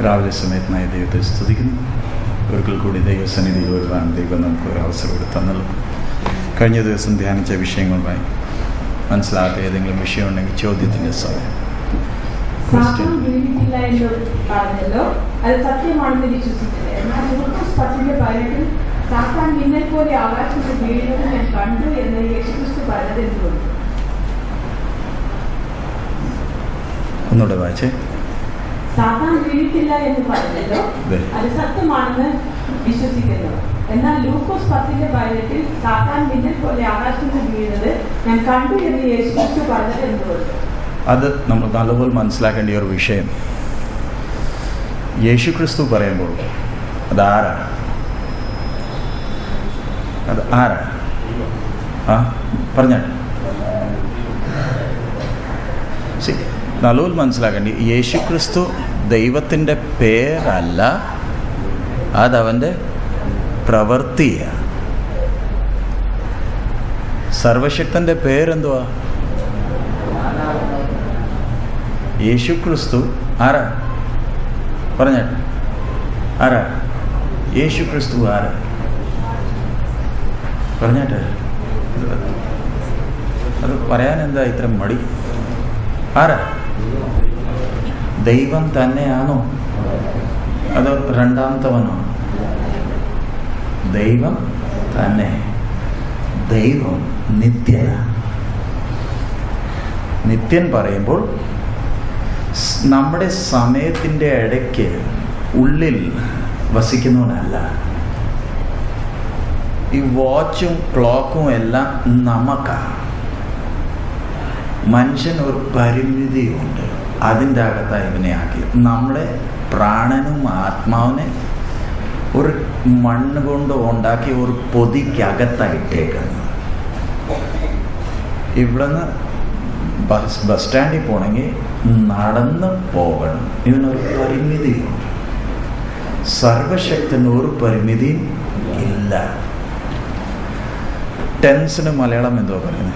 രാവിലെ സമയത്തിനായി ദൈവത്തെ സ്തുതിക്കുന്നു ഒരിക്കൽ കൂടി ദൈവസന്നിധിയിൽ വരുവാൻ ദൈവം നമുക്ക് ഒരു അവസരം കൂടി തന്നല്ലോ കഴിഞ്ഞ ദിവസം ധ്യാനിച്ച വിഷയങ്ങളുമായി മനസ്സിലാകാത്ത ഏതെങ്കിലും വിഷയം ഉണ്ടെങ്കിൽ ചോദ്യത്തിൻ്റെ സമയം സാത്താൻ വീണിട്ടില്ല എന്ന് പറഞ്ഞല്ലോ അത് സത്യമാണെന്ന് വിശ്വസിച്ചില്ല എന്നാൽ ലൂക്കോസ് പത്തിന്റെ പതിനെട്ടിൽ സാത്താൻ മിന്നൽ പോലെ ആകാശത്ത് വീഴുന്നത് ഞാൻ കണ്ടു എന്ന് യേശുക്രിസ്തു പറഞ്ഞത് എന്തുകൊണ്ട് ഒന്നുകൂടെ വായിച്ചേ സാത്താൻ വീണിട്ടില്ല എന്ന് പറഞ്ഞല്ലോ അതെ. അത് സത്യമാണെന്ന് വിശ്വസിക്കുന്നു എന്നാൽ ലൂക്കോസ് പത്തിന്റെ പതിനെട്ടിൽ സാത്താൻ മിന്നൽ പോലെ ആകാശത്ത് വീഴുന്നത് ഞാൻ കണ്ടു എന്ന് യേശുക്രിസ്തു പറഞ്ഞത് എന്തുകൊണ്ട് അത് നമ്മൾ നല്ലപോലെ മനസ്സിലാക്കേണ്ട ഒരു വിഷയം യേശു ക്രിസ്തു പറയുമ്പോൾ അതാരാ അത് ആരാ ആ പറഞ്ഞ നല്ലപോലെ മനസ്സിലാക്കേണ്ടി യേശു ക്രിസ്തു ദൈവത്തിൻ്റെ പേരല്ല അതവൻ്റെ പ്രവൃത്തിയാണ് സർവശക്തൻ്റെ പേരെന്തുവാ യേശു ക്രിസ്തു ആരാ പറഞ്ഞേട്ടെ ആരാ യേശു ക്രിസ്തു ആരാ പറഞ്ഞേട്ടെ അത് പറയാൻ എന്താ ഇത്ര മടി ആരാ ദൈവം തന്നെയാണോ അതോ രണ്ടാമത്തവനോ ദൈവം തന്നെ ദൈവം നിത്യനാണ് നിത്യൻ പറയുമ്പോൾ സ് നമ്മുടെ സമയത്തിൻ്റെ ഇടയ്ക്ക് ഉള്ളിൽ വസിക്കുന്നവനല്ല ഈ വാച്ചും ക്ലോക്കും എല്ലാം നമുക്കാണ് മനുഷ്യന് ഒരു പരിമിതിയുണ്ട് അതിൻ്റെ അകത്താണ് ഇവനെ ആക്കി നമ്മുടെ പ്രാണനും ആത്മാവിനെ ഒരു മണ്ണ് കൊണ്ട് ഉണ്ടാക്കി ഒരു പൊതിക്കകത്തായിട്ടേക്കുന്നത് ഇവിടുന്ന് ബസ് ബസ് സ്റ്റാൻഡിൽ പോകണമെങ്കിൽ നടന്ന് പോകണം ഇതിനൊരു പരിമിതിയുണ്ട് സർവശക്തന് ഒരു പരിമിതിയും ഇല്ല ടെൻസിന് മലയാളം എന്തോ പറയുന്നത്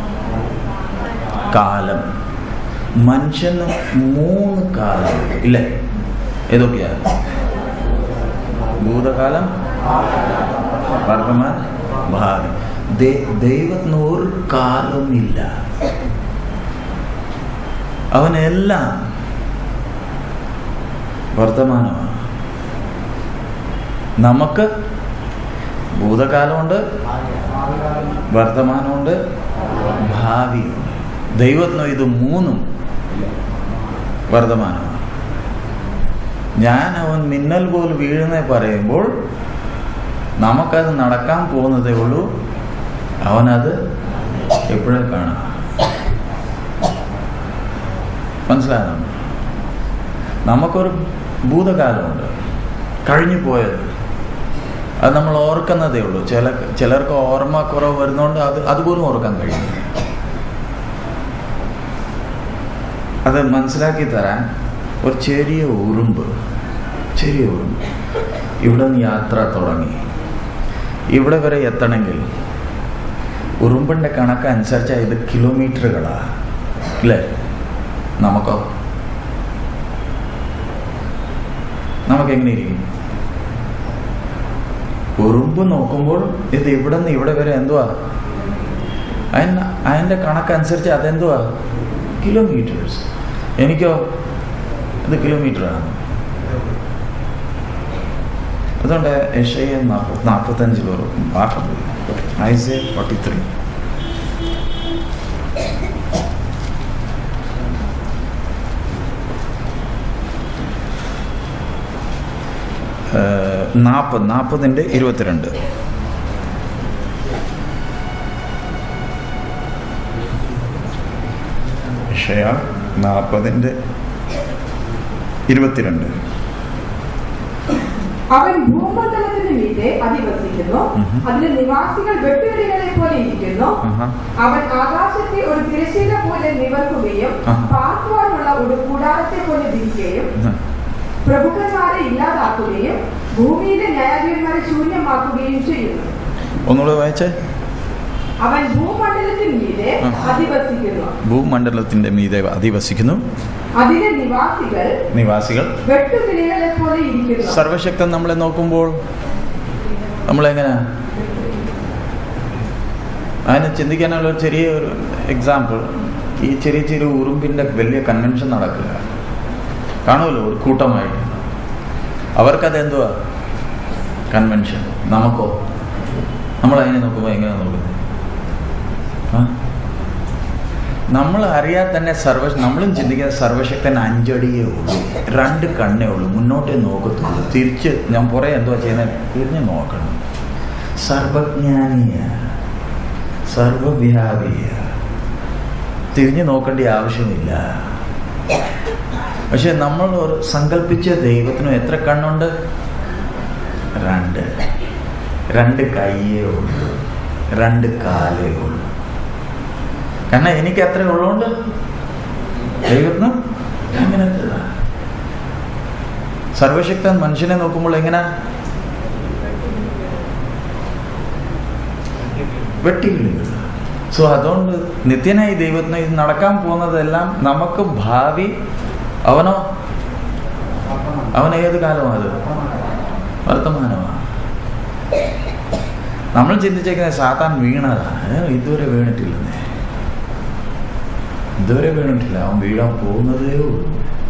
കാലം മനുഷ്യന് മൂന്ന് കാലം ഇല്ലേ ഏതൊക്കെയാ ഭൂതകാലം വർത്തമാൻ ഭാവി ദൈ- ദൈവത്തിന് ഒരു കാലമില്ല അവനെല്ലാം വർത്തമാനമാണ് നമുക്ക് ഭൂതകാലമുണ്ട് വർത്തമാനമുണ്ട് ഭാവിയുണ്ട് ദൈവത്തിന് ഇത് മൂന്നും വർത്തമാനമാണ് ഞാൻ അവൻ മിന്നൽ പോലും വീഴുന്നേ പറയുമ്പോൾ നമുക്കത് നടക്കാൻ പോകുന്നതേ ഉള്ളൂ അവനത് എപ്പോഴേ കാണാം മനസ്സിലാകുന്നു നമുക്കൊരു ഭൂതകാലമുണ്ട് കഴിഞ്ഞു പോയത് അത് നമ്മൾ ഓർക്കുന്നതേ ഉള്ളൂ ചില ചിലർക്ക് ഓർമ്മ കുറവ് വരുന്നതുകൊണ്ട് അത് അതുപോലും ഓർക്കാൻ കഴിയും അത് മനസ്സിലാക്കി തരാൻ ഒരു ചെറിയ ഉറുമ്പ് ചെറിയ ഉറുമ്പ് ഇവിടെ നിന്ന് യാത്ര തുടങ്ങി ഇവിടെ വരെ എത്തണമെങ്കിൽ ഉറുമ്പിൻ്റെ കണക്കനുസരിച്ച് ഇത് കിലോമീറ്ററുകളാണ് അല്ലേ നമുക്കോ നമുക്കെങ്ങനെ ഇരിക്കും ഉറുമ്പ് നോക്കുമ്പോൾ ഇത് ഇവിടെ നിന്ന് ഇവിടെ വരെ എന്തുവാ അതിന് അതിൻ്റെ കണക്കനുസരിച്ച് അതെന്തുവാ കിലോമീറ്റേഴ്സ് എനിക്കോ ഇത് കിലോമീറ്ററാണ് അതുകൊണ്ട് ഏഷ്യ നാൽപ്പത് നാൽപ്പത്തഞ്ചിൽ ഒരു വാക്കുണ്ട് ഐസെ ഫോർട്ടി ത്രീ നാൽപ്പത് നാൽപ്പതിൻ്റെ ഇരുപത്തിരണ്ട് ഷയ നാൽപ്പതിൻ്റെ ഇരുപത്തിരണ്ട് അവൻ ഭൂമണ്ഡലത്തിന് മീതെ അധിവസിക്കുന്നു ഉം. അതിലെ നിവാസികൾ വെട്ടുകിളികളെ പോലെ ഇരിക്കുന്നു ആഹാ. അവൻ ആകാശത്തെ ഒരു തിരശ്ശീല പോലെ നിവർക്കുകയും ആഹാ. പാർക്കുവാനുള്ള ഒരു കൂടാരത്തെ പോലെ വിരിക്കുകയും ഉം. പ്രഭുക്കന്മാരെ ഇല്ലാതാക്കുകയും ഭൂമിയിലെ ന്യായാധിപന്മാരെ ശൂന്യമാക്കുകയും ചെയ്യുന്നു ഒന്നുകൂടെ വായിച്ചേ അവൻ ഭൂമണ്ഡലത്തിന് മീതെ ആ. അധിവസിക്കുന്നു ഭൂമണ്ഡലത്തിന്റെ മീതെ അധിവസിക്കുന്നു അതിലെ നിവാസികൾ നിവാസികൾ വെട്ടുകിളികളെ പോലെ ഇരിക്കുന്നു സർവശക്തൻ നമ്മളെ നോക്കുമ്പോൾ നമ്മളെങ്ങനെ അതിന് ചിന്തിക്കാനുള്ള ഒരു ചെറിയ ഒരു എക്സാമ്പിൾ ഈ ചെറിയ ചെറിയ ഉറുമ്പിൻ്റെ വലിയ കൺവെൻഷൻ നടക്കുക കാണുമല്ലോ ഒരു കൂട്ടമായിട്ട് അവർക്കത് എന്തുവാ കൺവെൻഷൻ നമുക്കോ നമ്മൾ അതിനെ നോക്കുമ്പോൾ എങ്ങനെയാണ് നോക്കുന്നത് ആ? നമ്മൾ അറിയാതെ തന്നെ സർവ നമ്മളും ചിന്തിക്കുന്ന സർവശക്തൻ അഞ്ചടിയേ ഉള്ളൂ രണ്ട് കണ്ണേ ഉള്ളൂ മുന്നോട്ടേ നോക്കത്തുള്ളൂ തിരിച്ച് ഞാൻ പുറേ എന്തുവാ ചെയ്യുന്നത് തിരിഞ്ഞ് നോക്കണം സർവജ്ഞാനീയ സർവവ്യാപിയ തിരിഞ്ഞു നോക്കേണ്ട ആവശ്യമില്ല പക്ഷെ നമ്മൾ ഒരു സങ്കല്പിച്ച ദൈവത്തിനും എത്ര കണ്ണുണ്ട് രണ്ട് രണ്ട് കയ്യേ ഉള്ളൂ രണ്ട് കാലേ ഉള്ളൂ കാരണം എനിക്ക് അത്ര ഉള്ളതുകൊണ്ട് ദൈവത്തിന് അങ്ങനെ സർവശക്തൻ മനുഷ്യനെ നോക്കുമ്പോൾ എങ്ങനെ വെട്ടിക്കിളികൾ സോ അതുകൊണ്ട് നിത്യനായി ദൈവത്തിന് ഇത് നടക്കാൻ പോകുന്നതെല്ലാം നമുക്ക് ഭാവി അവനോ അവൻ ഏത് കാലമാണ് അത് വർത്തമാനമാണ് നമ്മൾ ചിന്തിച്ചേക്കുന്നത് സാത്താൻ വീണതാണ് ഏ, ഇതുവരെ വീണിട്ടില്ലെന്നേ ഇതുവരെ വീണിട്ടില്ല അവൻ വീഴാൻ പോകുന്നതേ ഉള്ളൂ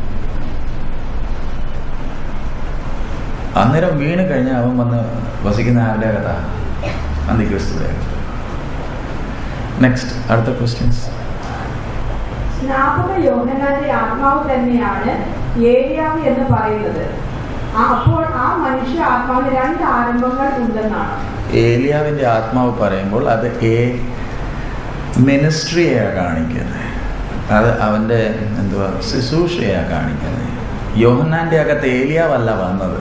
അന്നേരം വീണ് കഴിഞ്ഞാൽ അവൻ വന്ന് വസിക്കുന്ന ആരുടെ കഥ അന്തിക്രിസ്തുടെ നെക്സ്റ്റ് അടുത്ത ക്വസ്റ്റ്യൻസ് സ്നാപക യോഹനാന്റെ ആത്മാവ് തന്നെയാണ് ഏലിയാവ് എന്ന് പറയുന്നത് ആ- അപ്പോൾ ആ മനുഷ്യ ആത്മാവിന് രണ്ട് ആരംഭങ്ങൾ ഉണ്ടെന്നാണ് ഏലിയാവിൻ്റെ ആത്മാവ് പറയുമ്പോൾ അത് ഏ മിനിസ്ട്രിയാണ് കാണിക്കുന്നത് അത് അവൻ്റെ എന്തുവാ ശുശ്രൂഷയാണ് കാണിക്കുന്നത് യോഹന്നാൻ്റെ അകത്ത് ഏലിയാവല്ല വന്നത്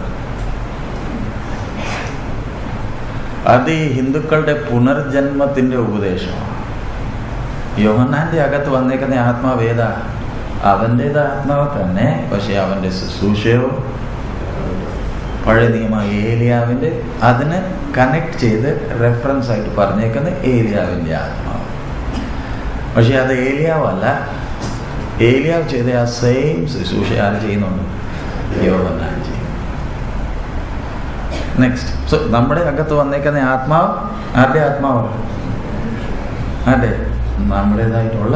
അത് ഈ ഹിന്ദുക്കളുടെ പുനർജന്മത്തിൻ്റെ ഉപദേശമാണ് യോഹന്നാൻ്റെ അകത്ത് വന്നേക്കുന്ന ആത്മാവ് ഏതാ അവൻ്റേത് ആത്മാവ് തന്നെ പക്ഷെ അവൻ്റെ ശുശ്രൂഷയോ പഴയ നിയമ ഏലിയാവിൻ്റെ അതിന് കണക്ട് ചെയ്ത് റെഫറൻസ് ആയിട്ട് പറഞ്ഞേക്കുന്ന ഏലിയാവിൻ്റെ ആത്മാവ് പക്ഷെ അത് ഏലിയാവല്ല ഏലിയാവ് ചെയ്ത ആ സെയിം ശുശ്രൂഷ ആര് ചെയ്യുന്നുണ്ട് യോഹന്നാൻ ചെയ്യും നെക്സ്റ്റ് സോ നമ്മുടെ അകത്ത് വന്നേക്കുന്ന ആത്മാവ് ആരുടെ ആത്മാവ് ആരുടെ നമ്മുടേതായിട്ടുള്ള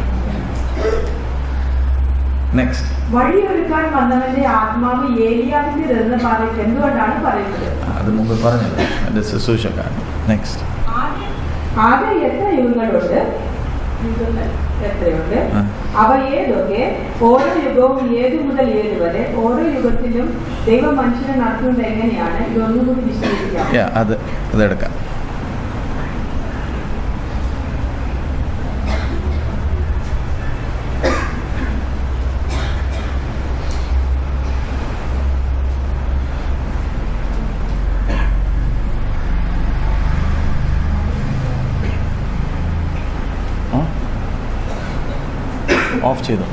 നെക്സ്റ്റ് വഴിയൊരുക്കാൻ വന്നവന്റെ ആത്മാവ് ഏലിയാവിൻ്റെതെന്ന് പറയും എന്തുകൊണ്ടാണ് പറയുന്നത് അത് മുമ്പ് പറഞ്ഞല്ലോ എൻ്റെ ശുശ്രൂഷക്കാരൻ നെക്സ്റ്റ് ആകെ എത്ര യുഗങ്ങളുണ്ട് യുഗങ്ങൾ എത്രയുണ്ട് ആ. അവ ഏതൊക്കെ ഓരോ യുഗവും ഏതു മുതൽ ഏത് വരെ ഓരോ യുഗത്തിലും ദൈവം മനുഷ്യനെ നടത്തുന്നത് എങ്ങനെയാണ് ഇതൊന്നുകൂടി വിശദീകരിക്കാം യാ അത് അതെടുക്കാം ഓഫ് ചെയ്തു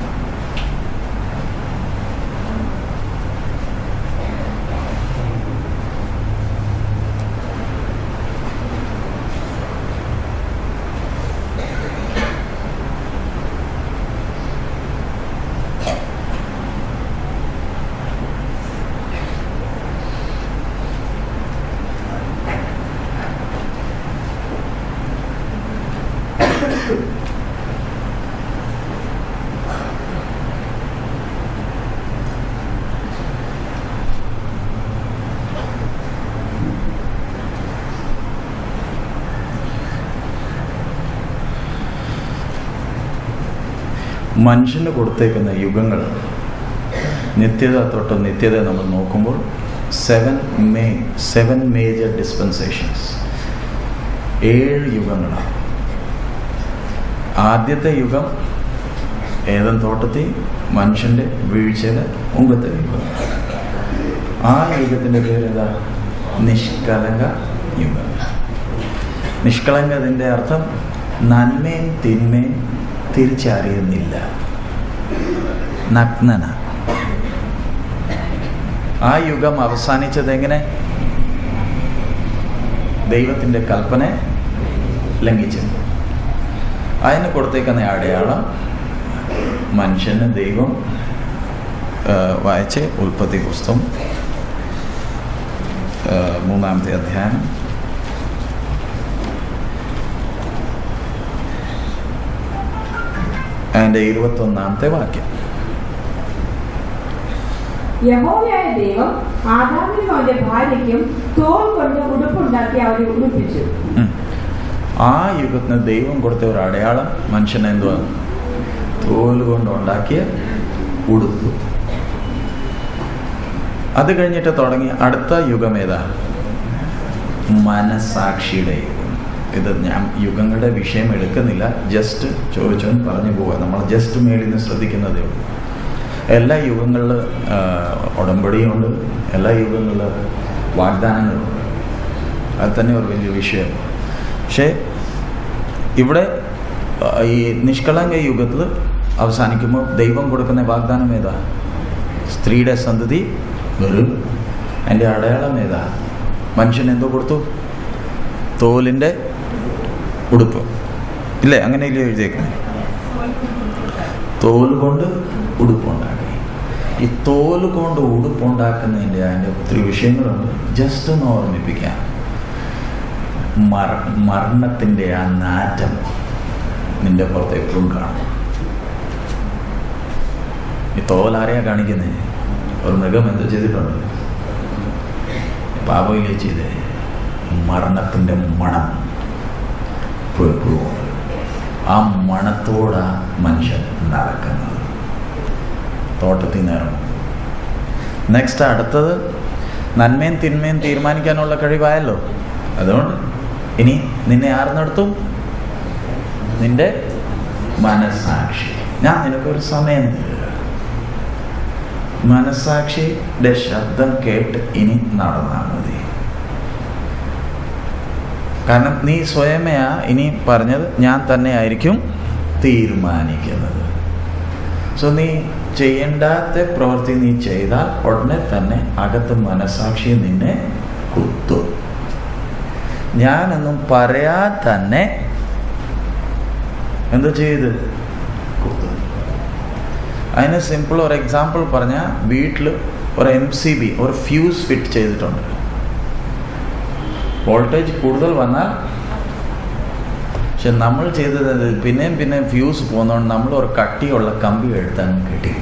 മനുഷ്യന് കൊടുത്തേക്കുന്ന യുഗങ്ങൾ നിത്യത തൊട്ട് നിത്യത നമ്മൾ നോക്കുമ്പോൾ സെവൻ മേ സെവൻ മേജർ ഡിസ്പെൻസേഷൻസ് ഏഴ് യുഗങ്ങളാണ് ആദ്യത്തെ യുഗം ഏതൻ തോട്ടത്തിൽ മനുഷ്യൻ്റെ വീഴ്ചയുടെ മുമ്പത്തെ യുഗം ആ യുഗത്തിൻ്റെ പേര് ഏതാ നിഷ്കളങ്ക യുഗം നിഷ്കളങ്കതിൻ്റെ അർത്ഥം നന്മയും തിന്മയും തിരിച്ചറിയുന്നില്ല നഗ്നന ആ യുഗം അവസാനിച്ചത് എങ്ങനെ ദൈവത്തിൻ്റെ കൽപ്പന ലംഘിച്ചത് അതിന് കൊടുത്തേക്കുന്ന അടയാളം മനുഷ്യന് ദൈവം ആ, വായിച്ച് ഉൽപ്പത്തി പുസ്തകം ആ, മൂന്നാമത്തെ അധ്യായം അതിൻ്റെ ഇരുപത്തൊന്നാമത്തെ വാക്യം യഹോവയായ ദൈവം ആദാമിനും അവന്റെ ഭാര്യയ്ക്കും തോൽ കൊണ്ട് ഉടുപ്പുണ്ടാക്കി അവരെ ഉടുപ്പിച്ചു ഉം. ആ യുഗത്തിന് ദൈവം കൊടുത്ത ഒരു അടയാളം മനുഷ്യൻ എന്തുവാ തോല് കൊണ്ട് ഉണ്ടാക്കിയ ഉടുപ്പ് അത് കഴിഞ്ഞിട്ട് തുടങ്ങി അടുത്ത യുഗം ഏതാ മനസാക്ഷിയുടെ യുഗം ഇത് ഞാൻ യുഗങ്ങളുടെ വിഷയം എടുക്കുന്നില്ല ജസ്റ്റ് ചോദിച്ചവൻ പറഞ്ഞു പോവുക നമ്മൾ ജസ്റ്റ് മേളിൽ നിന്ന് ശ്രദ്ധിക്കുന്നതേ ഉള്ളൂ എല്ലാ യുഗങ്ങളിൽ ഉടമ്പടിയുണ്ട് എല്ലാ യുഗങ്ങളിൽ വാഗ്ദാനങ്ങളുണ്ട് അത് തന്നെ ഒരു വലിയ വിഷയം പക്ഷേ ഇവിടെ ആ, ഈ നിഷ്കളങ്ക യുഗത്തിൽ അവസാനിക്കുമ്പോൾ ദൈവം കൊടുക്കുന്ന വാഗ്ദാനം ഏതാ സ്ത്രീയുടെ സന്തതി വെറും എൻ്റെ അടയാളം ഏതാ മനുഷ്യൻ എന്തോ കൊടുത്തു തോലിൻ്റെ ഉടുപ്പ് ഇല്ലേ അങ്ങനെയല്ലേ എഴുതിയേക്കുന്നത് തോൽ കൊണ്ട് ഉടുപ്പുണ്ടാക്കി ഈ തോൽ കൊണ്ട് ഉടുപ്പുണ്ടാക്കുന്നതിൻ്റെ അതിൻ്റെ ഒത്തിരി വിഷയങ്ങളുണ്ട് ജസ്റ്റ് ഒന്ന് ഓർമ്മിപ്പിക്കാം മര മരണത്തിൻ്റെ ആ നാറ്റം നിന്റെ പുറത്ത് എപ്പോഴും കാണും ഈ തോലാരെയാ കാണിക്കുന്നത് ഒരു മൃഗം എന്ത് ചെയ്തിട്ടുണ്ട് പാപയിലേ ചെയ്ത് മരണത്തിൻ്റെ മണം ഇപ്പോഴും എപ്പോഴും ഉണ്ട്. ആ മണത്തോടാ മനുഷ്യൻ നടക്കുന്നത് തോട്ടത്തിൽ നേരം നെക്സ്റ്റ് അടുത്തത് നന്മയും തിന്മയും തീരുമാനിക്കാനുള്ള കഴിവായല്ലോ അതുകൊണ്ട് ഇനി നിന്നെ ആർ നടത്തും നിന്റെ മനസാക്ഷി ഞാൻ നിനക്കൊരു സമയം തരിക മനസാക്ഷിയുടെ ശബ്ദം കേട്ട് ഇനി നടന്നാൽ മതി കാരണം നീ സ്വയമേയാ ഇനി പറഞ്ഞത് ഞാൻ തന്നെ ആയിരിക്കും തീരുമാനിക്കുന്നത് സോ നീ ചെയ്യേണ്ടാത്ത പ്രവൃത്തി നീ ചെയ്താൽ ഉടനെ തന്നെ അകത്ത് മനസാക്ഷി നിന്നെ കുത്തും ഞാനൊന്നും പറയാതെ തന്നെ എന്ത് ചെയ്ത് കുത്തും അതിന് സിമ്പിൾ ഒരു എക്സാമ്പിൾ പറഞ്ഞാൽ വീട്ടിൽ ഒരു എം സി ബി ഒരു ഫ്യൂസ് ഫിറ്റ് ചെയ്തിട്ടുണ്ട് വോൾട്ടേജ് കൂടുതൽ വന്നാൽ പക്ഷെ നമ്മൾ ചെയ്തത് പിന്നെയും പിന്നെയും ഫ്യൂസ് പോകുന്നതുകൊണ്ട് നമ്മൾ ഒരു കട്ടിയുള്ള കമ്പി എടുത്തങ്ങ് കിട്ടി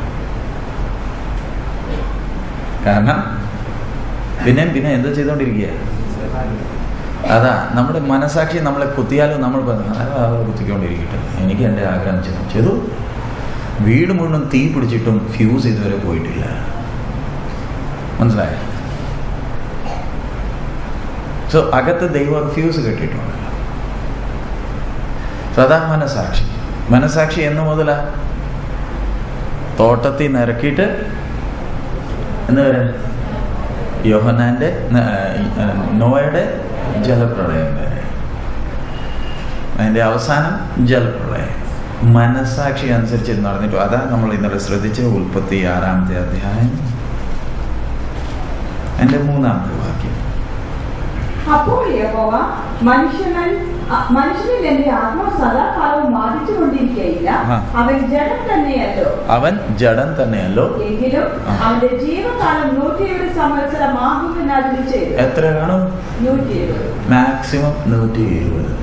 കാരണം പിന്നെയും പിന്നെ എന്താ ചെയ്തുകൊണ്ടിരിക്കുക അതാ നമ്മുടെ മനസാക്ഷി നമ്മളെ കുത്തിയാലും നമ്മൾ പറഞ്ഞു "ആ, അവർ കുത്തിക്കൊണ്ടിരിക്കട്ടെ എനിക്ക് എൻ്റെ ആഗ്രഹം ചെയ്തു ചെയ്തു വീട് മുഴുവൻ തീ പിടിച്ചിട്ടും ഫ്യൂസ് ഇതുവരെ പോയിട്ടില്ല മനസ്സിലായോ സോ അകത്ത് ദൈവം ഫ്യൂസ് കെട്ടിയിട്ടുണ്ട് സദാ മനസാക്ഷി മനസാക്ഷി എന്ന് മുതലാ തോട്ടത്തിൽ നിരക്കിയിട്ട് എന്ന് വരെ യോഹനാന്റെ ന- ആ, നോയയുടെ ജലപ്രളയം വരെ അതിൻ്റെ അവസാനം ജലപ്രളയം മനസാക്ഷി അനുസരിച്ച് നടന്നിട്ടു അതാ നമ്മൾ ഇന്നലെ ശ്രദ്ധിച്ച ഉൽപ്പത്തി ആറാമത്തെ അധ്യായം എൻ്റെ മൂന്നാമത്തെ വാക്യം അപ്പോൾ യഹോവ മനുഷ്യനൻ അ- മനുഷ്യനിൽ എന്റെ ആത്മാവ് സദാകാലവും ബാധിച്ചു കൊണ്ടിരിക്കയില്ല ആ. അവൻ ജഡം തന്നെയല്ലോ അവൻ ജഡം തന്നെയല്ലോ എങ്കിലും ആ. അവന്റെ ജീവകാലം നൂറ്റി എഴുപത് സംവത്സരം ആകുന്നതിനാൽ ഇത് ചെയ്തു എത്ര കാണും നൂറ്റി എഴുപത് മാക്സിമം നൂറ്റി ഇരുപത്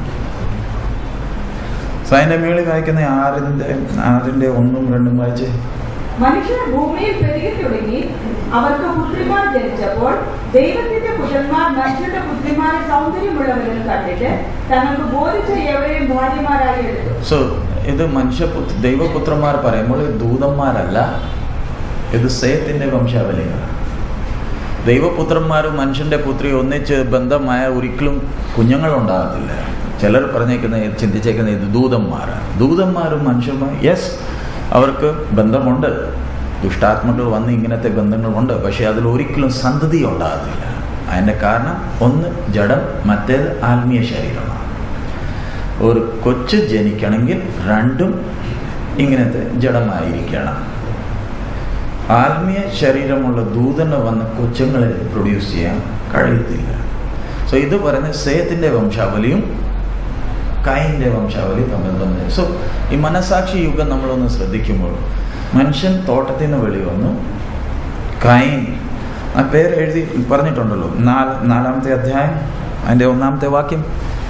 സൈൻ്റെ മേളിൽ വായിക്കുന്ന ആറിൻ്റെ ആറിൻ്റെ ഒന്നും രണ്ടും വായിച്ച് മനുഷ്യർ ഭൂമിയിൽ പെരുകി തുടങ്ങി അവർക്ക് പുത്രിമാർ ജനിച്ചപ്പോൾ ദൈവത്തിന്റെ പുത്രന്മാർ മനുഷ്യരുടെ പുത്രിമാരെ സൗന്ദര്യമുള്ളവരെന്ന് കണ്ടിട്ട് തങ്ങൾക്ക് ബോധിച്ച എവരെയും ഭാര്യമാരായി എടുത്തു സോ ഇത് മനുഷ്യപുത്ര ദൈവപുത്രന്മാർ പറയുമ്പോൾ ഇത് ദൂതന്മാരല്ല ഇത് സേത്തിൻ്റെ വംശാവലിയാണ് ദൈവപുത്രന്മാരും മനുഷ്യൻ്റെ പുത്രി ഒന്നിച്ച് ബന്ധമായ ഒരിക്കലും കുഞ്ഞുങ്ങളുണ്ടാകത്തില്ല ചിലർ പറഞ്ഞേക്കുന്ന ചിന്തിച്ചേക്കുന്ന ഇത് ദൂതന്മാരാണ് ദൂതന്മാരും മനുഷ്യന്മാർ യെസ് അവർക്ക് ബന്ധമുണ്ട് ദുഷ്ടാത്മകൾ വന്ന് ഇങ്ങനത്തെ ബന്ധങ്ങളുണ്ട് പക്ഷേ അതിൽ ഒരിക്കലും സന്തതി ഉണ്ടാകത്തില്ല അതിൻ്റെ കാരണം ഒന്ന് ജഡം മറ്റേത് ആത്മീയ ശരീരമാണ് ഒരു കൊച്ച് ജനിക്കണമെങ്കിൽ രണ്ടും ഇങ്ങനത്തെ ജഡമായിരിക്കണം ആത്മീയ ശരീരമുള്ള ദൂതന് വന്ന കൊച്ചുങ്ങളെ പ്രൊഡ്യൂസ് ചെയ്യാൻ കഴിയത്തില്ല സോ ഇത് പറയുന്ന സേത്തിൻ്റെ വംശാവലിയും കൈൻ്റെ വംശാവലി തമ്മിൽ തമ്മിൽ സോ ഈ മനസാക്ഷി യുഗം നമ്മളൊന്ന് ശ്രദ്ധിക്കുമ്പോൾ മനുഷ്യൻ തോട്ടത്തിൽ നിന്ന് വെളി വന്നു കൈൻ ആ പേര് എഴുതി പറഞ്ഞിട്ടുണ്ടല്ലോ നാല് നാലാമത്തെ അധ്യായം അതിൻ്റെ ഒന്നാമത്തെ വാക്യം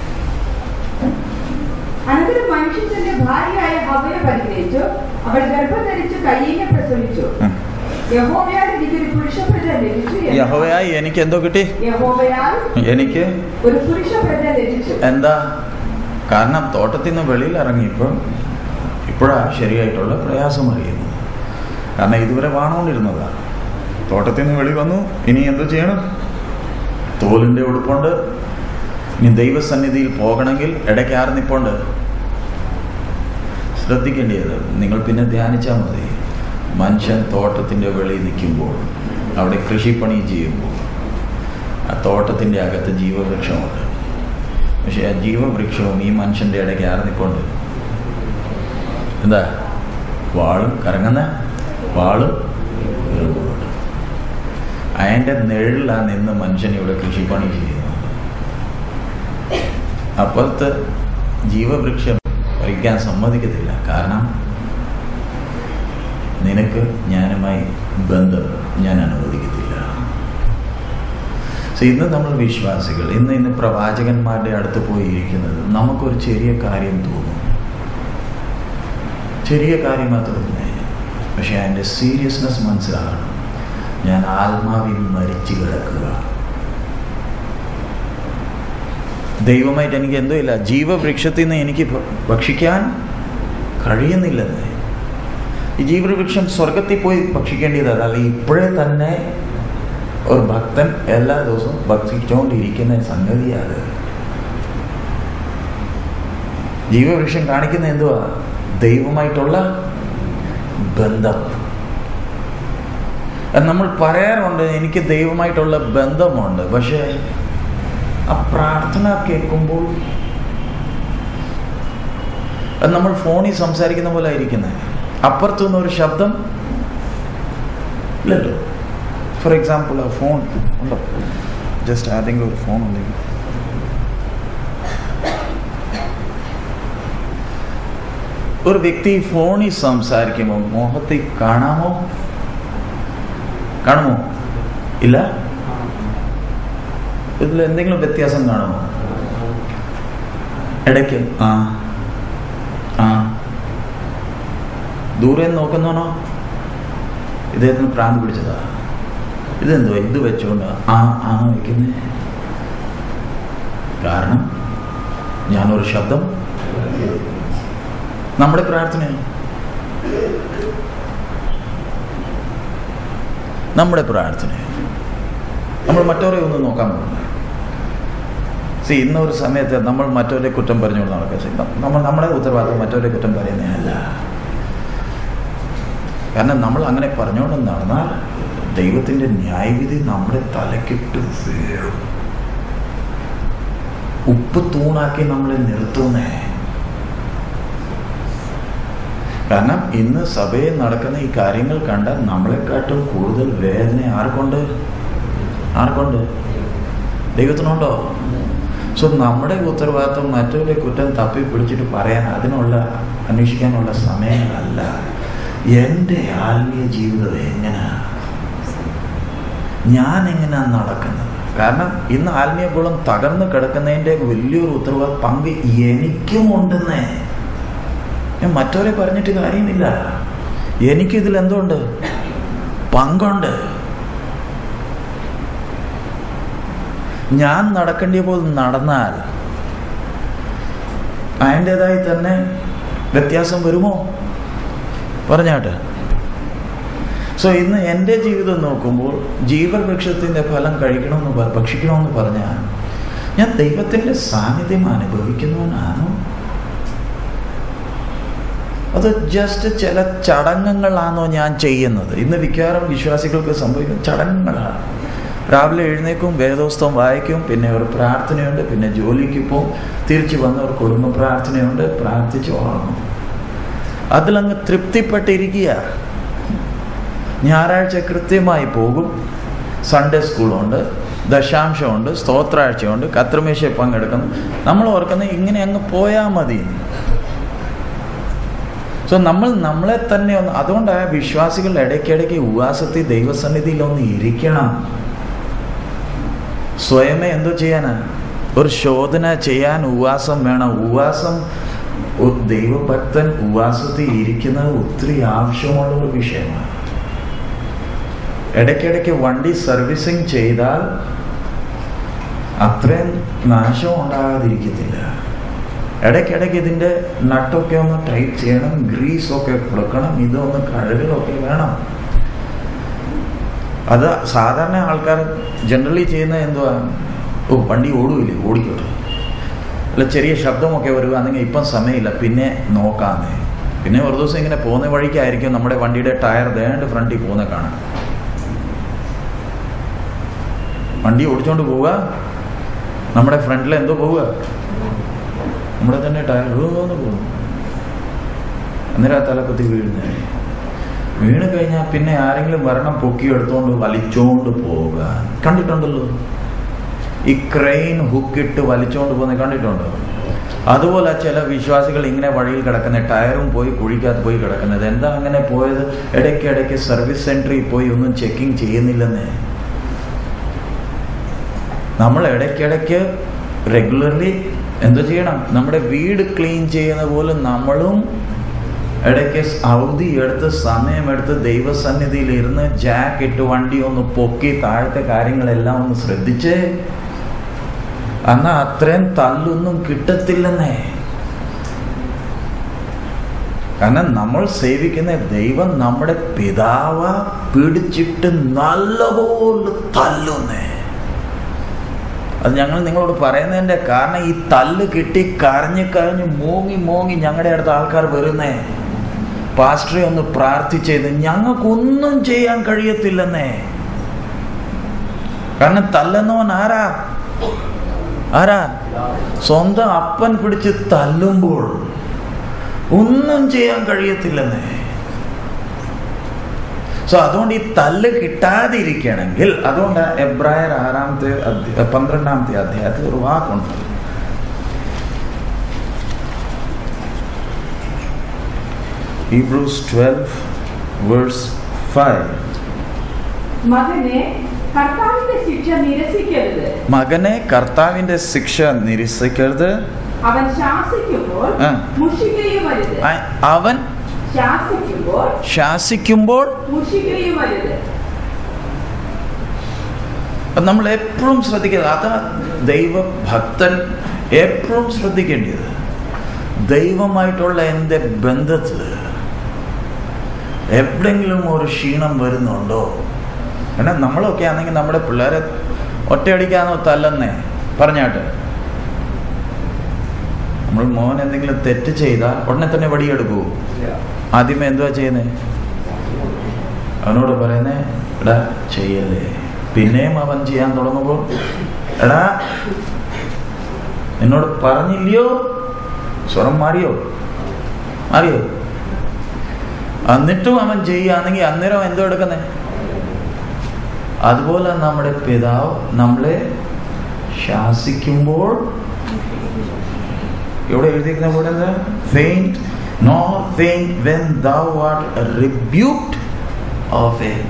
അനന്തരം മനുഷ്യൻ തന്റെ ഭാര്യയായ ഹവയെ പരിഗ്രഹിച്ചു അവൾ ഗർഭം ധരിച്ചു കയ്യിനെ പ്രസവിച്ചു ഉം. യഹോവയാൽ എനിക്കൊരു പുരുഷപ്രജ ലഭിച്ചു എന്ന് യഹോവയായി എനിക്ക് എന്തോ കിട്ടി യഹോവയാൽ എനിക്ക് ഒരു പുരുഷപ്രജ ലഭിച്ചു എന്താ കാരണം തോട്ടത്തിൽ നിന്ന് വെളിയിൽ ഇറങ്ങിയപ്പോൾ ഇപ്പോഴാണ് ശരിയായിട്ടുള്ള പ്രയാസം അറിയുന്നത് കാരണം ഇതുവരെ വാണുകൊണ്ടിരുന്നതാണ് തോട്ടത്തിൽ നിന്ന് വെളി വന്നു ഇനി എന്ത് ചെയ്യണം തോലിൻ്റെ ഉടുപ്പുണ്ട് ഇനി ദൈവസന്നിധിയിൽ പോകണമെങ്കിൽ ഇടയ്ക്ക് ആറ് നിപ്പുണ്ട് ശ്രദ്ധിക്കേണ്ടത് നിങ്ങൾ പിന്നെ ധ്യാനിച്ചാൽ മതി മനുഷ്യൻ തോട്ടത്തിൻ്റെ വെളിയിൽ നിൽക്കുമ്പോൾ അവിടെ കൃഷിപ്പണി ചെയ്യുമ്പോൾ ആ തോട്ടത്തിൻ്റെ അകത്ത് ജീവവൃക്ഷമുണ്ട് പക്ഷേ ആ ജീവവൃക്ഷവും ഈ മനുഷ്യൻ്റെ ഇടയ്ക്ക് ആറ് നിൽപ്പുണ്ട് എന്താ വാളും കറങ്ങുന്ന വാളും എറിവുമുണ്ട് അതിൻ്റെ നിഴലിലാണ് നിന്ന് മനുഷ്യൻ ഇവിടെ കൃഷിപ്പണി ചെയ്യുന്നത് അപ്പുറത്ത് ജീവവൃക്ഷം പറിക്കാൻ സമ്മതിക്കത്തില്ല കാരണം നിനക്ക് ഞാനുമായി ബന്ധം ഞാൻ അനുവദിക്കത്തില്ല സോ ഇന്ന് നമ്മൾ വിശ്വാസികൾ ഇന്ന് ഇന്ന് പ്രവാചകന്മാരുടെ അടുത്ത് പോയി ഇരിക്കുന്നത് നമുക്കൊരു ചെറിയ കാര്യം തോന്നും ചെറിയ കാര്യമാണ് തോന്നുന്നത് പക്ഷെ അതിൻ്റെ സീരിയസ്നെസ് മനസ്സിലാകണം ഞാൻ ആത്മാവിൽ മരിച്ചു കിടക്കുക ദൈവമായിട്ട് എനിക്ക് എന്തോ ഇല്ല ജീവവൃക്ഷത്തിൽ നിന്ന് എനിക്ക് ഭ- ഭക്ഷിക്കാൻ കഴിയുന്നില്ലെന്ന് ഈ ജീവവൃക്ഷം സ്വർഗത്തിൽ പോയി ഭക്ഷിക്കേണ്ടതല്ല അല്ല ഇപ്പോഴേ തന്നെ ഒരു ഭക്തൻ എല്ലാ ദിവസവും ഭക്ഷിച്ചുകൊണ്ടിരിക്കുന്ന സംഗതിയാണ് ജീവവൃക്ഷം കാണിക്കുന്ന എന്തുവാ ദൈവമായിട്ടുള്ള ബന്ധം അത് നമ്മൾ പറയാറുണ്ട് എനിക്ക് ദൈവമായിട്ടുള്ള ബന്ധമുണ്ട് പക്ഷേ ആ പ്രാർത്ഥന കേൾക്കുമ്പോൾ അത് നമ്മൾ ഫോണിൽ സംസാരിക്കുന്ന പോലെ ആയിരിക്കുന്നത് അപ്പുറത്തു നിന്ന് ഒരു ശബ്ദം ഇല്ലല്ലോ ഫോർ എക്സാമ്പിൾ ആ ഫോൺ ഉണ്ടോ ജസ്റ്റ് ആരെങ്കിലും ഒരു ഫോൺ ഉണ്ടെങ്കിൽ ഒരു വ്യക്തി ഫോണിൽ സംസാരിക്കുമ്പോൾ മുഖത്തിൽ കാണാമോ കാണുമോ ഇല്ല ഇതിൽ എന്തെങ്കിലും വ്യത്യാസം കാണുമോ ഇടയ്ക്ക് ആ ആ ദൂരെ നിന്ന് നോക്കുന്നോണോ ഇദ്ദേഹത്തിന് പ്രാന്ത് പിടിച്ചതാ ഇതെന്തോ ഇത് വെച്ചുകൊണ്ട് ആ ആ വയ്ക്കുന്നേ കാരണം ഞാനൊരു ശബ്ദം നമ്മുടെ പ്രാർത്ഥനയാണ് നമ്മുടെ പ്രാർത്ഥന നമ്മൾ മറ്റവരെ ഒന്നും നോക്കാൻ പോകുന്നത് സി ഇന്നൊരു സമയത്ത് നമ്മൾ മറ്റവരെ കുറ്റം പറഞ്ഞുകൊണ്ട് നടക്കുക സി നമ്മൾ നമ്മുടെ ഉത്തരവാദിത്വം മറ്റവരെ കുറ്റം പറയുന്നതല്ല കാരണം നമ്മൾ അങ്ങനെ പറഞ്ഞുകൊണ്ട് നടന്നാൽ ദൈവത്തിൻ്റെ ന്യായവിധി നമ്മുടെ തലക്കിട്ട് വീഴും ഉപ്പ് തൂണാക്കി നമ്മളെ നിർത്തുന്നേ കാരണം ഇന്ന് സഭയിൽ നടക്കുന്ന ഈ കാര്യങ്ങൾ കണ്ടാൽ നമ്മളെക്കാട്ടും കൂടുതൽ വേദന ആർക്കുണ്ട് ആർക്കുണ്ട് ദൈവത്തിനുണ്ടോ സോ നമ്മുടെ ഉത്തരവാദിത്വം മറ്റൊരു കുറ്റം തപ്പി പിടിച്ചിട്ട് പറയാൻ അതിനുള്ള അന്വേഷിക്കാനുള്ള സമയങ്ങളല്ല എൻ്റെ ആത്മീയ ജീവിതം എങ്ങനെ ഞാൻ എങ്ങനെയാണ് നടക്കുന്നത് കാരണം ഇന്ന് ആത്മീയ ഗുണം തകർന്നു കിടക്കുന്നതിൻ്റെ വലിയൊരു ഉത്തരവാദ പങ്ക് എനിക്കും ഉണ്ടെന്നേ ഞാൻ മറ്റവരെ പറഞ്ഞിട്ട് കാര്യമില്ല എനിക്കിതിൽ എന്തുണ്ട് പങ്കുണ്ട് ഞാൻ നടക്കേണ്ടിയ പോലെ നടന്നാൽ അതിൻ്റെതായി തന്നെ വ്യത്യാസം വരുമോ പറഞ്ഞാട്ടെ സോ ഇന്ന് എൻ്റെ ജീവിതം നോക്കുമ്പോൾ ജീവവൃക്ഷത്തിൻ്റെ ഫലം കഴിക്കണമെന്ന് പ- ഭക്ഷിക്കണമെന്ന് പറഞ്ഞാൽ ഞാൻ ദൈവത്തിൻ്റെ സാന്നിധ്യം അനുഭവിക്കുന്നവനാണോ അത് ജസ്റ്റ് ചില ചടങ്ങുകളാണോ ഞാൻ ചെയ്യുന്നത് ഇന്ന് മിക്കവാറും വിശ്വാസികൾക്ക് സംഭവിക്കുന്ന ചടങ്ങുകളാണ് രാവിലെ എഴുന്നേക്കും വേദോസ്തം വായിക്കും പിന്നെ ഒരു പ്രാർത്ഥനയുണ്ട് പിന്നെ ജോലിക്ക് പോകും തിരിച്ചു വന്ന് ഒരു കുടുംബ പ്രാർത്ഥനയുണ്ട് പ്രാർത്ഥിച്ച് ഉറങ്ങും അതിലങ്ങ് തൃപ്തിപ്പെട്ടിരിക്കുക ഞായറാഴ്ച കൃത്യമായി പോകും സൺഡേ സ്കൂളുണ്ട് ദശാംശമുണ്ട് സ്തോത്രാഴ്ചയുണ്ട് കത്രിമേശ പങ്കെടുക്കുന്നു നമ്മൾ ഓർക്കുന്നത് ഇങ്ങനെ അങ്ങ് പോയാൽ മതി സോ നമ്മൾ നമ്മളെ തന്നെ ഒന്ന് അതുകൊണ്ടാണ് വിശ്വാസികൾ ഇടയ്ക്കിടയ്ക്ക് ഉവാസത്തിൽ ദൈവസന്നിധിയിൽ ഒന്ന് ഇരിക്കണം സ്വയമേ എന്തോ ചെയ്യാനാ ഒരു ശോധന ചെയ്യാൻ ഉവാസം വേണം ഉവാസം ഒരു ദൈവഭക്തൻ ഉവാസത്തിൽ ഇരിക്കുന്നത് ഒത്തിരി ആവശ്യമുള്ള ഒരു വിഷയമാണ് ഇടയ്ക്കിടയ്ക്ക് വണ്ടി സർവീസിങ് ചെയ്താൽ അത്രയും നാശം ഉണ്ടാകാതിരിക്കത്തില്ല ഇടയ്ക്കിടയ്ക്ക് ഇതിൻ്റെ നട്ടൊക്കെ ഒന്ന് ടൈറ്റ് ചെയ്യണം ഗ്രീസൊക്കെ കൊടുക്കണം ഇതൊന്ന് കഴുകലൊക്കെ വേണം അത് സാധാരണ ആൾക്കാർ ജനറലി ചെയ്യുന്നത് എന്തുവാ ഓ വണ്ടി ഓടൂല്ലേ ഓടിക്കോട്ടെ അല്ല ചെറിയ ശബ്ദമൊക്കെ വരുവാണെങ്കിൽ ഇപ്പം സമയമില്ല പിന്നെ നോക്കാന്നേ പിന്നെ ഒരു ദിവസം ഇങ്ങനെ പോകുന്ന വഴിക്കായിരിക്കും നമ്മുടെ വണ്ടിയുടെ ടയർ ദേണ്ട് ഫ്രണ്ടിൽ പോകുന്ന കാണാം വണ്ടി ഓടിച്ചോണ്ട് പോവുക നമ്മുടെ ഫ്രണ്ടിൽ എന്തോ പോവുക നമ്മുടെ തന്നെ ടയർ ഒന്ന് പോകും അന്നേരം ആ തലക്കുത്തി വീഴുന്നത് വീണ് കഴിഞ്ഞാൽ പിന്നെ ആരെങ്കിലും വരണം പൊക്കി എടുത്തോണ്ട് വലിച്ചോണ്ട് പോവുക കണ്ടിട്ടുണ്ടല്ലോ ഈ ക്രെയിൻ ഹുക്കിട്ട് വലിച്ചോണ്ട് പോകുന്നത് കണ്ടിട്ടുണ്ടോ അതുപോലെ ചില വിശ്വാസികൾ ഇങ്ങനെ വഴിയിൽ കിടക്കുന്ന ടയറും പോയി കുഴിക്കകത്ത് പോയി കിടക്കുന്നത് എന്താ അങ്ങനെ പോയത് ഇടയ്ക്കിടയ്ക്ക് സർവീസ് സെന്ററിൽ പോയി ഒന്നും ചെക്കിങ് ചെയ്യുന്നില്ലെന്നേ നമ്മൾ ഇടയ്ക്കിടയ്ക്ക് റെഗുലർലി എന്തോ ചെയ്യണം നമ്മുടെ വീട് ക്ലീൻ ചെയ്യുന്ന പോലെ നമ്മളും ഇടയ്ക്ക് അവധി എടുത്ത് സമയമെടുത്ത് ദൈവസന്നിധിയിൽ ഇരുന്ന് ജാക്ക് ഇട്ട് വണ്ടി ഒന്ന് പൊക്കി താഴത്തെ കാര്യങ്ങളെല്ലാം ഒന്ന് ശ്രദ്ധിച്ച് എന്നാൽ അത്രയും തല്ലൊന്നും കിട്ടത്തില്ലെന്നേ കാരണം നമ്മൾ സേവിക്കുന്ന ദൈവം നമ്മുടെ പിതാവ പിടിച്ചിട്ട് നല്ലപോലെ തല്ലുന്നേ അത് ഞങ്ങൾ നിങ്ങളോട് പറയുന്നതിൻ്റെ കാരണം ഈ തല്ല് കിട്ടി കരഞ്ഞ് കരഞ്ഞ് മോങ്ങി മോങ്ങി ഞങ്ങളുടെ അടുത്ത് ആൾക്കാർ വരുന്നേ പാസ്റ്ററെ ഒന്ന് പ്രാർത്ഥിച്ചത് ഞങ്ങൾക്കൊന്നും ചെയ്യാൻ കഴിയത്തില്ലെന്നേ കാരണം തല്ലുന്നവൻ ആരാ ആരാ സ്വന്തം അപ്പൻ പിടിച്ച് തല്ലുമ്പോൾ ഒന്നും ചെയ്യാൻ കഴിയത്തില്ലെന്നേ സോ അതുകൊണ്ട് ഈ തല്ല് കിട്ടാതിരിക്കണമെങ്കിൽ അതുകൊണ്ട് എബ്രായർ ആറാമത്തെ അധ്യ- പന്ത്രണ്ടാമത്തെ അധ്യായത്തിൽ ഒരു വാക്കുണ്ട് ഹീബ്രൂസ് ട്വൽവ് വേഴ്സ് ഫൈവ് മകനെ കർത്താവിന്റെ ശിക്ഷ നിരസിക്കരുത് മകനെ കർത്താവിന്റെ ശിക്ഷ നിരസിക്കരുത് അവൻ ശാസിക്കുമ്പോൾ ആ. മുഷികയും വരുത് അ- അവൻ ശാസിക്കുമ്പോൾ ശാസിക്കുമ്പോൾ മുഷികയും വരുത് അത് നമ്മൾ എപ്പോഴും ശ്രദ്ധിക്കുക അതാ ദൈവഭക്തൻ എപ്പോഴും ശ്രദ്ധിക്കേണ്ടത് ദൈവമായിട്ടുള്ള എൻ്റെ ബന്ധത്തിൽ എവിടെങ്കിലും ഒരു ക്ഷീണം വരുന്നുണ്ടോ കാരണം നമ്മളൊക്കെ ആണെങ്കിൽ നമ്മുടെ പിള്ളേരെ ഒറ്റയടിക്കാന്നോ തല്ലെന്നേ പറഞ്ഞാട്ട് നമ്മൾ മോൻ എന്തെങ്കിലും തെറ്റ് ചെയ്താൽ ഉടനെ തന്നെ വടിയെടുക്കൂ ആദ്യമേ എന്തുവാ ചെയ്യുന്നത് അവനോട് പറയുന്നേ എടാ ചെയ്യല്ലേ പിന്നെയും അവൻ ചെയ്യാൻ തുടങ്ങുമ്പോൾ എടാ എന്നോട് പറഞ്ഞില്ലയോ സ്വരം മാറിയോ മാറിയോ എന്നിട്ടും അവൻ ചെയ്യുകയാണെങ്കിൽ അന്നേരം എന്തോ എടുക്കുന്നേ അതുപോലെ നമ്മുടെ പിതാവ് നമ്മളെ ശാസിക്കുമ്പോൾ ഇവിടെ എഴുതിയിരിക്കുന്ന പോലെ എന്താ faint no faint when thou art rebuked of a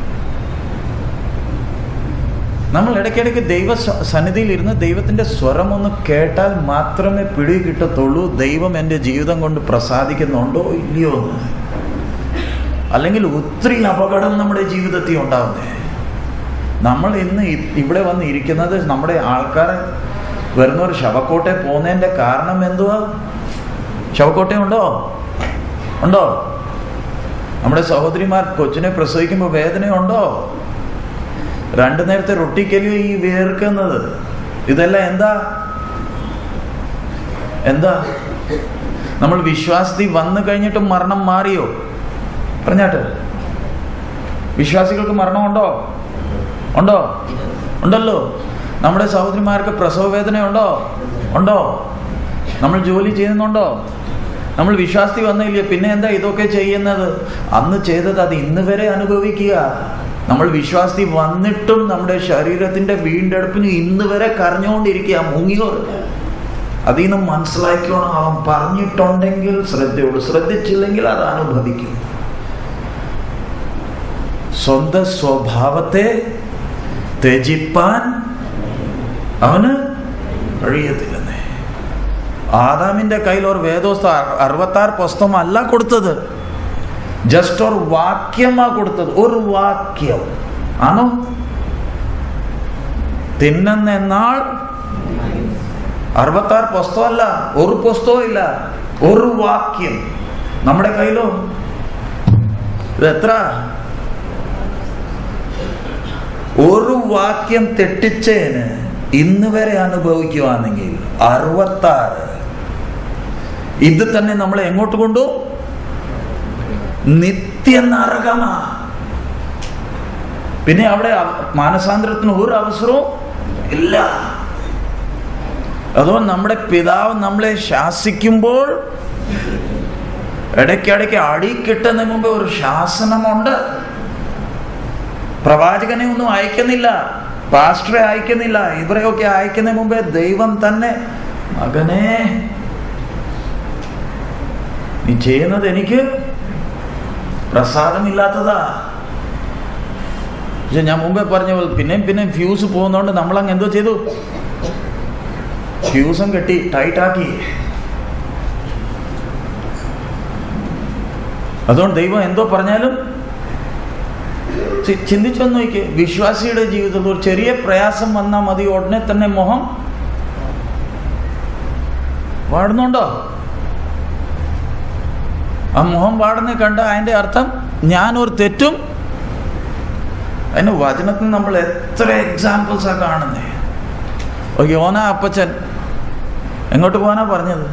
നമ്മൾ ഇടയ്ക്കിടയ്ക്ക് ദൈവ സ- സന്നിധിയിൽ ഇരുന്ന് ദൈവത്തിൻ്റെ സ്വരം ഒന്ന് കേട്ടാൽ മാത്രമേ പിടി കിട്ടത്തുള്ളൂ ദൈവം എൻ്റെ ജീവിതം കൊണ്ട് പ്രസാദിക്കുന്നുണ്ടോ ഇല്ലയോ എന്ന് അല്ലെങ്കിൽ ഒത്തിരി അപകടം നമ്മുടെ ജീവിതത്തിൽ ഉണ്ടാവുന്നേ നമ്മൾ ഇന്ന് ഇ- ഇവിടെ വന്ന് ഇരിക്കുന്നത് നമ്മുടെ ആൾക്കാരെ വരുന്നവർ ശവക്കോട്ടെ പോകുന്നതിൻ്റെ കാരണം എന്തുവാ ശവക്കോട്ട ഉണ്ടോ ഉണ്ടോ നമ്മുടെ സഹോദരിമാർ കൊച്ചിനെ പ്രസവിക്കുമ്പോൾ വേദനയുണ്ടോ രണ്ടു നേരത്തെ റൊട്ടിക്കലി ഈ വേർക്കുന്നത് ഇതെല്ലാം എന്താ എന്താ നമ്മൾ വിശ്വാസത്തിൽ വന്നു കഴിഞ്ഞിട്ട് മരണം മാറിയോ പറഞ്ഞാട്ട് വിശ്വാസികൾക്ക് മരണമുണ്ടോ ഉണ്ടോ ഉണ്ടല്ലോ നമ്മുടെ സഹോദരിമാർക്ക് പ്രസവ വേദന ഉണ്ടോ ഉണ്ടോ നമ്മൾ ജോലി ചെയ്യുന്നുണ്ടോ നമ്മൾ വിശ്വാസത്തിൽ വന്നില്ലേ പിന്നെ എന്താ ഇതൊക്കെ ചെയ്യുന്നത് അന്ന് ചെയ്തത് അത് ഇന്ന് വരെ അനുഭവിക്കുക നമ്മൾ വിശ്വാസി വന്നിട്ടും നമ്മുടെ ശരീരത്തിന്റെ വീണ്ടെടുപ്പിന് ഇന്ന് വരെ കരഞ്ഞുകൊണ്ടിരിക്കുക മുങ്ങിയോറില്ല അതിൽ നിന്ന് മനസ്സിലാക്കിയോണം അവൻ പറഞ്ഞിട്ടുണ്ടെങ്കിൽ ശ്രദ്ധയോട് ശ്രദ്ധിച്ചില്ലെങ്കിൽ അത് അനുഭവിക്കും സ്വന്തം സ്വഭാവത്തെ ത്യജിപ്പാൻ അവന് കഴിയത്തില്ലെന്നേ ആദാമിന്റെ കയ്യിൽ ഒരു വേദോസ്ത അറുപത്താറ് പുസ്തകം അല്ല കൊടുത്തത് ജസ്റ്റ് ഒരു വാക്യമാ കൊടുത്തത് ഒരു വാക്യം ആണോ തിന്നുന്ന നാൾ അറുപത്താറ് പുസ്തകമല്ല ഒരു പുസ്തകം ഇല്ല ഒരു വാക്യം നമ്മുടെ കയ്യിലോ ഇത് എത്ര ഒരു വാക്യം തെറ്റിച്ചതിന് ഇന്ന് വരെ അനുഭവിക്കുവാണെങ്കിൽ അറുപത്താറ് ഇത് തന്നെ നമ്മളെ എങ്ങോട്ട് കൊണ്ടു നിത്യ നരകമാ പിന്നെ അവിടെ അവ- മാനസാന്തരത്തിന് ഒരു അവസരവും ഇല്ല അതോ നമ്മുടെ പിതാവ് നമ്മളെ ശാസിക്കുമ്പോൾ ഇടയ്ക്കിടയ്ക്ക് അടി കിട്ടുന്നതിന് മുമ്പ് ഒരു ശാസനമുണ്ട് പ്രവാചകനെ ഒന്നും അയക്കുന്നില്ല പാസ്റ്ററെ അയക്കുന്നില്ല ഇവരെയൊക്കെ അയക്കുന്നതിന് മുമ്പേ ദൈവം തന്നെ മകനെ നീ ചെയ്യുന്നത് എനിക്ക് പ്രസാദമില്ലാത്തതാ പക്ഷെ ഞാൻ മുമ്പേ പറഞ്ഞ പോലെ പിന്നെയും പിന്നെയും ഫ്യൂസ് പോകുന്നതുകൊണ്ട് നമ്മളങ്ങ് എന്തോ ചെയ്തു ഫ്യൂസും കെട്ടി ടൈറ്റാക്കി അതുകൊണ്ട് ദൈവം എന്തോ പറഞ്ഞാലും ചി- ചിന്തിച്ചൊന്ന് നോക്കിയേ വിശ്വാസിയുടെ ജീവിതത്തിൽ ഒരു ചെറിയ പ്രയാസം വന്നാൽ മതി ഉടനെ തന്നെ മോഹം വാടുന്നുണ്ടോ ആ മുഖം പാടുന്ന കണ്ട അതിൻ്റെ അർത്ഥം ഞാനൊരു തെറ്റും അതിന് വചനത്തിൽ നമ്മൾ എത്ര എക്സാമ്പിൾസാ കാണുന്നേ ഓ യോന അപ്പച്ചൻ എങ്ങോട്ട് പോകാനാ പറഞ്ഞത്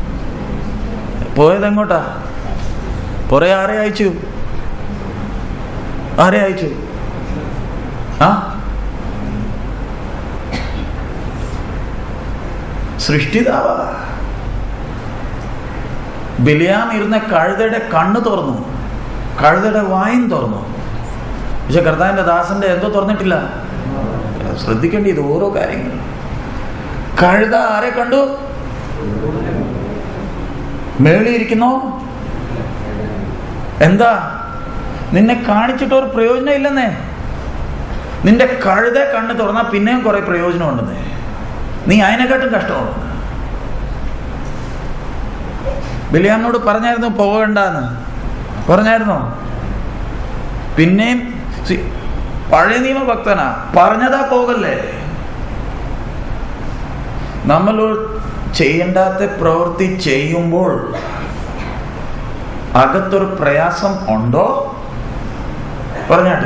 പോയത് എങ്ങോട്ടാ പുറേ ആരെ അയച്ചു ആരെ അയച്ചു ആ സൃഷ്ടിതാവാ ബിലിയാം ഇരുന്ന കഴുതയുടെ കണ്ണ് തുറന്നു കഴുതയുടെ വായും തുറന്നു പക്ഷെ കർത്താവിന്റെ ദാസന്റെ എന്തോ തുറന്നിട്ടില്ല ശ്രദ്ധിക്കേണ്ടി ഇത് ഓരോ കാര്യങ്ങൾ കഴുത ആരെ കണ്ടു മേളിയിരിക്കുന്നു എന്താ നിന്നെ കാണിച്ചിട്ട് ഒരു പ്രയോജനം ഇല്ലെന്നേ നിന്റെ കഴുത കണ്ണ് തുറന്നാൽ പിന്നെയും കുറെ പ്രയോജനമുണ്ടെന്നേ നീ അതിനെക്കാട്ടും കഷ്ടമുണ്ട് ബിലിയാമിനോട് പറഞ്ഞായിരുന്നു പോകണ്ടെന്ന് പറഞ്ഞായിരുന്നോ പിന്നെയും സി- പഴയ നിയമഭക്തനാ പറഞ്ഞതാ പോകല്ലേ നമ്മൾ ഒരു ചെയ്യേണ്ടാത്ത പ്രവൃത്തി ചെയ്യുമ്പോൾ അകത്തൊരു പ്രയാസം ഉണ്ടോ പറഞ്ഞാട്ടെ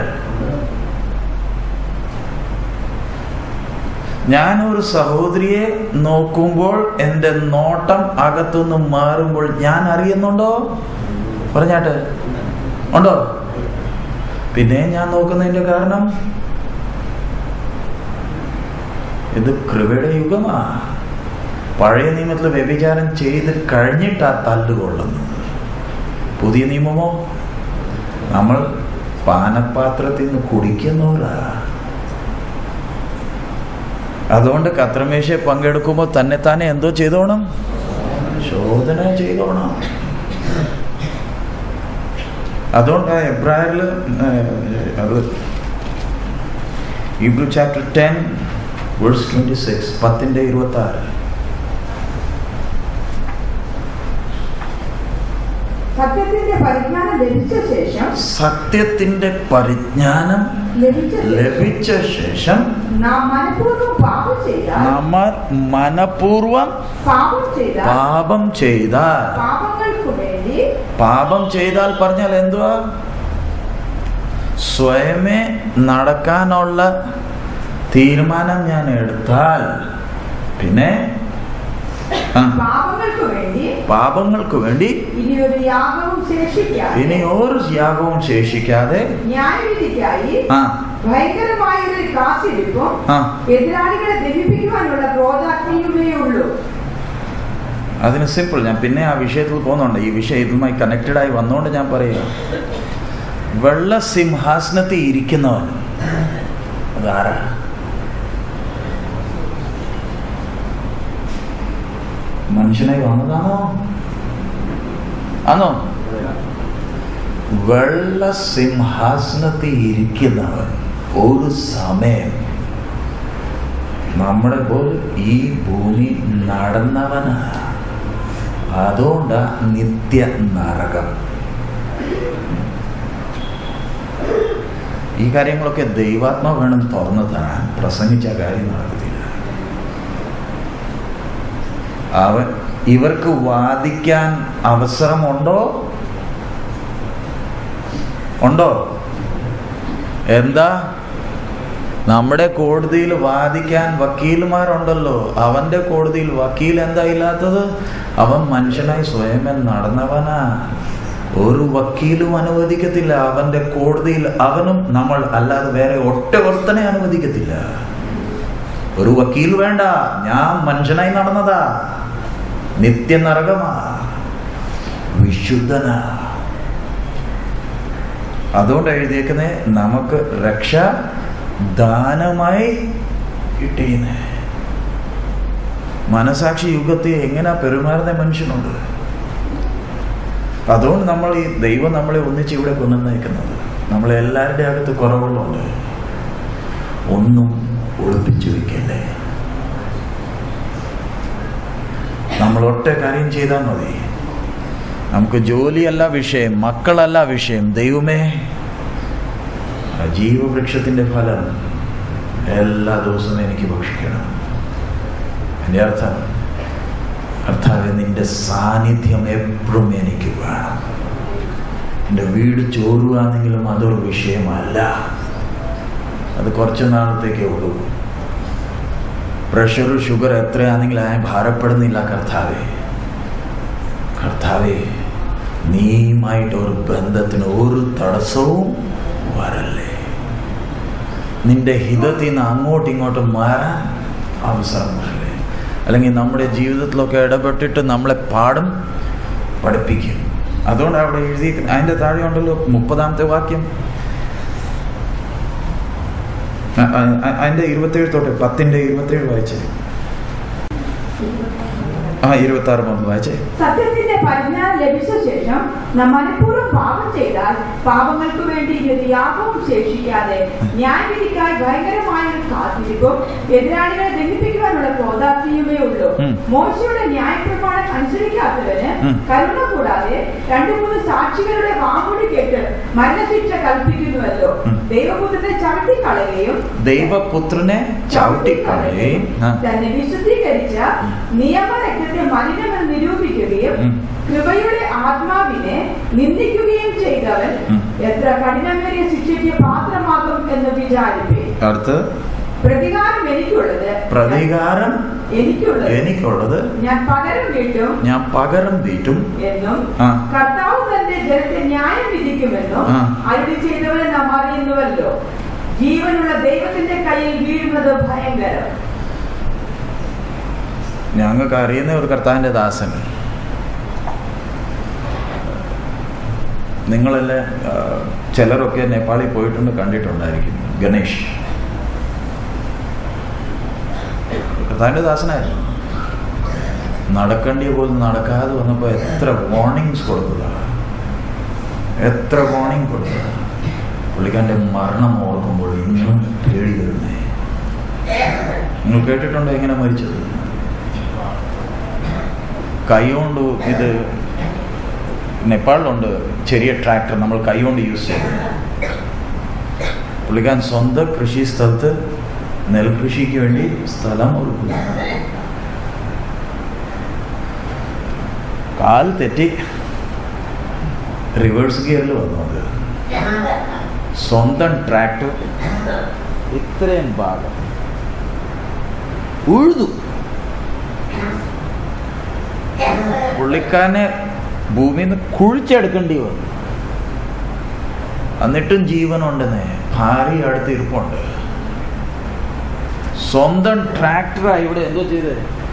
ഞാനൊരു സഹോദരിയെ നോക്കുമ്പോൾ എൻ്റെ നോട്ടം അകത്തുനിന്ന് മാറുമ്പോൾ ഞാൻ അറിയുന്നുണ്ടോ പറഞ്ഞാട്ടെ ഉണ്ടോ പിന്നെ ഞാൻ നോക്കുന്നതിന്റെ കാരണം ഇത് കൃപയുടെ യുഗമാ പഴയ നിയമത്തിൽ വ്യഭിചാരം ചെയ്ത് കഴിഞ്ഞിട്ടാ തല്ലുകൊള്ളുന്നത് പുതിയ നിയമമോ നമ്മൾ പാനപാത്രത്തിൽ നിന്ന് കുടിക്കുന്നവരാ അതുകൊണ്ട് കത്രമേശ പങ്കെടുക്കുമ്പോൾ തന്നെ താനെ എന്തോ ചെയ്തോണം ശോധന ചെയ്തോണം അതുകൊണ്ട് എബ്രായറിൽ അത് Hebrew chapter ten verse twenty six പത്തിൻ്റെ ഇരുപത്തി ആറ് സത്യത്തിന്റെ പരിജ്ഞാനം ലഭിച്ച ശേഷം സത്യത്തിന്റെ പരിജ്ഞാനം ലഭിച്ച ശേഷം ലഭിച്ച ശേഷം നാം മനഃപൂർവ്വം പാപം ചെയ്താൽ നമ്മൾ മനഃപൂർവം പാപം ചെയ്താൽ പാപം ചെയ്താൽ പാപങ്ങൾക്ക് വേണ്ടി പാപം ചെയ്താൽ പറഞ്ഞാൽ എന്തുവാ സ്വയമേ നടക്കാനുള്ള തീരുമാനം ഞാൻ എടുത്താൽ പിന്നെ ആ, പാപങ്ങൾക്ക് വേണ്ടി പാപങ്ങൾക്ക് വേണ്ടി ഇനി ഒരു യാഗവും ശേഷിക്കാതെ ഇനി ഒരു യാഗവും ശേഷിക്കാതെ ന്യായവിധിക്കായി ആ ഭയങ്കരമായ ഒരു കാത്തിരിപ്പും ആ എതിരാളികളെ ദഹിപ്പിക്കുവാനുള്ള ക്രോധാഗ്നിയുമേ ഉള്ളൂ അതിന് സിമ്പിൾ ഞാൻ പിന്നെ ആ വിഷയത്തിൽ പോകുന്നുണ്ട് ഈ വിഷയം ഇതുമായി കണക്റ്റഡ് ആയി വന്നുകൊണ്ട് ഞാൻ പറയുക വെള്ള സിംഹാസനത്തിൽ ഇരിക്കുന്നവൻ അതാരാ മനുഷ്യനായി വന്നതാണോ ആണോ വെള്ള സിംഹാസനത്തിൽ ഇരിക്കുന്നവൻ ഒരു സമയം നമ്മുടെ പോലെ ഈ ഭൂമി നടന്നവനാ അതുകൊണ്ടാ നിത്യ നരകം ഈ കാര്യങ്ങളൊക്കെ ദൈവാത്മ വേണം തുറന്നു തരാൻ പ്രസംഗിച്ച കാര്യം നടക്കത്തില്ല അവൻ ഇവർക്ക് വാദിക്കാൻ അവസരമുണ്ടോ ഉണ്ടോ എന്താ നമ്മുടെ കോടതിയിൽ വാദിക്കാൻ വക്കീലുമാരുണ്ടല്ലോ അവന്റെ കോടതിയിൽ വക്കീൽ എന്താ ഇല്ലാത്തത് അവൻ മനുഷ്യനായി സ്വയമേ നടന്നവനാ ഒരു വക്കീലും അനുവദിക്കത്തില്ല അവന്റെ കോടതിയിൽ അവനും നമ്മൾ അല്ലാതെ വേറെ ഒറ്റ ഒരുത്തനെ അനുവദിക്കത്തില്ല ഒരു വക്കീൽ വേണ്ട ഞാൻ മനുഷ്യനായി നടന്നതാ നിത്യനരകമാ വിശുദ്ധനാ അതുകൊണ്ട് എഴുതിയേക്കുന്നേ നമുക്ക് രക്ഷ ദാനമായി കിട്ടിയെന്ന് മനസാക്ഷി യുഗത്തിൽ എങ്ങനെ പെരുമാറുന്ന മനുഷ്യനുണ്ട് അതുകൊണ്ട് നമ്മൾ ഈ ദൈവം നമ്മളെ ഒന്നിച്ച് ഇവിടെ കൊണ്ടുവന്നേക്കുന്നത് നമ്മളെ എല്ലാവരുടെ അകത്ത് കുറവുകളുണ്ട് ഒന്നും ഒളിപ്പിച്ചു വെക്കല്ലേ നമ്മൾ ഒറ്റ കാര്യം ചെയ്താൽ മതി നമുക്ക് ജോലിയല്ല വിഷയം മക്കളല്ല വിഷയം ദൈവമേ ആ ജീവവൃക്ഷത്തിൻ്റെ ഫലം എല്ലാ ദിവസവും എനിക്ക് ഭക്ഷിക്കണം എൻ്റെ അർത്ഥം കർത്താവെ നിന്റെ സാന്നിധ്യം എപ്പോഴും എനിക്ക് വേണം എൻ്റെ വീട് ചോറുകയാണെങ്കിലും അതൊരു വിഷയമല്ല അത് കുറച്ച് നാളത്തേക്കേ ഉള്ളൂ പ്രഷർ ഷുഗർ എത്രയാണെങ്കിലും ഞാൻ ഭാരപ്പെടുന്നില്ല കർത്താവെ കർത്താവെ നീയുമായിട്ട് ഒരു ബന്ധത്തിന് ഒരു തടസ്സവും വരല്ലേ നിന്റെ ഹിതത്തിൽ നിന്ന് അങ്ങോട്ടും ഇങ്ങോട്ടും മാറാൻ അവസരം വരല്ലേ അല്ലെങ്കിൽ നമ്മുടെ ജീവിതത്തിലൊക്കെ ഇടപെട്ടിട്ട് നമ്മളെ പാടും പഠിപ്പിക്കും അതുകൊണ്ട് അവിടെ എഴുതി അതിൻ്റെ താഴെ ഉണ്ടല്ലോ മുപ്പതാമത്തെ വാക്യം അ- അ- അതിൻ്റെ ഇരുപത്തേഴ് തൊട്ട് പത്തിൻ്റെ ഇരുപത്തേഴ് വായിച്ചേ ആ ഇരുപത്തി ആറ് മുമ്പ് വായിച്ചേ സത്യത്തിന്റെ പരിജ്ഞാനം ലഭിച്ച ശേഷം നാം മനഃപൂർവ്വം പാപം ചെയ്താൽ പാപങ്ങൾക്ക് വേണ്ടി യാഗവും ശേഷിക്കാതെ ന്യായവിധിക്കായി ഭയങ്കരമായ ഒരു കാത്തിരിപ്പും എതിരാളികളെ ദണ്ഡിപ്പിക്കുവാനുള്ള ക്രോധാർത്ഥിയുമേ ഉള്ളൂ ഉം. മോശയുടെ ന്യായപ്രമാണം അനുസരിക്കാത്തവന് ഉം. കരുണ കൂടാതെ രണ്ടു മൂന്ന് സാക്ഷികളുടെ വാമൊഴി കേട്ട് മരണശിക്ഷ കൽപ്പിക്കുന്നുവല്ലോ ഉം. ദൈവപുത്രനെ ചവിട്ടിക്കളയുകയും ദൈവപുത്രനെ ചവിട്ടിക്കളയുകയും ആ, തന്നെ വിശുദ്ധീകരിച്ച നിയമരക്തത്തെ മലിനമെന്ന് നിരൂപിക്കുകയും ഉം. കൃപയുടെ ആത്മാവിനെ നിന്ദിക്കുകയും ചെയ്തവൻ ഉം. എത്ര കഠിനമേറിയ ശിക്ഷയ്ക്ക് പാത്രമാകും എന്ന് വിചാരിപ്പേ അടുത്ത് പ്രതികാരം എനിക്കുള്ളത് പ്രതികാരം എനിക്കുള്ളത് എനിക്കുള്ളത് ഞാൻ പകരം വീട്ടും ഞാൻ പകരം വീട്ടും എന്നും ആ. കർത്താവ് തന്റെ ജനത്തെ ന്യായം വിധിക്കുമെന്നും ആ. അരുളി ചെയ്തവനെ നാം അറിയുന്നുവല്ലോ ജീവനുള്ള ദൈവത്തിന്റെ കയ്യിൽ വീഴുന്നത് ഭയങ്കരം ഞങ്ങൾക്ക് അറിയുന്ന ഒരു കർത്താവിൻ്റെ ദാസൻ നിങ്ങളെല്ലാം ആ, ചിലരൊക്കെ നേപ്പാളിൽ പോയിട്ടുണ്ട് കണ്ടിട്ടുണ്ടായിരിക്കും ഗണേഷ് കർത്താവിൻ്റെ ദാസനായിരുന്നു നടക്കേണ്ടിയ പോലും നടക്കാതെ വന്നപ്പോൾ എത്ര വാർണിങ്സ് കൊടുത്തതാണ് എത്ര വാർണിംഗ് കൊടുത്തതാണ് പുള്ളിക്കാരൻ്റെ മരണം ഓർക്കുമ്പോൾ ഇന്നും പേടി വരുന്നേ നിങ്ങൾ കേട്ടിട്ടുണ്ടോ എങ്ങനെ മരിച്ചത് കൈകൊണ്ട് ഇത് നേപ്പാളിലുണ്ട് ചെറിയ ട്രാക്ടർ നമ്മൾ കൈകൊണ്ട് യൂസ് ചെയ്യും പുള്ളിക്കാരൻ സ്വന്തം കൃഷി സ്ഥലത്ത് നെൽകൃഷിക്ക് വേണ്ടി സ്ഥലം ഒരുക്കുന്നു കാൽ തെറ്റി റിവേഴ്സ് ഗിയറിൽ വന്നു അത് സ്വന്തം ട്രാക്ടർ ഇത്രയും ഭാഗം ഉഴുതു പുള്ളിക്കാരനെ ഭൂമിയിൽ നിന്ന് കുഴിച്ചെടുക്കേണ്ടി വന്നു എന്നിട്ടും ജീവനുണ്ടെന്നേ ഭാര്യ അടുത്ത് ഇരിപ്പുണ്ട് സ്വന്തം ട്രാക്ടറാ ഇവിടെ എന്തോ ചെയ്തേ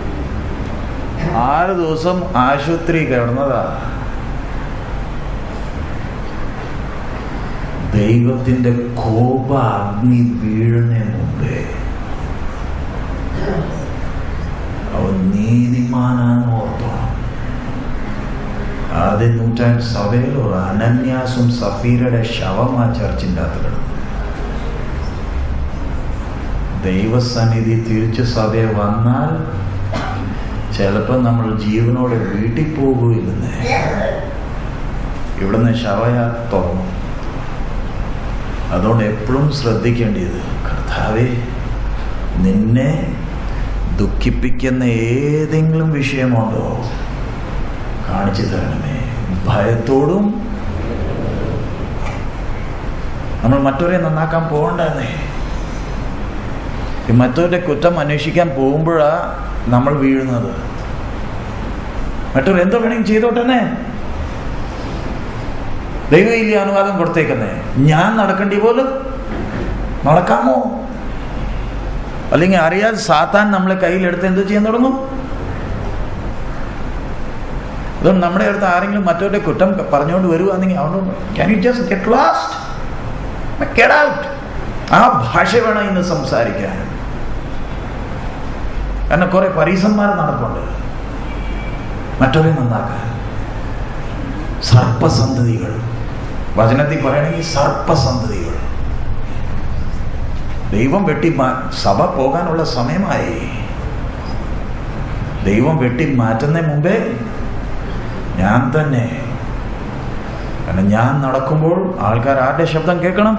ആറ് ദിവസം ആശുപത്രി കിടന്നതാ ദൈവത്തിന്റെ കോപ അഗ്നി വീഴുന്നതിന് മുമ്പേ അവൻ നീതിമാനാണ് ഓർത്തോണം ആദ്യ നൂറ്റാണ്ട് സഭയിൽ ഒരു അനന്യാസും സഫീരയുടെ ശവം ആ ചർച്ചിൻ്റെ അകത്ത് കിടന്നു ദൈവസന്നിധി തിരിച്ച് സഭയെ വന്നാൽ ചിലപ്പോൾ നമ്മൾ ജീവനോടെ വീട്ടിൽ പോകുകയില്ലെന്നേ ഇവിടുന്ന് ശവയാ തുറന്നു അതുകൊണ്ട് എപ്പോഴും ശ്രദ്ധിക്കേണ്ടത് കർത്താവേ നിന്നെ ദുഃഖിപ്പിക്കുന്ന ഏതെങ്കിലും വിഷയമുണ്ടോ കാണിച്ചു തരണമേ ഭയത്തോടും നമ്മൾ മറ്റവരെ നന്നാക്കാൻ പോകണ്ടെന്നേ ഈ മറ്റവരുടെ കുറ്റം അന്വേഷിക്കാൻ പോകുമ്പോഴാ നമ്മൾ വീഴുന്നത് മറ്റവർ എന്തോ വേണമെങ്കിൽ ചെയ്തോട്ടെന്നേ ദൈവം ഇല്ല അനുവാദം കൊടുത്തേക്കുന്നേ ഞാൻ നടക്കേണ്ടി പോലും നടക്കാമോ അല്ലെങ്കിൽ അറിയാതെ സാത്താൻ നമ്മളെ കയ്യിലെടുത്ത് എന്ത് ചെയ്യാൻ തുടങ്ങും അതുകൊണ്ട് നമ്മുടെ അടുത്ത് ആരെങ്കിലും മറ്റവരുടെ കുറ്റം പറഞ്ഞുകൊണ്ട് വരുവാണെങ്കിൽ അവനോട് can you just get lost get out ആ ഭാഷ വേണം ഇന്ന് സംസാരിക്കാൻ കാരണം കുറെ പരീസന്മാർ നടപ്പുണ്ട് മറ്റവരെ നന്നാക്കാൻ സർപ്പസന്തതികൾ വചനത്തിൽ പറയണമെങ്കിൽ സർപ്പസന്തതികൾ ദൈവം വെട്ടി മാ- സഭ പോകാനുള്ള സമയമായി ദൈവം വെട്ടി മാറ്റുന്നതിന് മുമ്പേ ഞാൻ തന്നെ കാരണം ഞാൻ നടക്കുമ്പോൾ ആൾക്കാർ ആരുടെ ശബ്ദം കേൾക്കണം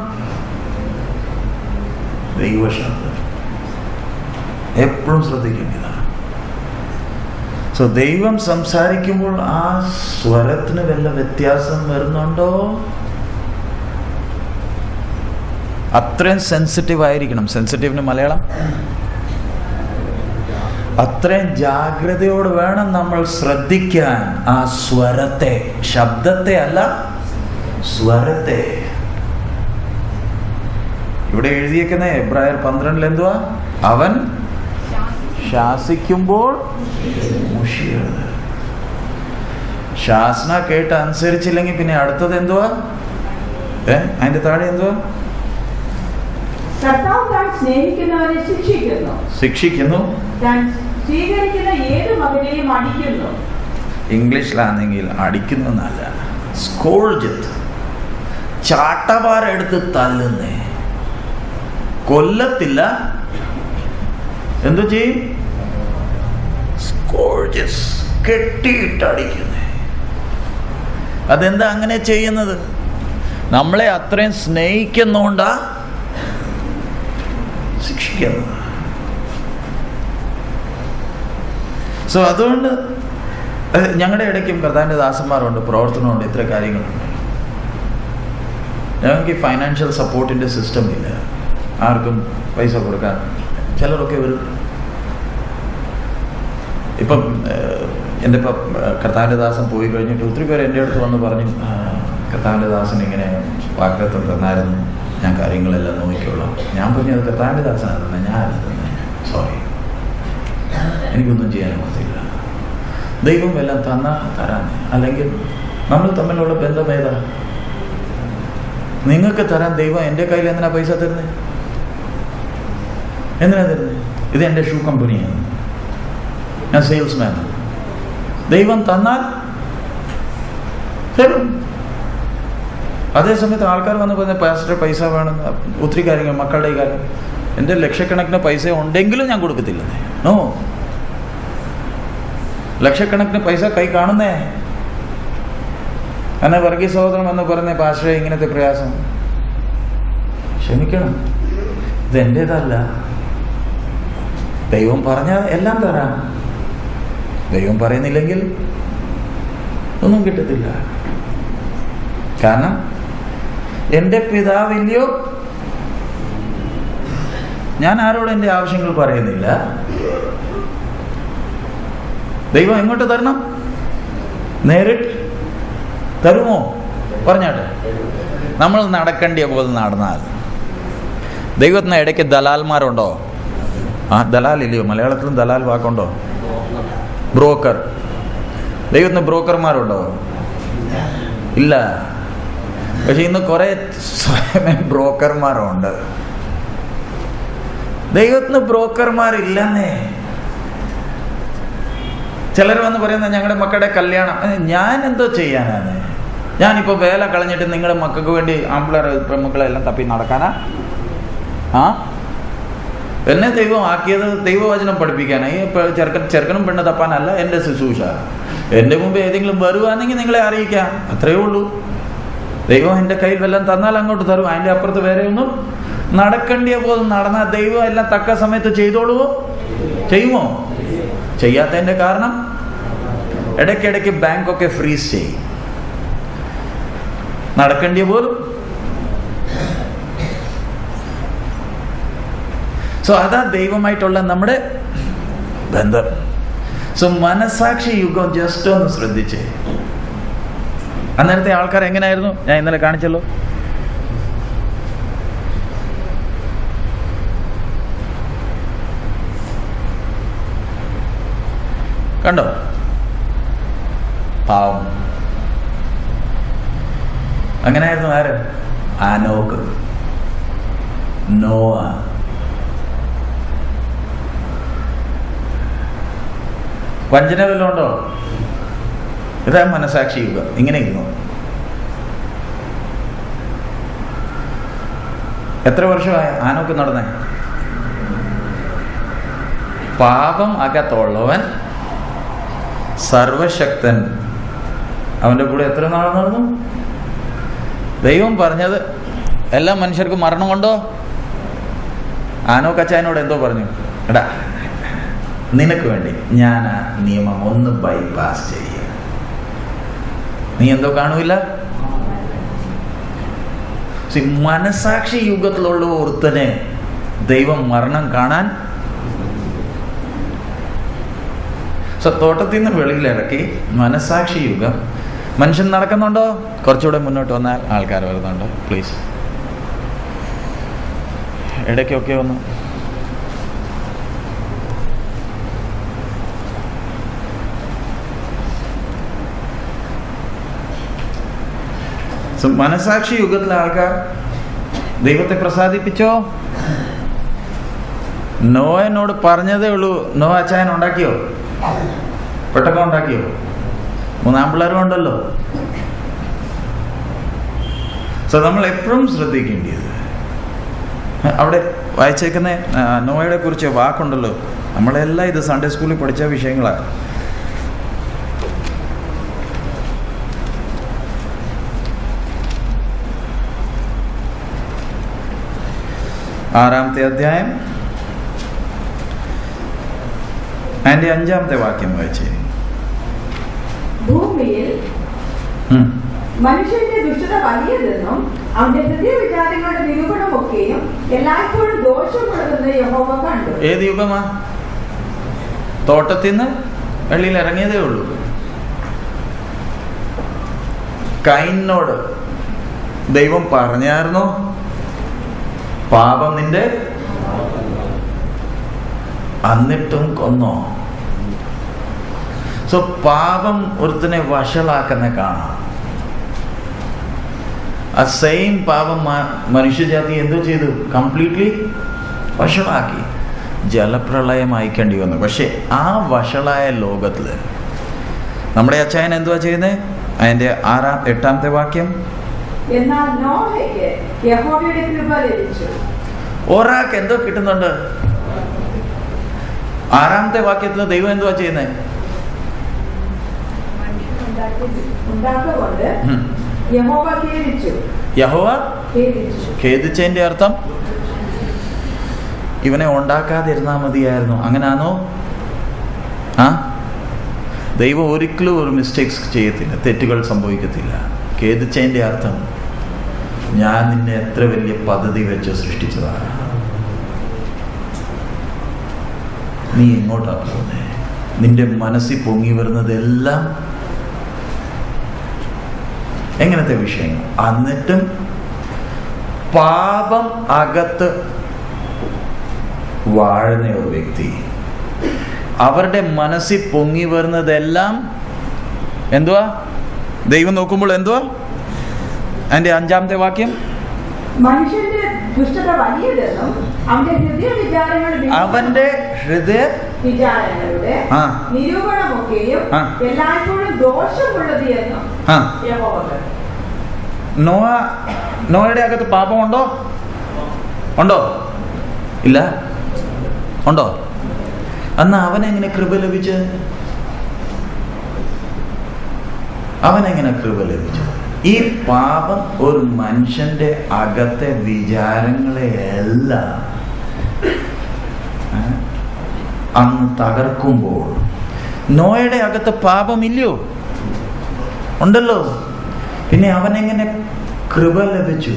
ദൈവശബ്ദം എപ്പോഴും ശ്രദ്ധിക്കേണ്ടതാണ് സോ ദൈവം സംസാരിക്കുമ്പോൾ ആ സ്വരത്തിന് വല്ല വ്യത്യാസം വരുന്നുണ്ടോ അത്രയും സെൻസിറ്റീവ് ആയിരിക്കണം സെൻസിറ്റീവിന് മലയാളം അത്രയും ജാഗ്രതയോട് വേണം നമ്മൾ ശ്രദ്ധിക്കാൻ ആ സ്വരത്തെ ശബ്ദത്തെ അല്ല സ്വരത്തെ ഇവിടെ എഴുതിയേക്കുന്ന എബ്രായർ പന്ത്രണ്ടിൽ എന്തുവാ അവൻ ശാസിക്കുമ്പോൾ മുഷിയത് ശാസന കേട്ട് അനുസരിച്ചില്ലെങ്കിൽ പിന്നെ അടുത്തത് എന്തുവാ ഏ അതിന്റെ താഴെ എന്തുവാ കർത്താവ് താൻ സ്നേഹിക്കുന്നവരെ ശിക്ഷിക്കുന്നു ശിക്ഷിക്കുന്നു താൻ സ്വീകരിക്കുന്ന ഏത് മകനെയും അടിക്കുന്നു ഇംഗ്ലീഷിലാണെങ്കിൽ അടിക്കുന്നല്ല സ്കോൾജത്ത് ചാട്ടവാരെടുത്ത് തല്ലുന്നേ കൊല്ലത്തില്ല എന്തു ചെയ്യും സ്കോൾജസ് കെട്ടിയിട്ട് അടിക്കുന്നേ അതെന്താ അങ്ങനെ ചെയ്യുന്നത് നമ്മളെ അത്രയും സ്നേഹിക്കുന്നുകൊണ്ടാ ശിക്ഷിക്കുന്നത് സോ അതുകൊണ്ട് ഏഹ്, ഞങ്ങളുടെ ഇടയ്ക്കും കർത്താവിൻ്റെ ദാസന്മാരുണ്ട് പ്രവർത്തനമുണ്ട് ഇത്ര കാര്യങ്ങളുണ്ട് ഞങ്ങൾക്ക് ഈ ഫൈനാൻഷ്യൽ സപ്പോർട്ടിൻ്റെ സിസ്റ്റം ഇല്ല ആർക്കും പൈസ കൊടുക്കാൻ ചിലരൊക്കെ വരും ഇപ്പം ഏഹ്, എൻ്റെ ഇപ്പം ഏഹ്, കർത്താവിൻ്റെ ദാസൻ പോയി കഴിഞ്ഞിട്ട് ഒത്തിരി പേര് എൻ്റെ അടുത്ത് വന്ന് പറഞ്ഞു "ആ, കർത്താവിൻ്റെ ദാസൻ ഇങ്ങനെ വാഗ്ദത്തം തന്നായിരുന്നു ഞാൻ കാര്യങ്ങളെല്ലാം നോക്കിക്കോളാം ഞാൻ പറഞ്ഞു അത് കർത്താവിൻ്റെ ദാസനാണ് തന്നെ ഞാൻ തന്നെ സോറി എനിക്കൊന്നും ചെയ്യാൻ പറ്റില്ല ദൈവം എല്ലാം തന്ന തരാൻ അല്ലെങ്കിൽ നമ്മൾ തമ്മിലുള്ള ബന്ധം ഏതാ നിങ്ങൾക്ക് തരാൻ ദൈവം എൻ്റെ കയ്യിൽ എന്തിനാ പൈസ തരുന്നത് എന്തിനാ തരുന്നത് ഇത് എൻ്റെ ഷൂ കമ്പനിയാണ് ഞാൻ സെയിൽസ്മാൻ ദൈവം തന്നാൽ തരും അതേ സമയത്ത് ആൾക്കാർ വന്ന് പറഞ്ഞ പാസ്റ്റർ പൈസ വേണം ഒത്തിരി കാര്യങ്ങൾ മക്കളുടെ ഈ കാര്യം എൻ്റെ ലക്ഷക്കണക്കിന് പൈസ ഉണ്ടെങ്കിലും ഞാൻ കൊടുക്കത്തില്ലെന്നേ നോ ലക്ഷക്കണക്കിന് പൈസ കൈ കാണുന്നേ എന്നെ വർഗീയ സഹോദരം എന്ന് പറഞ്ഞ പാസ്റ്ററെ ഇങ്ങനത്തെ പ്രയാസം ക്ഷമിക്കണം ഇത് എൻ്റേതല്ല ദൈവം പറഞ്ഞാൽ എല്ലാം തരാം ദൈവം പറയുന്നില്ലെങ്കിൽ ഒന്നും കിട്ടത്തില്ല കാരണം എൻ്റെ പിതാവില്ലയോ ഞാൻ ആരോടും എൻ്റെ ആവശ്യങ്ങൾ പറയുന്നില്ല ദൈവം എങ്ങോട്ട് തരണം നേരിട്ട് തരുമോ പറഞ്ഞാട്ടെ നമ്മൾ നടക്കേണ്ടിയ പോലെ നടന്നാൽ ദൈവത്തിന് ഇടയ്ക്ക് ദലാൽമാരുണ്ടോ ആ ദലാൽ ഇല്ലയോ മലയാളത്തിലും ദലാൽ വാക്കുണ്ടോ ബ്രോക്കർ ദൈവത്തിന് ബ്രോക്കർമാരുണ്ടോ ഇല്ല പക്ഷെ ഇന്ന് കുറെ സ്വയം ബ്രോക്കർമാരുണ്ട് ദൈവത്തിന് ബ്രോക്കർമാരില്ലെന്നേ ചിലർ വന്ന് പറയുന്നത് ഞങ്ങളുടെ മക്കളുടെ കല്യാണം ഏ, ഞാൻ എന്തോ ചെയ്യാനാണ് ഞാനിപ്പോൾ വേല കളഞ്ഞിട്ട് നിങ്ങളുടെ മക്കൾക്ക് വേണ്ടി ആമ്പിളർ പെൺമക്കളെല്ലാം തപ്പി നടക്കാനാ ആ എന്നെ ദൈവം ആക്കിയത് ദൈവവചനം പഠിപ്പിക്കാനായി ഇപ്പൊ ചെറുക്കൻ ചെറുക്കനും പെണ്ണ് തപ്പാനല്ല എൻ്റെ ശുശ്രൂഷ എൻ്റെ മുമ്പ് ഏതെങ്കിലും വരുവാണെങ്കിൽ നിങ്ങളെ അറിയിക്കാം അത്രയേ ഉള്ളൂ ദൈവം എൻ്റെ കയ്യിൽ വല്ലതും തന്നാൽ അങ്ങോട്ട് തരും അതിൻ്റെ അപ്പുറത്ത് വേറെ ഒന്നും നടക്കേണ്ടിയ പോലും നടന്നാൽ ദൈവം എല്ലാം തക്ക സമയത്ത് ചെയ്തോളുവോ ചെയ്യുമോ ചെയ്യാത്തതിൻ്റെ കാരണം ഇടയ്ക്കിടയ്ക്ക് ബാങ്കൊക്കെ ഫ്രീസ് ചെയ്യും നടക്കേണ്ടിയ പോലും സോ അതാ ദൈവമായിട്ടുള്ള നമ്മുടെ ബന്ധം സോ മനസാക്ഷി യുഗം ജസ്റ്റ് ഒന്ന് ശ്രദ്ധിച്ചേ അന്നേരത്തെ ആൾക്കാർ എങ്ങനെയായിരുന്നു ഞാൻ ഇന്നലെ കാണിച്ചല്ലോ കണ്ടോ പാവം അങ്ങനെയായിരുന്നു ആര് ആനോക്ക് നോവ വഞ്ചന വല്ലതും ഉണ്ടോ ഇതാ മനസാക്ഷി യുഗം ഇങ്ങനെ ഇരുന്നു എത്ര വർഷമായ ആനോക്ക് നടന്നേ പാപം അകത്തുള്ളവൻ സർവശക്തൻ അവൻ്റെ കൂടെ എത്ര നാൾ നടന്നു ദൈവം പറഞ്ഞത് എല്ലാ മനുഷ്യർക്കും മരണം കൊണ്ടോ ആനോ കച്ചായനോട് എന്തോ പറഞ്ഞു എടാ നിനക്ക് വേണ്ടി ഞാൻ ആ നിയമം ഒന്ന് ബൈപാസ് ചെയ്യുക നീ എന്തോ കാണൂല See, മനസാക്ഷി യുഗത്തിലുള്ള ഒരുത്തനെ ദൈവം മരണം കാണാൻ സോ തോട്ടത്തിൽ നിന്ന് വെളിയിലിറക്കി മനസാക്ഷി യുഗം മനുഷ്യൻ നടക്കുന്നുണ്ടോ കുറച്ചുകൂടെ മുന്നോട്ട് വന്നാൽ ആൾക്കാർ വരുന്നുണ്ട് പ്ലീസ് ഇടയ്ക്കൊക്കെ ഒന്ന് സോ മനസാക്ഷി യുഗത്തിലെ ആൾക്കാർ ദൈവത്തെ പ്രസാദിപ്പിച്ചോ നോയനോട് പറഞ്ഞതേ ഉള്ളൂ നോ അച്ചായൻ ഉണ്ടാക്കിയോ പെട്ടക്കം ഉണ്ടാക്കിയോ മൂന്നാം പിള്ളേരും ഉണ്ടല്ലോ സോ നമ്മൾ എപ്പോഴും ശ്രദ്ധിക്കേണ്ടത് അവിടെ വായിച്ചേക്കുന്ന ആ, നോയയെ കുറിച്ച് വാക്കുണ്ടല്ലോ നമ്മളെല്ലാം ഇത് സൺഡേ സ്കൂളിൽ പഠിച്ച വിഷയങ്ങളാണ് ആറാമത്തെ അധ്യായം അതിൻ്റെ അഞ്ചാമത്തെ വാക്യം വായിച്ചേ ഭൂമിയിൽ ഉം. മനുഷ്യന്റെ ദുഷ്ടത വലിയതെന്നും അവന്റെ ഹൃദയവിചാരങ്ങളുടെ നിരൂപണമൊക്കെയും എല്ലായ്പ്പോഴും ദോഷമുള്ളതെന്ന് യഹോവ കണ്ടു ഏത് യുഗമാ തോട്ടത്തിൽ നിന്ന് വെള്ളിയിൽ ഇറങ്ങിയതേ ഉള്ളൂ കൈനോട് ദൈവം പറഞ്ഞായിരുന്നു പാപം നിന്റെ എന്നിട്ടും കൊന്നോ സോ പാപം ഒരുത്തിനെ വഷളാക്കുന്ന കാണാം ആ സെയിം പാപം മ- മനുഷ്യജാതി എന്തോ ചെയ്തു കംപ്ലീറ്റ്ലി വഷളാക്കി ജലപ്രളയം അയക്കേണ്ടി വന്നു പക്ഷെ ആ വഷളായ ലോകത്തിൽ നമ്മുടെ അച്ചായൻ എന്തുവാ ചെയ്യുന്നത് അതിൻ്റെ ആറാം എട്ടാമത്തെ വാക്യം എന്നാൽ നോഹയ്ക്ക് യഹോവയുടെ കൃപ ലഭിച്ചു ഒരാൾക്ക് എന്തോ കിട്ടുന്നുണ്ട് ആറാമത്തെ വാക്യത്തിൽ ദൈവം എന്തുവാ ചെയ്യുന്നത് ഉണ്ടാക്കൊണ്ട് യഹോവ ഖേദിച്ചു യഹോവ ഖേദിച്ചു ഖേദിച്ചതിൻ്റെ അർത്ഥം ഇവനെ ഉണ്ടാക്കാതിരുന്നാൽ മതിയായിരുന്നു അങ്ങനാണോ ആ ദൈവം ഒരിക്കലും ഒരു മിസ്റ്റേക്സ് ചെയ്യത്തില്ല തെറ്റുകൾ സംഭവിക്കത്തില്ല ഖേദിച്ചതിൻ്റെ അർത്ഥം ഞാൻ നിന്നെ എത്ര വലിയ പദ്ധതി വെച്ച് സൃഷ്ടിച്ചതാണ് നീ എങ്ങോട്ടാ പോകുന്നത് നിന്റെ മനസ്സിൽ പൊങ്ങി വരുന്നതെല്ലാം എങ്ങനത്തെ വിഷയങ്ങൾ എന്നിട്ടും പാപം അകത്ത് വാഴുന്ന ഒരു വ്യക്തി അവരുടെ മനസ്സിൽ പൊങ്ങി വരുന്നതെല്ലാം എന്തുവാ ദൈവം നോക്കുമ്പോൾ എന്തുവാ അതിൻ്റെ അഞ്ചാമത്തെ വാക്യം മനുഷ്യന്റെ ദുഷ്ടത വലിയതെന്നും അവന്റെ ഹൃദയ വിചാരങ്ങൾ അവൻ്റെ ഹൃദയ വിചാരങ്ങളുടെ ആ. നിരൂപണമൊക്കെയും ആ. എല്ലായ്പ്പോഴും ദോഷമുള്ളത് എന്നും ആ യഹോവ കണ്ടു. നോവ നോയുടെ അകത്ത് പാപമുണ്ടോ ഉണ്ടോ ഇല്ല ഉണ്ടോ അന്ന് അവനെങ്ങനെ കൃപ ലഭിച്ച് അവനെങ്ങനെ കൃപ ലഭിച്ചു ഈ പാപം ഒരു മനുഷ്യന്റെ അകത്തെ വിചാരങ്ങളെ എല്ലാം ഏ, അങ്ങ് തകർക്കുമ്പോൾ നോയുടെ അകത്ത് പാപമില്ലയോ ഉണ്ടല്ലോ പിന്നെ അവനെങ്ങനെ കൃപ ലഭിച്ചു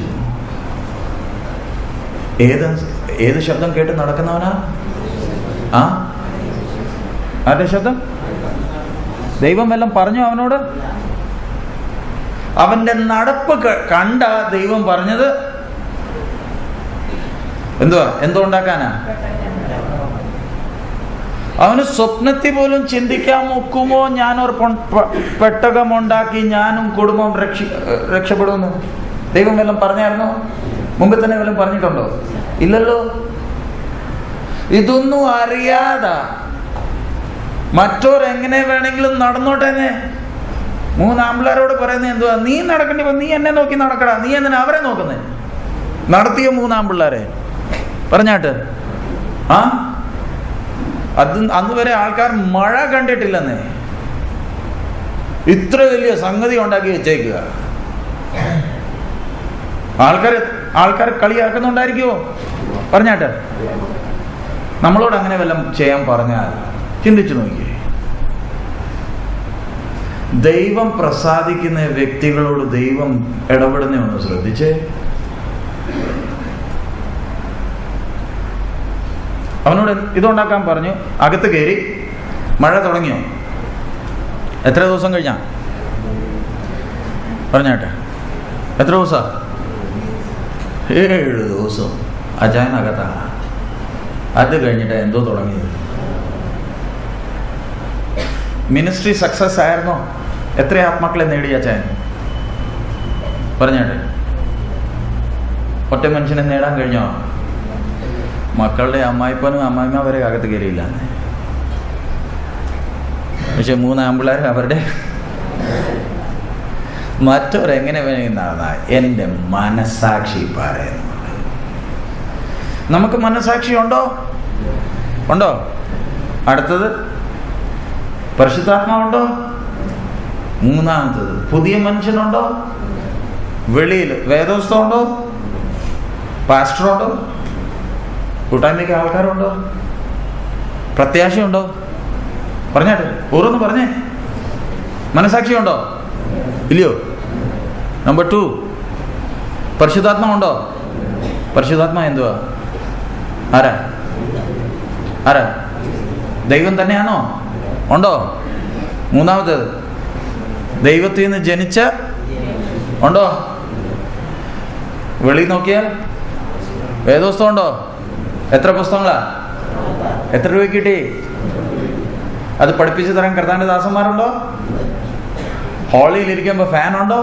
ഏത് ഏത് ശബ്ദം കേട്ട് നടക്കുന്നവനാ ആ ആരുടെ ശബ്ദം ദൈവം വല്ലതും പറഞ്ഞു അവനോട് അവന്റെ നടപ്പ് ക- കണ്ട ദൈവം പറഞ്ഞത് എന്തുവാ എന്തോ ഉണ്ടാക്കാനാ അവന് സ്വപ്നത്തിൽ പോലും ചിന്തിക്കാൻ ഒക്കുമോ ഞാൻ ഒരു പൊൺ- പ- പെട്ടകമുണ്ടാക്കി ഞാനും കുടുംബവും രക്ഷ രക്ഷപ്പെടുമെന്ന് ദൈവം വല്ലതും പറഞ്ഞായിരുന്നോ മുമ്പ് തന്നെ വല്ലതും പറഞ്ഞിട്ടുണ്ടോ ഇല്ലല്ലോ ഇതൊന്നും അറിയാതെ മറ്റോർ എങ്ങനെ വേണമെങ്കിലും നടന്നോട്ടേനെ മൂന്ന് ആമ്പിളാരോട് പറയുന്നത് എന്തുവാ നീ നടക്കേണ്ടി വന്ന് നീ എന്നെ നോക്കി നടക്കടാ നീ എന്തിനാ അവരെ നോക്കുന്നേ നടത്തിയ മൂന്ന് ആമ്പിള്ളാരെ പറഞ്ഞാട്ട് ആ അത് അന്ന് വരെ ആൾക്കാർ മഴ കണ്ടിട്ടില്ലെന്നേ ഇത്ര വലിയ സംഗതി ഉണ്ടാക്കി വെച്ചേക്കുക ആൾക്കാർ ആൾക്കാർ കളിയാക്കുന്നുണ്ടായിരിക്കുമോ പറഞ്ഞാട്ട് നമ്മളോട് അങ്ങനെ വല്ലതും ചെയ്യാൻ പറഞ്ഞാൽ ചിന്തിച്ചു നോക്കിയേ ദൈവം പ്രസാദിക്കുന്ന വ്യക്തികളോട് ദൈവം ഇടപെടുന്ന ഒന്ന് ശ്രദ്ധിച്ചേ അവനോട് ഇതുണ്ടാക്കാൻ പറഞ്ഞു അകത്ത് കയറി മഴ തുടങ്ങിയോ എത്ര ദിവസം കഴിഞ്ഞാ പറഞ്ഞാട്ടെ എത്ര ദിവസാ ഏഴ് ദിവസം അജാനകത്താ അത് കഴിഞ്ഞിട്ട് എന്തോ തുടങ്ങിയത് മിനിസ്ട്രി സക്സസ് ആയിരുന്നോ എത്ര ആത്മാക്കളെ നേടി അച്ചായൻ പറഞ്ഞാട്ടെ ഒറ്റ മനുഷ്യനെ നേടാൻ കഴിഞ്ഞോ മക്കളുടെ അമ്മായിപ്പനും അമ്മായിമ്മ വരെ അകത്ത് കയറിയില്ല പക്ഷെ മൂന്ന് ആമ്പിള്ളേർ അവരുടെ മറ്റവരെങ്ങനെ വേണമെങ്കിൽ നടന്ന എൻ്റെ മനസാക്ഷി പറയുന്നുണ്ട് നമുക്ക് മനസാക്ഷി ഉണ്ടോ ഉണ്ടോ അടുത്തത് പരിശുദ്ധാത്മാവുണ്ടോ മൂന്നാമത്തത് പുതിയ മനുഷ്യനുണ്ടോ വെളിയിൽ വേദോസ്തമുണ്ടോ പാസ്റ്ററുണ്ടോ കൂട്ടായ്മയ്ക്ക് ആൾക്കാരുണ്ടോ പ്രത്യാശയുണ്ടോ പറഞ്ഞാട്ടെ ഓരോന്ന് പറഞ്ഞേ മനസാക്ഷിയുണ്ടോ ഇല്ലയോ നമ്പർ ടു പരിശുദ്ധാത്മ ഉണ്ടോ പരിശുദ്ധാത്മ എന്തുവാ ആരാ ആരാ ദൈവം തന്നെയാണോ ഉണ്ടോ മൂന്നാമത്തേത് ദൈവത്തിൽ നിന്ന് ജനിച്ച ഉണ്ടോ വെളി നോക്കിയാൽ വേദോസ്തം ഉണ്ടോ എത്ര പുസ്തകങ്ങളാ എത്ര രൂപ കിട്ടി അത് പഠിപ്പിച്ചു തരാൻ കർത്താൻ്റെ ദാസന്മാരുണ്ടോ ഹാളിൽ ഇരിക്കുമ്പോൾ ഫാൻ ഉണ്ടോ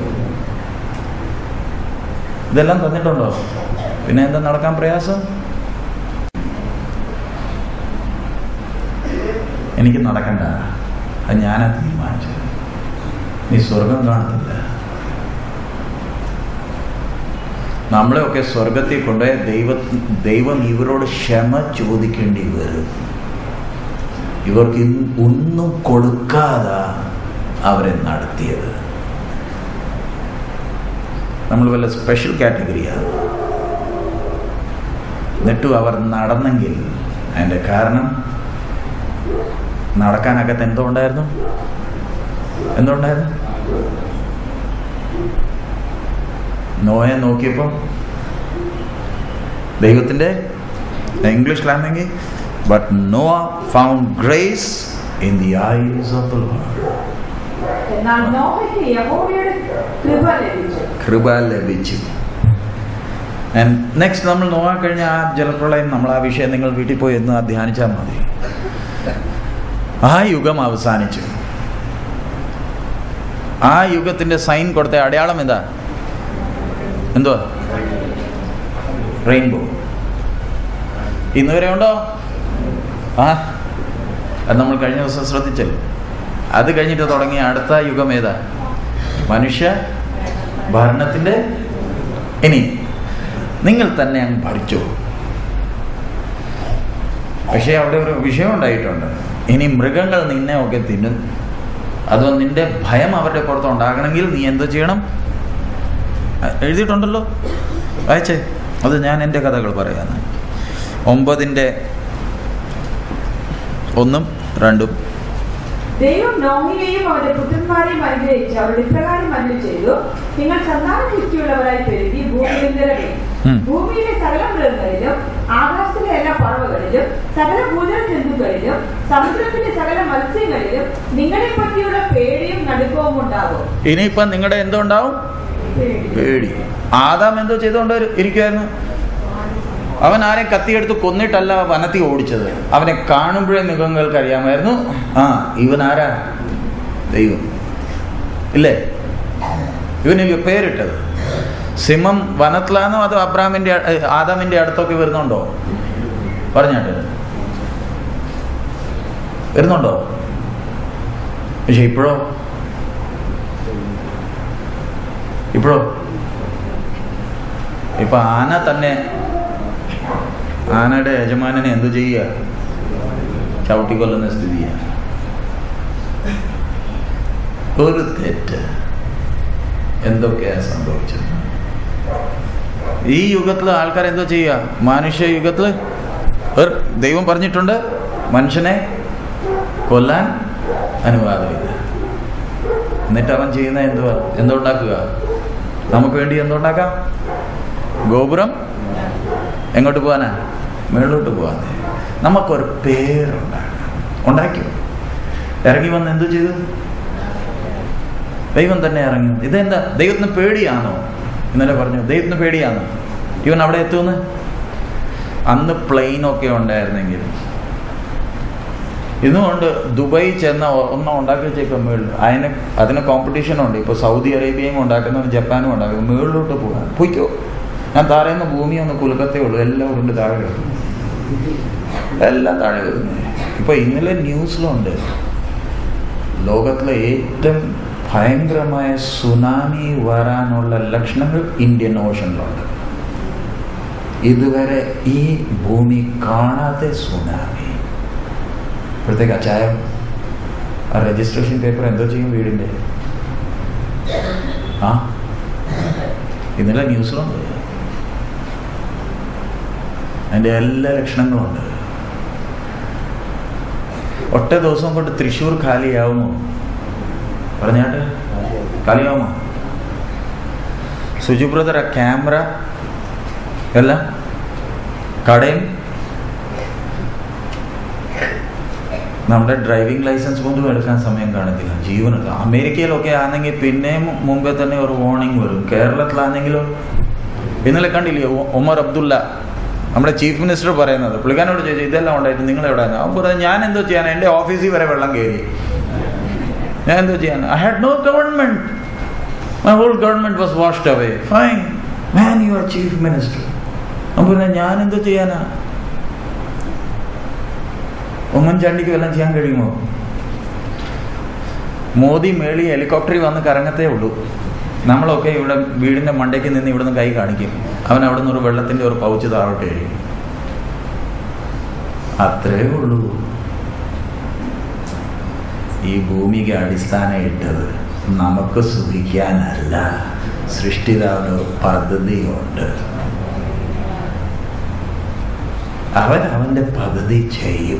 ഇതെല്ലാം തന്നിട്ടുണ്ടോ പിന്നെ എന്താ നടക്കാൻ പ്രയാസം എനിക്ക് നടക്കണ്ട അത് ഞാനാ തീരുമാനിച്ചത് നീ സ്വർഗം കാണുന്നില്ല നമ്മളെയൊക്കെ സ്വർഗത്തിൽ കൊണ്ടുപോയ ദൈവ ദൈവം ഇവരോട് ക്ഷമ ചോദിക്കേണ്ടി വരും ഇവർക്ക് ഇന്ന് ഒന്നും കൊടുക്കാതെ അവരെ നടത്തിയത് നമ്മൾ വല്ല സ്പെഷ്യൽ കാറ്റഗറിയാണ് എന്നിട്ടും അവർ നടന്നെങ്കിൽ അതിൻ്റെ കാരണം നടക്കാനകത്ത് എന്തോ ഉണ്ടായിരുന്നു എന്തോ ഉണ്ടായിരുന്നു നോയെ നോക്കിയപ്പം ദൈവത്തിൻ്റെ ഇംഗ്ലീഷിലാണെങ്കിൽ but Noah found grace in the eyes of the Lord എന്നാൽ നോഹയ്ക്ക് യഹോവയുടെ കൃപ ലഭിച്ചു കൃപ ലഭിച്ചു നെക്സ്റ്റ് നമ്മൾ നോക്കാൻ കഴിഞ്ഞ ആ ജലപ്രളയം നമ്മൾ ആ വിഷയം നിങ്ങൾ വീട്ടിൽ പോയി എന്ന് ധ്യാനിച്ചാൽ മതി ആ യുഗം അവസാനിച്ചു ആ യുഗത്തിൻ്റെ സൈൻ കൊടുത്ത അടയാളം എന്താ എന്തുവാ റെയിൻബോ ഇന്ന് വരെ ഉണ്ടോ ആ അത് നമ്മൾ കഴിഞ്ഞ ദിവസം ശ്രദ്ധിച്ചല്ലോ അത് കഴിഞ്ഞിട്ട് തുടങ്ങിയ അടുത്ത യുഗം ഏതാ മനുഷ്യ ഭരണത്തിൻ്റെ ഇനി നിങ്ങൾ തന്നെ അങ്ങ് പഠിച്ചു പക്ഷേ അവിടെ ഒരു വിഷയം ഉണ്ടായിട്ടുണ്ട് ഇനി മൃഗങ്ങൾ നിന്നെ ഒക്കെ തിന്നും അതോ നിന്റെ ഭയം അവരുടെ പുറത്ത് ഉണ്ടാകണമെങ്കിൽ നീ എന്ത് ചെയ്യണം അ- എഴുതിയിട്ടുണ്ടല്ലോ വായിച്ചേ അത് ഞാൻ എൻ്റെ കഥകൾ പറയാന്ന് ഒമ്പതിൻ്റെ ഒന്നും രണ്ടും ദൈവം നോഹിനെയും അവരുടെ പുത്രന്മാരെയും അനുഗ്രഹിച്ച് അവരുടെ ഇപ്രകാരം അരുളി ചെയ്തു നിങ്ങൾ സന്താന പുഷ്ടിയുള്ളവരായി പെരുകി ഭൂമിയിൽ നിറങ്ങി ഉം. ഭൂമിയിലെ സകല മൃഗങ്ങളിലും ആകാശത്തിലെ എല്ലാ പറവകളിലും സകല ഭൂജല ജന്തുക്കളിലും സമുദ്രത്തിലെ സകല മത്സ്യങ്ങളിലും നിങ്ങളെ പറ്റിയുള്ള പേടിയും നടുക്കവും ഉണ്ടാകും ഇനിയിപ്പം നിങ്ങളുടെ എന്തുണ്ടാവും പേടി ആദാം എന്തോ ചെയ്തുകൊണ്ട് ഇരിക്കുമായിരുന്നു അവൻ ആരെയും കത്തിയെടുത്ത് കൊന്നിട്ടല്ല വനത്തിൽ ഓടിച്ചത് അവനെ കാണുമ്പോഴേ മൃഗങ്ങൾക്ക് അറിയാമായിരുന്നു ആ ഇവൻ ആരാ ദൈവം ഇല്ലേ ഇവന് ഇവ പേരിട്ടത് സിംഹം വനത്തിലാണോ അതോ അബ്രാമിൻ്റെ അ- ആദാമിൻ്റെ അടുത്തൊക്കെ വരുന്നുണ്ടോ പറഞ്ഞാട്ട് വരുന്നുണ്ടോ പക്ഷെ ഇപ്പോഴോ ഇപ്പോഴോ ഇപ്പൊ ആന തന്നെ ആനയുടെ യജമാനനെ എന്തു ചെയ്യുക ചവിട്ടിക്കൊല്ലുന്ന സ്ഥിതിയാണ് ഒരു തെറ്റ് എന്തൊക്കെയാ സംഭവിച്ചത് ഈ യുഗത്തിൽ ആൾക്കാർ എന്തോ ചെയ്യുക മനുഷ്യ യുഗത്തിൽ ഒരു- ദൈവം പറഞ്ഞിട്ടുണ്ട് മനുഷ്യനെ കൊല്ലാൻ അനുവാദമില്ല എന്നിട്ട് അവൻ ചെയ്യുന്ന എന്തുവാ എന്തുണ്ടാക്കുക നമുക്ക് വേണ്ടി എന്തുണ്ടാക്കാം ഗോപുരം എങ്ങോട്ട് പോകാനാ മേളിലോട്ട് പോകാതെ നമുക്കൊരു പേരുണ്ടാക്കണം ഉണ്ടാക്കിയോ ഇറങ്ങി വന്ന് എന്തു ചെയ്തു ദൈവം തന്നെ ഇറങ്ങി വന്നു. ഇതെന്താ ദൈവത്തിന് പേടിയാണോ ഇന്നലെ പറഞ്ഞു ദൈവത്തിന് പേടിയാണോ ഇവൻ അവിടെ എത്തുമെന്ന് അന്ന് പ്ലെയിനൊക്കെ ഉണ്ടായിരുന്നെങ്കിൽ ഇന്നുകൊണ്ട് ദുബായി ചെന്ന ഒ- ഒന്നും ഉണ്ടാക്കി വെച്ചേക്കും മേളിൽ അതിന് അതിന് കോമ്പറ്റീഷൻ ഉണ്ട് ഇപ്പോൾ സൗദി അറേബ്യയും ഉണ്ടാക്കുന്നത് ജപ്പാനും ഉണ്ടാക്കുന്നത് മേളിലോട്ട് പോകാൻ പോയിക്കോ ഞാൻ താഴേന്ന് ഭൂമി ഒന്ന് കുലുക്കത്തേ ഉള്ളൂ എല്ലാം ഉരുണ്ട് താഴെ കിടക്കും എല്ലാം താഴെ വരുന്നത് ഇപ്പോൾ ഇന്നലെ ന്യൂസിലുണ്ട് ലോകത്തിലെ ഏറ്റവും ഭയങ്കരമായ സുനാമി വരാനുള്ള ലക്ഷണങ്ങൾ ഇന്ത്യൻ ഓഷനിലുണ്ട് ഇതുവരെ ഈ ഭൂമി കാണാത്ത സുനാമി ഇപ്പോഴത്തേക്ക് അച്ചായം ആ രജിസ്ട്രേഷൻ പേപ്പർ എന്തോ ചെയ്യും വീടിൻ്റെ ആ ഇന്നലെ ന്യൂസിലുണ്ട് അതിൻ്റെ എല്ലാ ലക്ഷണങ്ങളുണ്ട് ഒറ്റ ദിവസം കൊണ്ട് തൃശ്ശൂർ ഖാലിയാവുമോ പറഞ്ഞാട്ട് ഖാലിയാവുമോ സുജു ബ്രദർ ആ ക്യാമറ എല്ലാം കടയും നമ്മുടെ ഡ്രൈവിംഗ് ലൈസൻസ് പോലും എടുക്കാൻ സമയം കാണത്തില്ല ജീവനൊക്കെ അമേരിക്കയിലൊക്കെ ആണെങ്കിൽ പിന്നെയും മുമ്പേ തന്നെ ഒരു വാർണിംഗ് വരും കേരളത്തിലാണെങ്കിലോ ഇന്നലെ കണ്ടില്ലേ ഒ- ഒമർ അബ്ദുള്ള നമ്മുടെ ചീഫ് മിനിസ്റ്റർ പറയുന്നത് പുള്ളിക്കാരനോട് ചോദിച്ചു ഇതെല്ലാം ഉണ്ടായിട്ട് നിങ്ങൾ എവിടെ അവൻ പറഞ്ഞു ഞാൻ എന്തോ ചെയ്യാൻ എൻ്റെ ഓഫീസിൽ വരെ വെള്ളം കയറി ഞാൻ എന്തോ ചെയ്യാൻ I had no government my whole government was washed away fine man you are chief minister അപ്പം പറഞ്ഞു ഞാൻ എന്തോ ചെയ്യാനാ ഉമ്മൻചാണ്ടിക്ക് വല്ലതും ചെയ്യാൻ കഴിയുമോ മോദി മേളി ഹെലികോപ്റ്ററിൽ വന്ന് കറങ്ങത്തേ ഉള്ളൂ നമ്മളൊക്കെ ഇവിടെ വീടിൻ്റെ മണ്ടയ്ക്ക് നിന്ന് ഇവിടുന്ന് കൈ കാണിക്കും അവൻ അവിടെ നിന്ന് ഒരു വെള്ളത്തിൻ്റെ ഒരു പൗച്ച് താഴോട്ട് കഴിയും അത്രേ ഉള്ളൂ ഈ ഭൂമിക്ക് അടിസ്ഥാനം ഇട്ടത് നമുക്ക് സുഖിക്കാനല്ല സൃഷ്ടിതാവിന് ഒരു പദ്ധതിയുണ്ട് അവൻ അവൻ്റെ പദ്ധതി ചെയ്യും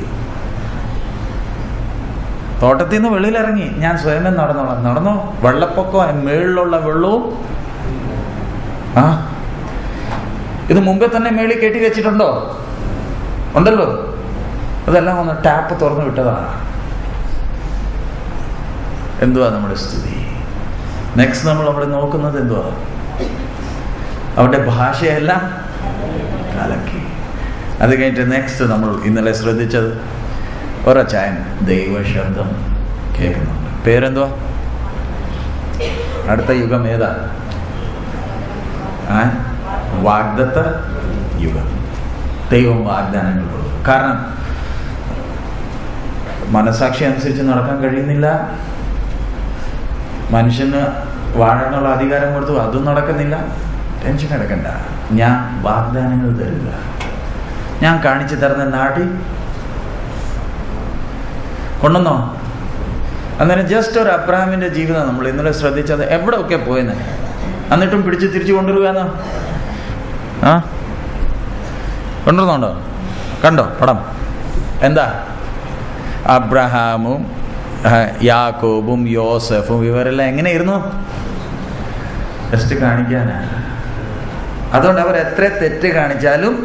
തോട്ടത്തിൽ നിന്ന് വെളിയിലിറങ്ങി ഞാൻ സ്വയമേ നടന്നോളാം നടന്നോ വെള്ളപ്പൊക്കം മേളിലുള്ള വെള്ളവും ആ ഇത് മുമ്പേ തന്നെ മേളിൽ കെട്ടി വെച്ചിട്ടുണ്ടോ ഉണ്ടല്ലോ അതെല്ലാം ഒന്ന് ടാപ്പ് തുറന്നു വിട്ടതാ എന്തുവാ നമ്മുടെ സ്ഥിതി നെക്സ്റ്റ് നമ്മൾ അവിടെ നോക്കുന്നത് എന്തുവാ അവരുടെ ഭാഷയെല്ലാം കലക്കി അത് കഴിഞ്ഞിട്ട് നെക്സ്റ്റ് നമ്മൾ ഇന്നലെ ശ്രദ്ധിച്ചത് ഒരച്ചായൻ ദൈവശബ്ദം കേൾക്കുന്നുണ്ട് പേരെന്തുവാ അടുത്ത യുഗം ഏതാ ആ വാഗ്ദത്ത യുഗം ദൈവം വാഗ്ദാനങ്ങൾ കൊടുക്കും കാരണം മനസാക്ഷി അനുസരിച്ച് നടക്കാൻ കഴിയുന്നില്ല മനുഷ്യന് വാഴാനുള്ള അധികാരം കൊടുത്തു അതും നടക്കുന്നില്ല ടെൻഷൻ എടുക്കണ്ട ഞാൻ വാഗ്ദാനങ്ങൾ തരിക ഞാൻ കാണിച്ചു തരുന്ന നാട്ടിൽ കൊണ്ടുവന്നോ അന്നേരം ജസ്റ്റ് ഒരു അബ്രാഹിമിന്റെ ജീവിതം നമ്മൾ ഇന്നലെ ശ്രദ്ധിച്ചത് എവിടെയൊക്കെ പോയെന്ന് എന്നിട്ടും പിടിച്ച് തിരിച്ചു കൊണ്ടുവരുവാന്നോ ആ കൊണ്ടുവരുന്നുണ്ടോ കണ്ടോ പടം എന്താ അബ്രഹാമും ആ, യാക്കോബും യോസഫും ഇവരെല്ലാം എങ്ങനെയായിരുന്നു ജസ്റ്റ് കാണിക്കാനാണ് അതുകൊണ്ട് അവർ എത്ര തെറ്റ് കാണിച്ചാലും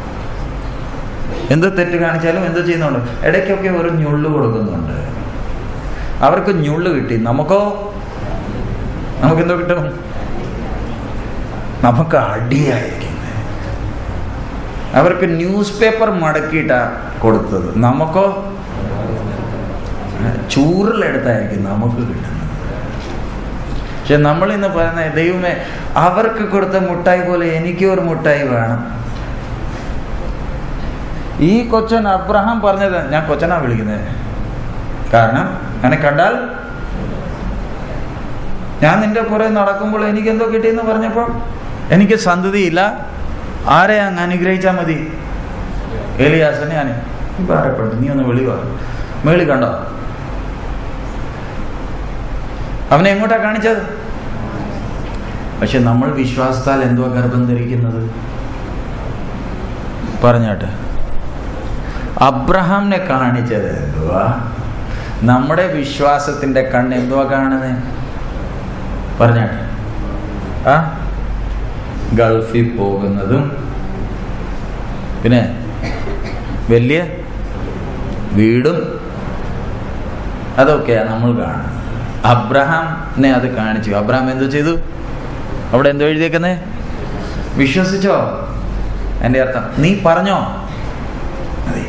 എന്ത് തെറ്റ് കാണിച്ചാലും എന്ത് ചെയ്യുന്നുണ്ട് ഇടയ്ക്കൊക്കെ ഒരു ഞുള്ളു കൊടുക്കുന്നുണ്ട് അവർക്ക് ഞുള്ളു കിട്ടി നമുക്കോ നമുക്കെന്തോ കിട്ടും നമുക്ക് അടിയായിരിക്കുന്നത് അവർക്ക് ന്യൂസ് പേപ്പർ മടക്കിയിട്ടാ കൊടുത്തത് നമുക്കോ ചൂറിലെടുത്തായിരിക്കും നമുക്ക് കിട്ടുന്നത് പക്ഷെ നമ്മൾ ഇന്ന് പറയുന്ന ദൈവമേ അവർക്ക് കൊടുത്ത മുട്ടായി പോലെ എനിക്കും ഒരു മുട്ടായി വേണം ഈ കൊച്ചൻ അബ്രഹാം പറഞ്ഞത് ഞാൻ കൊച്ചനാ വിളിക്കുന്നത് കാരണം എന്നെ കണ്ടാൽ ഞാൻ നിന്റെ പുറകെ നടക്കുമ്പോൾ എനിക്ക് എന്തോ കിട്ടിയെന്ന് പറഞ്ഞപ്പോൾ എനിക്ക് സന്തതിയില്ല ആരെ അങ്ങ് അനുഗ്രഹിച്ചാൽ മതി ഏലിയാസനെ ഞാൻ ഭാരപ്പെട്ടു നീ ഒന്ന് വെളിവാ മേളി കണ്ടോ അവനെ എങ്ങോട്ടാ കാണിച്ചത് പക്ഷെ നമ്മൾ വിശ്വാസത്താൽ എന്തുവാ ഗർഭം ധരിക്കുന്നത് പറഞ്ഞാട്ടെ അബ്രഹാമിനെ കാണിച്ചത് എന്തുവാ നമ്മുടെ വിശ്വാസത്തിന്റെ കണ്ണ് എന്തുവാ കാണുന്നത് പറഞ്ഞാട്ടെ ആ ഗൾഫിൽ പോകുന്നതും പിന്നെ വലിയ വീടും അതൊക്കെയാണ് നമ്മൾ കാണുന്നത് അബ്രഹാമിനെ അത് കാണിച്ചു അബ്രഹാം എന്തു ചെയ്തു അവിടെ എന്തോ എഴുതിയേക്കുന്നേ വിശ്വസിച്ചോ എൻ്റെ അർത്ഥം നീ പറഞ്ഞോ അതെ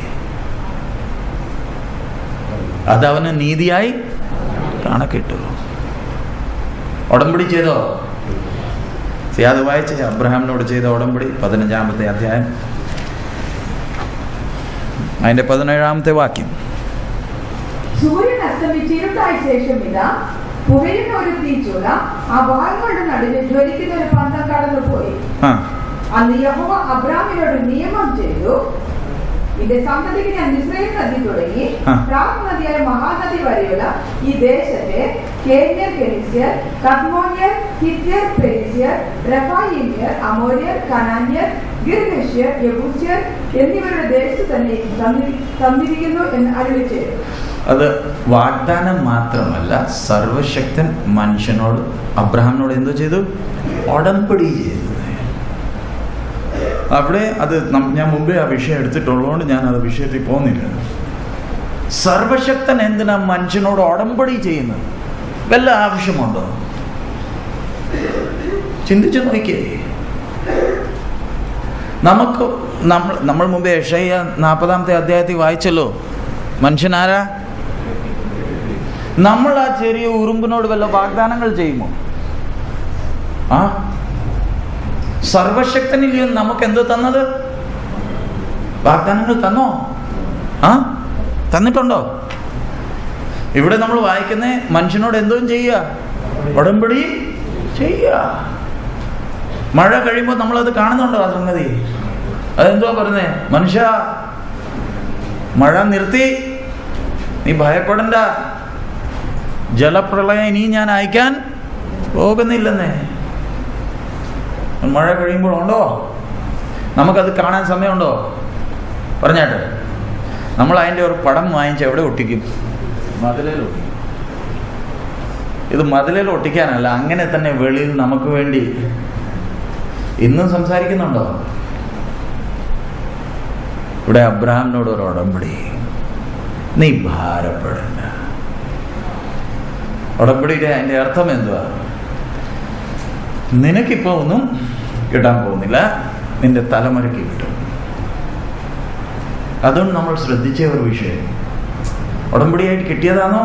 അതവന് നീതിയായി കണക്കിട്ടു ഉടമ്പടി ചെയ്തോ സി അത് വായിച്ചേ അബ്രഹാമിനോട് ചെയ്ത ഉടമ്പടി പതിനഞ്ചാമത്തെ അധ്യായം അതിന്റെ പതിനേഴാമത്തെ വാക്യം സൂര്യൻ അസ്തമിച്ചിരുട്ടായ ശേഷം ഇതാ പുകയുന്ന ഒരു തീച്ചുള ആ വാളുകളുടെ നടുവിൽ ജ്വലിക്കുന്ന ഒരു പന്തം കടന്നു പോയി ആ അന്ന് യഹോവ അബ്രാമിനോട് നിയമം ചെയ്തു ഇത് സന്തതിക്ക് ഞാൻ ഇസ്രയേൽ നദി തുടങ്ങി ആ. പ്രാഗ് നദിയായ മഹാനദി വരെയുള്ള ഈ ദേശത്തെ കേന്യർ കെനിസ്യർ കദ്മോന്യർ ഹിത്യർ പെരിസ്യർ റഫായിമ്യർ അമോര്യർ കനാന്യർ ഗിർഗഷ്യർ യബൂസ്യർ എന്നിവരുടെ ദേശത്ത് തന്നെ തന്നി- തന്നിരിക്കുന്നു എന്ന് അരുളി ചെയ്തു അത് വാഗ്ദാനം മാത്രമല്ല സർവശക്തൻ മനുഷ്യനോട് അബ്രഹാമിനോട് എന്തോ ചെയ്തു ഉടമ്പടി ചെയ്തു അവിടെ അത് നം- ഞാൻ മുമ്പേ ആ വിഷയം എടുത്തിട്ടുള്ളതുകൊണ്ട് ഞാൻ അത് വിഷയത്തിൽ പോകുന്നില്ല സർവശക്തൻ എന്തിനാ മനുഷ്യനോട് ഉടമ്പടി ചെയ്യുന്നത് വല്ല ആവശ്യമുണ്ടോ ചിന്തിച്ചു നോക്കിയേ നമുക്ക് നമ്മൾ നമ്മൾ മുമ്പേ യഷയ്യ നാൽപ്പതാമത്തെ അധ്യായത്തിൽ വായിച്ചല്ലോ മനുഷ്യനാരാ നമ്മൾ ആ ചെറിയ ഉറുമ്പിനോട് വല്ല വാഗ്ദാനങ്ങൾ ചെയ്യുമോ ആ സർവശക്തനിൽ നമുക്ക് എന്ത് തന്നത് വാഗ്ദാനങ്ങൾ തന്നോ ആ തന്നിട്ടുണ്ടോ ഇവിടെ നമ്മൾ വായിക്കുന്നേ മനുഷ്യനോട് എന്തോ ചെയ്യുക ഉടമ്പടി ചെയ്യുക മഴ കഴിയുമ്പോൾ നമ്മളത് കാണുന്നുണ്ടോ ആ സംഗതി അതെന്തുവാ പറയുന്നേ മനുഷ്യ മഴ നിർത്തി നീ ഭയപ്പെടണ്ട ജലപ്രളയം ഇനി ഞാൻ അയക്കാൻ പോകുന്നില്ലെന്നേ മഴ കഴിയുമ്പോൾ ഉണ്ടോ നമുക്കത് കാണാൻ സമയമുണ്ടോ പറഞ്ഞാട്ടെ നമ്മൾ അതിൻ്റെ ഒരു പടം വാങ്ങിച്ച് എവിടെ ഒട്ടിക്കും മതിലേൽ ഒട്ടിക്കും ഇത് മതിലേൽ ഒട്ടിക്കാനല്ല അങ്ങനെ തന്നെ വെളിയിൽ നമുക്ക് വേണ്ടി ഇന്നും സംസാരിക്കുന്നുണ്ടോ ഇവിടെ അബ്രഹാമിനോട് ഒരു ഉടമ്പടി നീ ഭാരപ്പെടണ്ട ഉടമ്പടിയുടെ അതിൻ്റെ അർത്ഥം എന്തുവാ നിനക്കിപ്പോൾ ഒന്നും കിട്ടാൻ പോകുന്നില്ല നിന്റെ തലമുറയ്ക്ക് കിട്ടും അതുകൊണ്ട് നമ്മൾ ശ്രദ്ധിച്ച ഒരു വിഷയം ഉടമ്പടിയായിട്ട് കിട്ടിയതാണോ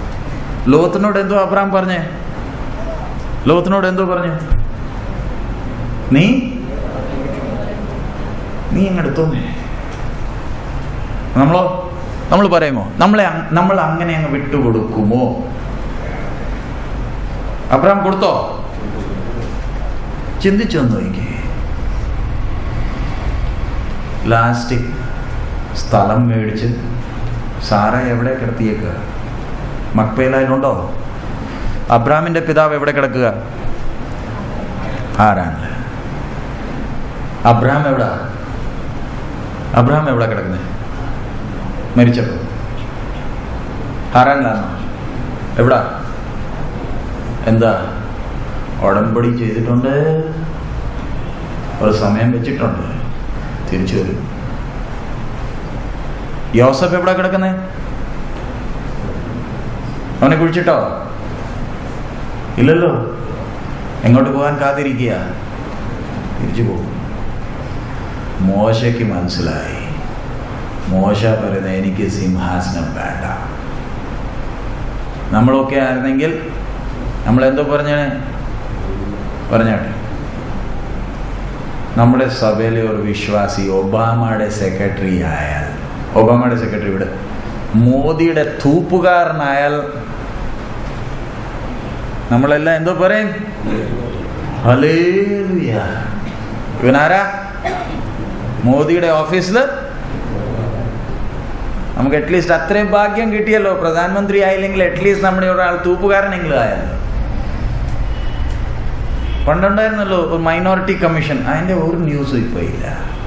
ലോകത്തിനോട് എന്തോ അബ്രാം പറഞ്ഞേ ലോകത്തിനോട് എന്തോ പറഞ്ഞു നീ നീ അങ്ങെടുത്തോന്നേ നമ്മളോ നമ്മൾ പറയുമോ നമ്മളെ അങ്- നമ്മൾ അങ്ങനെ അങ്ങ് വിട്ടുകൊടുക്കുമോ അബ്രാം കൊടുത്തോ ചിന്തിച്ചു നോക്കി ലാസ്റ്റ് സ്ഥലം മേടിച്ച് സാറ എവിടെ കിടത്തിയേക്കുക മക്പേലായാലുണ്ടോ അബ്രാമിന്റെ പിതാവ് എവിടെ കിടക്കുക ആരാണ് അബ്രാം എവിടെ അബ്രാം എവിടെ കിടക്കുന്നത് മരിച്ചപ്പോൾ ഹാരാനിലാണോ എവിടാ എന്താ ഉടമ്പടി ചെയ്തിട്ടുണ്ട് ഒരു സമയം വെച്ചിട്ടുണ്ട് തിരിച്ചു വരും യോസഫ് എവിടെ കിടക്കുന്നേ അവനെ കുഴിച്ചിട്ടോ ഇല്ലല്ലോ എങ്ങോട്ട് പോകാൻ കാത്തിരിക്കുക തിരിച്ചു പോകും മോശയ്ക്ക് മനസ്സിലായി മോശ പറയുന്നത് എനിക്ക് സിംഹാസനം വേണ്ട നമ്മളൊക്കെ ആയിരുന്നെങ്കിൽ നമ്മൾ എന്തോ പറഞ്ഞേ പറഞ്ഞാട്ടെ നമ്മുടെ സഭയിലെ ഒരു വിശ്വാസി ഒബാമയുടെ സെക്രട്ടറി ആയാൽ ഒബാമയുടെ സെക്രട്ടറി ഇവിടെ മോദിയുടെ തൂപ്പുകാരനായാൽ നമ്മളെല്ലാം എന്തോ പറയും ഹല്ലേലൂയ ഇവനാരാ മോദിയുടെ ഓഫീസിൽ നമുക്ക് അറ്റ്ലീസ്റ്റ് അത്രയും ഭാഗ്യം കിട്ടിയല്ലോ പ്രധാനമന്ത്രി ആയില്ലെങ്കിൽ അറ്റ്ലീസ്റ്റ് നമ്മുടെ ഒരാൾ തൂപ്പുകാരനെങ്കിലും ആയല്ലോ പണ്ടുണ്ടായിരുന്നല്ലോ ഒരു മൈനോറിറ്റി കമ്മീഷൻ അതിന്റെ ഒരു ന്യൂസും ഇപ്പൊ ഇല്ല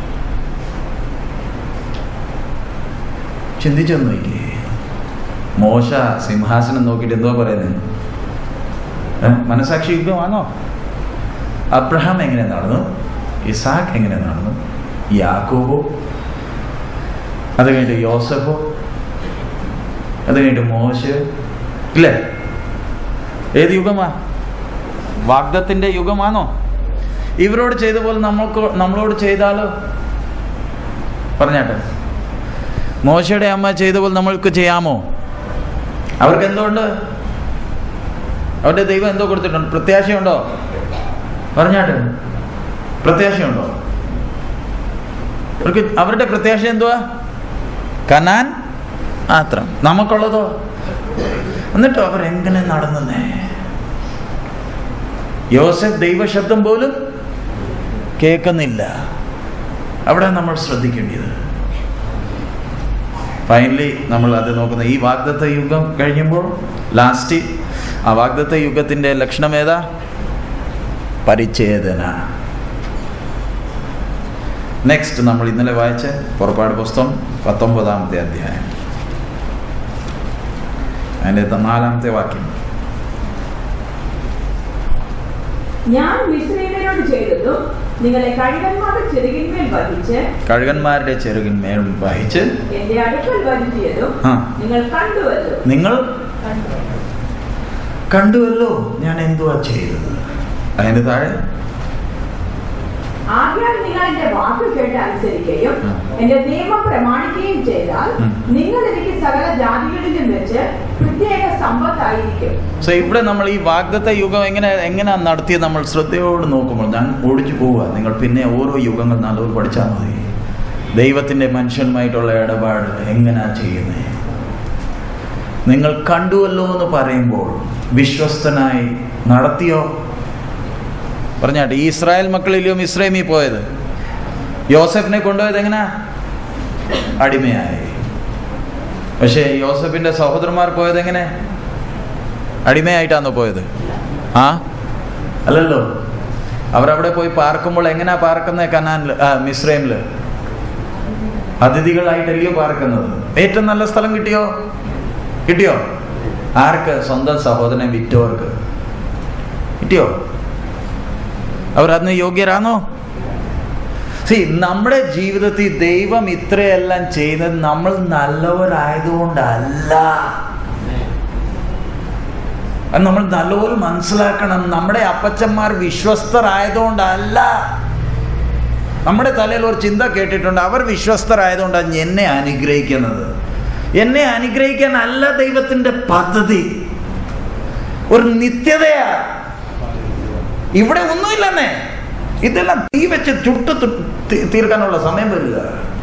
ചിന്തിച്ചൊന്നും നോക്കിയേ മോശ സിംഹാസനം നോക്കിയിട്ട് എന്തോ പറയുന്നത് ഏ? മനസാക്ഷി യുദ്ധമാണോ അബ്രഹാം എങ്ങനെ നടന്നു ഇസാഖ് എങ്ങനെ നടന്നു യാക്കോബോ അത് കഴിഞ്ഞിട്ട് യോസഫോ അത് കഴിഞ്ഞിട്ട് മോശ ഇല്ലേ ഏത് യുഗമാ വാഗ്ദത്തിന്റെ യുഗമാണോ ഇവരോട് ചെയ്ത പോലെ നമ്മൾക്ക് നമ്മളോട് ചെയ്താലോ പറഞ്ഞാട്ടെ മോശയുടെ അമ്മ ചെയ്ത പോലെ നമ്മൾക്ക് ചെയ്യാമോ അവർക്ക് എന്തുകൊണ്ട് അവരുടെ ദൈവം എന്തോ കൊടുത്തിട്ടുണ്ട് പ്രത്യാശയുണ്ടോ പറഞ്ഞാട്ടെ പ്രത്യാശയുണ്ടോ അവർക്ക് അവരുടെ പ്രത്യാശ എന്തുവാ കനാൻ മാത്രം നമുക്കുള്ളതോ എന്നിട്ടോ അവർ എങ്ങനെ നടന്നേ യോസഫ് ദൈവശബ്ദം പോലും കേൾക്കുന്നില്ല അവിടെ നമ്മൾ ശ്രദ്ധിക്കേണ്ടത് ഫൈനലി നമ്മൾ അത് നോക്കുന്ന ഈ വാഗ്ദത്ത യുഗം കഴിയുമ്പോൾ ലാസ്റ്റ് ആ വാഗ്ദത്ത യുഗത്തിന്റെ ലക്ഷണം ഏതാ പരിച്ഛേദന നെക്സ്റ്റ് നമ്മൾ ഇന്നലെ വായിച്ച പുറപ്പാട് പുസ്തകം പത്തൊമ്പതാമത്തെ അധ്യായം അതിൻ്റെ നാലാമത്തെ വാക്യം ഞാൻ മിശ്രീമനോട് ചെയ്തതും നിങ്ങളെ കഴുകന്മാരുടെ ചെറുകിന്മേൽ വഹിച്ച് കഴുകന്മാരുടെ ചെറുകിന്മേൽ വഹിച്ച് എന്റെ അടുക്കൽ വരുത്തിയതും ആ. നിങ്ങൾ കണ്ടുവല്ലോ നിങ്ങൾ കണ്ടുവല്ലോ ഞാൻ എന്തുവാ ചെയ്തത് അതിന് താഴെ ആകയാൽ നിങ്ങൾ എന്റെ വാക്ക് കേട്ട് അനുസരിക്കുകയും ഉം. എന്റെ നിയമം പ്രമാണിക്കുകയും ചെയ്താൽ ഉം. നിങ്ങൾ എനിക്ക് സകല ജാതികളിലും വെച്ച് പ്രത്യേക സമ്പത്തായിരിക്കും സോ ഇവിടെ നമ്മൾ ഈ വാഗ്ദത്ത യുഗം എങ്ങനെ എങ്ങനെ നടത്തിയത് നമ്മൾ ശ്രദ്ധയോട് നോക്കുമ്പോൾ ഞാൻ ഓടിച്ചു പോവുക നിങ്ങൾ പിന്നെ ഓരോ യുഗങ്ങൾ നല്ലപോലെ പഠിച്ചാൽ മതി ദൈവത്തിൻ്റെ മനുഷ്യനുമായിട്ടുള്ള ഇടപാട് എങ്ങനെയാ ചെയ്യുന്നത് നിങ്ങൾ കണ്ടുവല്ലോ എന്ന് പറയുമ്പോൾ വിശ്വസ്തനായി നടത്തിയോ പറഞ്ഞാട്ടെ ഈ ഇസ്രായേൽ മക്കളിലും ഇസ്രൈമി പോയത് യോസഫിനെ കൊണ്ടുപോയത് എങ്ങനെയാ അടിമയായി പക്ഷേ യോസഫിന്റെ സഹോദരന്മാർ പോയത് എങ്ങനെ അടിമയായിട്ടാണോ പോയത് ആ അല്ലല്ലോ അവരവിടെ പോയി പാർക്കുമ്പോൾ എങ്ങനെയാ പാർക്കുന്നത് കനാനിൽ ആ മിസ്രൈമില് അതിഥികളായിട്ടല്ലയോ പാർക്കുന്നത് ഏറ്റവും നല്ല സ്ഥലം കിട്ടിയോ കിട്ടിയോ ആർക്ക് സ്വന്തം സഹോദരനെ വിറ്റവർക്ക് കിട്ടിയോ അവർ അതിന് യോഗ്യരാണോ സി നമ്മുടെ ജീവിതത്തിൽ ദൈവം ഇത്രയെല്ലാം ചെയ്യുന്നത് നമ്മൾ നല്ലവരായതുകൊണ്ടല്ല അത് നമ്മൾ നല്ലപോലെ മനസ്സിലാക്കണം നമ്മുടെ അപ്പച്ചന്മാർ വിശ്വസ്തരായതുകൊണ്ടല്ല നമ്മുടെ തലയിൽ ഒരു ചിന്ത കേട്ടിട്ടുണ്ട് അവർ വിശ്വസ്തരായതുകൊണ്ടാണ് എന്നെ അനുഗ്രഹിക്കുന്നത് എന്നെ അനുഗ്രഹിക്കാൻ അല്ല ദൈവത്തിന്റെ പദ്ധതി ഒരു നിത്യതയാ ഇവിടെ ഒന്നുമില്ലെന്നേ ഇതെല്ലാം തീ വെച്ച് ചുട്ട് തു- തീ- തീർക്കാനുള്ള സമയം വരില്ല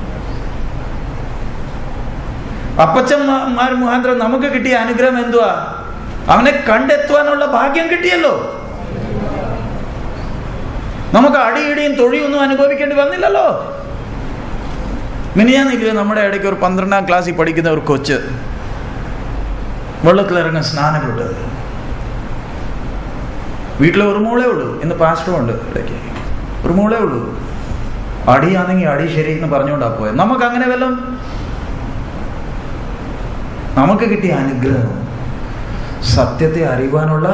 അപ്പച്ചന്മാർ മുഖാന്തരം നമുക്ക് കിട്ടിയ അനുഗ്രഹം എന്തുവാ അവനെ കണ്ടെത്തുവാനുള്ള ഭാഗ്യം കിട്ടിയല്ലോ നമുക്ക് അടിയിടിയും തൊഴിയൊന്നും അനുഭവിക്കേണ്ടി വന്നില്ലല്ലോ മിനിയാന്നില്ലയോ നമ്മുടെ ഇടയ്ക്ക് ഒരു പന്ത്രണ്ടാം ക്ലാസ്സിൽ പഠിക്കുന്ന ഒരു കൊച്ച് വെള്ളത്തിലിറങ്ങി സ്നാനം വിട്ടത് വീട്ടിൽ ഒരു മോളേ ഉള്ളൂ ഇന്ന് പാസ്റ്ററും ഉണ്ട് ഇടയ്ക്ക് ഒരു മോളേ ഉള്ളൂ അടിയാണെങ്കിൽ അടി ശരി എന്ന് പറഞ്ഞുകൊണ്ടാ പോയത് നമുക്ക് അങ്ങനെ വല്ലതും നമുക്ക് കിട്ടിയ അനുഗ്രഹം സത്യത്തെ അറിയുവാനുള്ള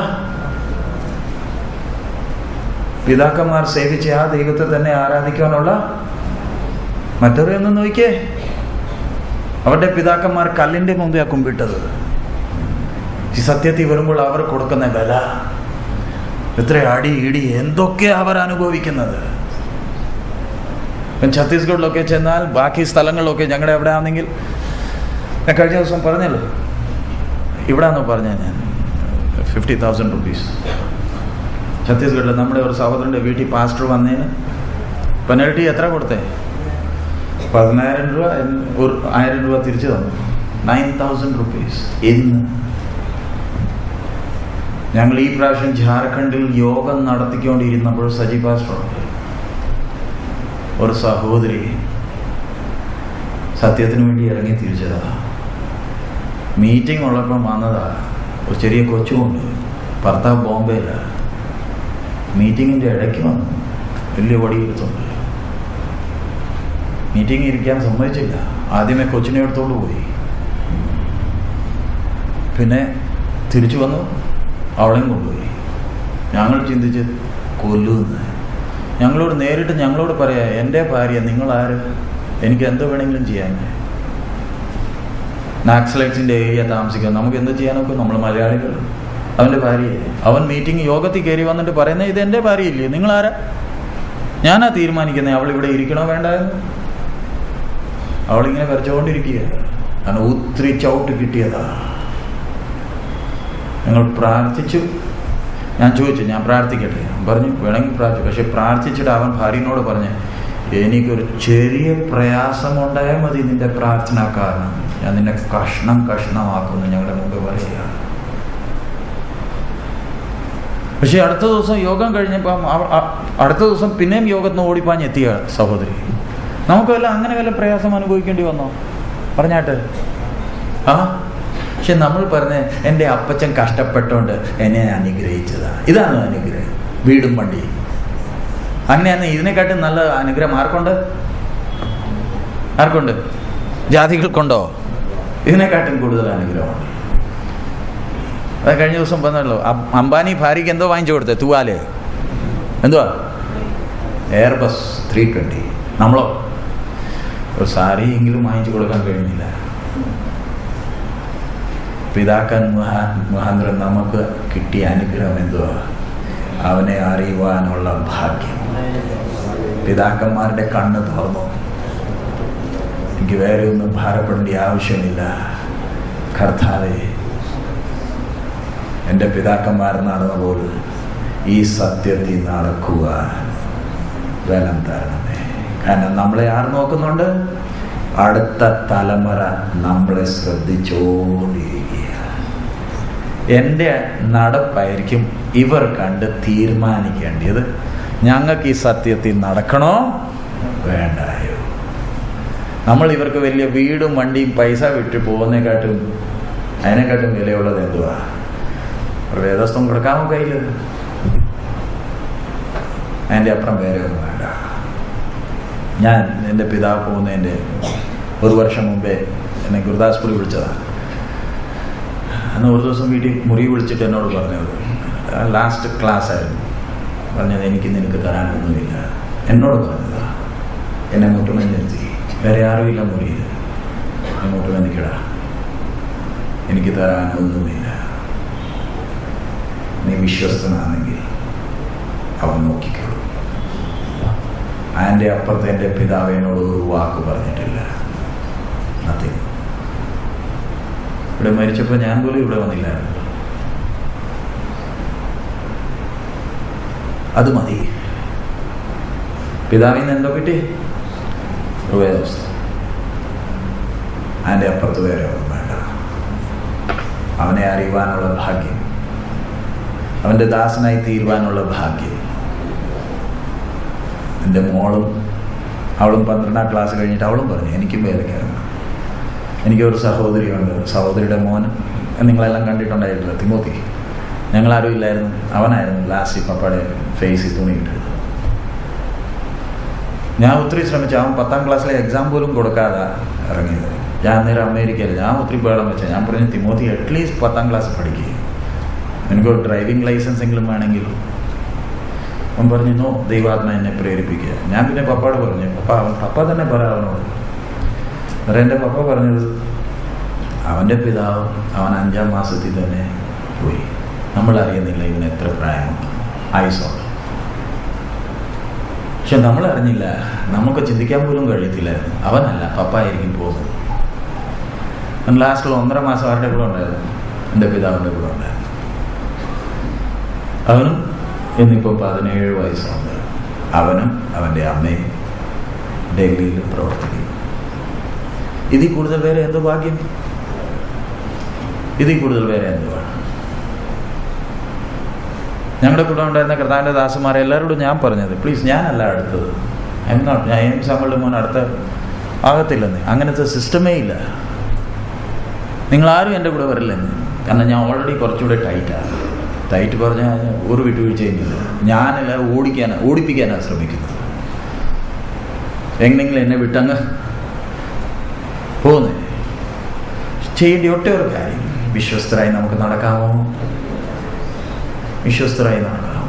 പിതാക്കന്മാർ സേവിച്ച ആ ദൈവത്തെ തന്നെ ആരാധിക്കാനുള്ള മറ്റൊരെയൊന്നും നോക്കിയേ അവരുടെ പിതാക്കന്മാർ കല്ലിന്റെ മുമ്പേ കുമ്പിട്ടത് ഈ സത്യത്തിൽ വരുമ്പോൾ അവർ കൊടുക്കുന്ന വില എത്ര അടി ഇടി എന്തൊക്കെ അവർ അനുഭവിക്കുന്നത് ഇപ്പം ഛത്തീസ്ഗഡിലൊക്കെ ചെന്നാൽ ബാക്കി സ്ഥലങ്ങളിലൊക്കെ ഞങ്ങളുടെ എവിടെ ആണെങ്കിൽ ഞാൻ കഴിഞ്ഞ ദിവസം പറഞ്ഞല്ലോ ഇവിടാന്നോ പറഞ്ഞ ഞാൻ ഫിഫ്റ്റി തൗസൻഡ് റുപ്പീസ് ഛത്തീസ്ഗഡിൽ നമ്മുടെ ഒരു സഹോദരൻ്റെ വീട്ടിൽ പാസ്റ്റർ വന്നതിന് പെനൽറ്റി എത്ര കൊടുത്തേ പതിനായിരം രൂപ എന്ന് ഒരു ആയിരം രൂപ തിരിച്ചു തന്നു നയൻ തൗസൻഡ് റുപ്പീസ് ഇന്ന് ഞങ്ങൾ ഈ പ്രാവശ്യം ജാർഖണ്ഡിൽ യോഗം നടത്തിക്കൊണ്ടിരുന്നപ്പോൾ സജി പാസ്റ്ററുണ്ട് ഒരു സഹോദരി സത്യത്തിന് വേണ്ടി ഇറങ്ങി തിരിച്ചതാ മീറ്റിംഗ് ഉള്ളപ്പം വന്നതാ ഒരു ചെറിയ കൊച്ചുമുണ്ട് ഭർത്താവ് ബോംബെയില മീറ്റിങ്ങിൻ്റെ ഇടയ്ക്ക് വന്നു വലിയ വടിയെടുത്തുണ്ട് മീറ്റിംഗ് ഇരിക്കാൻ സമ്മതിച്ചില്ല ആദ്യമേ കൊച്ചിനെ എടുത്തോണ്ട് പോയി പിന്നെ തിരിച്ചു വന്നു അവളെയും കൊണ്ടുപോയി ഞങ്ങൾ ചിന്തിച്ച് കൊല്ലുമെന്ന് ഞങ്ങളോട് നേരിട്ട് ഞങ്ങളോട് പറയാ എൻ്റെ ഭാര്യ നിങ്ങളാര് എനിക്ക് എന്ത് വേണമെങ്കിലും ചെയ്യാൻ നാക്സലൈറ്റ്സിൻ്റെ ഏരിയ താമസിക്കാൻ നമുക്ക് എന്ത് ചെയ്യാനൊക്കെ നമ്മൾ മലയാളികൾ അവൻ്റെ ഭാര്യയെ അവൻ മീറ്റിംഗ് യോഗത്തിൽ കയറി വന്നിട്ട് പറയുന്നത് ഇത് എൻ്റെ ഭാര്യയില്ലേ നിങ്ങളാരാ ഞാനാ തീരുമാനിക്കുന്നത് അവൾ ഇവിടെ ഇരിക്കണോ വേണ്ട എന്ന് അവളിങ്ങനെ വരച്ചുകൊണ്ടിരിക്കുക കാരണം ഒത്തിരി ചവിട്ട് കിട്ടിയതാ ഞങ്ങൾ പ്രാർത്ഥിച്ചു ഞാൻ ചോദിച്ചു ഞാൻ പ്രാർത്ഥിക്കട്ടെ അവൻ പറഞ്ഞു വേണമെങ്കിൽ പ്രാർത്ഥിച്ചു പക്ഷെ പ്രാർത്ഥിച്ചിട്ട് അവൻ ഭാര്യനോട് പറഞ്ഞു എനിക്കൊരു ചെറിയ പ്രയാസമുണ്ടായാൽ മതി നിന്റെ പ്രാർത്ഥന കാരണം ഞാൻ നിന്നെ കഷ്ണം കഷ്ണമാക്കുമെന്ന് ഞങ്ങളുടെ മുമ്പ് പറയുക പക്ഷെ അടുത്ത ദിവസം യോഗം കഴിഞ്ഞപ്പം അവ- അ- അടുത്ത ദിവസം പിന്നെയും യോഗത്തിന് ഓടിപ്പാഞ്ഞ് എത്തിയ സഹോദരി നമുക്ക് വല്ല അങ്ങനെ വല്ല പ്രയാസം അനുഭവിക്കേണ്ടി വന്നോ പറഞ്ഞാട്ട് ആ പക്ഷെ നമ്മൾ പറഞ്ഞ എൻ്റെ അപ്പച്ചൻ കഷ്ടപ്പെട്ടുകൊണ്ട് എന്നെ അനുഗ്രഹിച്ചതാ ഇതാണ് അനുഗ്രഹം വീടും വണ്ടി അങ്ങനെയാണ് ഇതിനെക്കാട്ടും നല്ല അനുഗ്രഹം ആർക്കുണ്ട് ആർക്കുണ്ട് ജാതികൾക്കുണ്ടോ ഇതിനെക്കാട്ടും കൂടുതൽ അനുഗ്രഹമുണ്ട് അത് കഴിഞ്ഞ ദിവസം പറഞ്ഞല്ലോ അം- അംബാനി ഭാര്യയ്ക്ക് എന്തോ വാങ്ങിച്ചു കൊടുത്തേ തൂവാല് എന്തുവാ എയർബസ് ത്രീ ട്വൻറ്റി നമ്മളോ ഒരു സാരി എങ്കിലും വാങ്ങിച്ചു കൊടുക്കാൻ കഴിഞ്ഞില്ല പിതാക്കൻ മുഹാ മുഹാന്തരം നമുക്ക് കിട്ടിയ അനുഗ്രഹം എന്തുവാ അവനെ അറിയുവാനുള്ള ഭാഗ്യം പിതാക്കന്മാരുടെ കണ്ണ് തുറന്നു എനിക്ക് വേറെ ഒന്നും ഭാരപ്പെടേണ്ട ആവശ്യമില്ല കർത്താവേ എൻ്റെ പിതാക്കന്മാർ നടന്ന പോലെ ഈ സത്യത്തിൽ നടക്കുക ബലം തരണമേ കാരണം നമ്മളെ ആർ നോക്കുന്നുണ്ട് അടുത്ത തലമുറ നമ്മളെ ശ്രദ്ധിച്ചുകൊണ്ടിരിക്കുക എൻ്റെ നടപ്പായിരിക്കും ഇവർ കണ്ട് തീരുമാനിക്കേണ്ടത് ഞങ്ങൾക്ക് ഈ സത്യത്തിൽ നടക്കണോ വേണ്ടായോ നമ്മൾ ഇവർക്ക് വലിയ വീടും വണ്ടിയും പൈസ വിട്ട് പോകുന്നതിനെക്കാട്ടും അതിനെക്കാട്ടും വിലയുള്ളത് എന്തുവാ ഒരു വേദസ്ഥം കൊടുക്കാമോ കയ്യിൽ അതിൻ്റെ അപ്പുറം വേറെ ഒന്നും വേണ്ട ഞാൻ എൻ്റെ പിതാവ് പോകുന്നതിൻ്റെ ഒരു വർഷം മുമ്പേ എന്നെ ഗുരുദാസ്പുരി വിളിച്ചതാണ് അന്ന് ഒരു ദിവസം വീട്ടിൽ മുറി വിളിച്ചിട്ട് എന്നോട് പറഞ്ഞത് ലാസ്റ്റ് ക്ലാസ് ആയിരുന്നു പറഞ്ഞത് എനിക്ക് നിനക്ക് തരാനൊന്നുമില്ല എന്നോട് പറഞ്ഞതാ എന്നെ മുട്ടുമേ നിർത്തി വേറെ ആരുമില്ല മുറിയിൽ മുട്ടുമേ നിൽക്കടാ എനിക്ക് തരാനൊന്നുമില്ല നീ വിശ്വസ്തനാണെങ്കിൽ അവൻ നോക്കിക്കോളൂ അതിൻ്റെ അപ്പുറത്ത് എൻ്റെ പിതാവ് എന്നോട് ഒരു വാക്ക് പറഞ്ഞിട്ടില്ല നത്തിങ് ഇവിടെ മരിച്ചപ്പോൾ ഞാൻ പോലും ഇവിടെ വന്നില്ലായിരുന്നു അത് മതി പിതാവിൽ നിന്ന് എന്തോ കിട്ടി ഒരു വേദപുസ്തകം അതിൻ്റെ അപ്പുറത്ത് വേറെ ഒന്നും വേണ്ട അവനെ അറിയുവാനുള്ള ഭാഗ്യം അവൻ്റെ ദാസനായി തീരുവാനുള്ള ഭാഗ്യം എൻ്റെ മോളും അവളും പന്ത്രണ്ടാം ക്ലാസ് കഴിഞ്ഞിട്ട് അവളും പറഞ്ഞു എനിക്കും വേലക്കായിരുന്നു എനിക്കൊരു സഹോദരിയുണ്ട് സഹോദരിയുടെ മോൻ നിങ്ങളെല്ലാം കണ്ടിട്ടുണ്ടായിട്ടില്ല തിമോത്തി ഞങ്ങളാരും ഇല്ലായിരുന്നു അവനായിരുന്നു ലാസ്റ്റ് പപ്പയുടെ ഫേസിൽ തുണിയിട്ട് ഞാൻ ഒത്തിരി ശ്രമിച്ചു അവൻ പത്താം ക്ലാസ്സിലെ എക്സാം പോലും കൊടുക്കാതെ ഇറങ്ങിയത് ഞാൻ നേരം അമേരിക്കയിൽ ഞാൻ ഒത്തിരി ബേളം വെച്ച ഞാൻ പറഞ്ഞു തിമോത്തി അറ്റ്ലീസ്റ്റ് പത്താം ക്ലാസ് പഠിക്കുക എനിക്കൊരു ഡ്രൈവിംഗ് ലൈസൻസ് എങ്കിലും വേണമെങ്കിൽ അവൻ പറഞ്ഞു നോ ദൈവാത്മ എന്നെ പ്രേരിപ്പിക്കുക ഞാൻ പിന്നെ പപ്പയോട് പറഞ്ഞു പപ്പ അവൻ പപ്പ തന്നെ പറ അവനോട് അന്നേരം എൻ്റെ പപ്പ പറഞ്ഞത് അവൻ്റെ പിതാവ് അവൻ അഞ്ചാം മാസത്തിൽ തന്നെ പോയി നമ്മൾ അറിയുന്നില്ല ഇവന് എത്ര പ്രായമുണ്ട് ആയുസുണ്ട് പക്ഷെ നമ്മൾ അറിഞ്ഞില്ല നമുക്ക് ചിന്തിക്കാൻ പോലും കഴിയത്തില്ലായിരുന്നു അവനല്ല പപ്പ ആയിരിക്കും പോകുന്നത് ലാസ്റ്റിൽ ഒന്നര മാസം അവരുടെ കൂടെ ഉണ്ടായിരുന്നു എൻ്റെ പിതാവിൻ്റെ കൂടെ ഉണ്ടായിരുന്നു അവനും ഇന്നിപ്പോൾ പതിനേഴ് വയസ്സുണ്ട് അവനും അവൻ്റെ അമ്മയും ഡൽഹിയിൽ പ്രവർത്തിക്കുന്നു ഇതിൽ കൂടുതൽ വേറെ എന്ത് ഭാഗ്യം ഇതിൽ കൂടുതൽ വേറെ എന്ത് വേണം ഞങ്ങളുടെ കൂടെ ഉണ്ടായിരുന്ന കർത്താവിൻ്റെ ദാസന്മാരെ എല്ലാവരോടും ഞാൻ പറഞ്ഞത് പ്ലീസ് ഞാനല്ല അടുത്തത് ഐ എം നോട്ട് ഞാൻ എം സാമ്പളുടെ മോൻ അടുത്ത ആകത്തില്ലെന്ന് അങ്ങനത്തെ സിസ്റ്റമേ ഇല്ല നിങ്ങളാരും എൻ്റെ കൂടെ വരില്ലെന്ന് കാരണം ഞാൻ ഓൾറെഡി കുറച്ചുകൂടെ ടൈറ്റാണ് ടൈറ്റ് പറഞ്ഞാൽ ഒരു വിട്ടുവീഴ്ചയുമില്ല ഞാനല്ല ഓടിക്കാനാ ഓടിപ്പിക്കാനാണ് ശ്രമിക്കുന്നത് എങ്ങനെങ്കിലും എന്നെ വിട്ടങ്ങ് പോകുന്നേ ചെയ്യേണ്ട ഒറ്റ ഒരു കാര്യം വിശ്വസ്തരായി നമുക്ക് നടക്കാമോ വിശ്വസ്തരായി നടക്കാമോ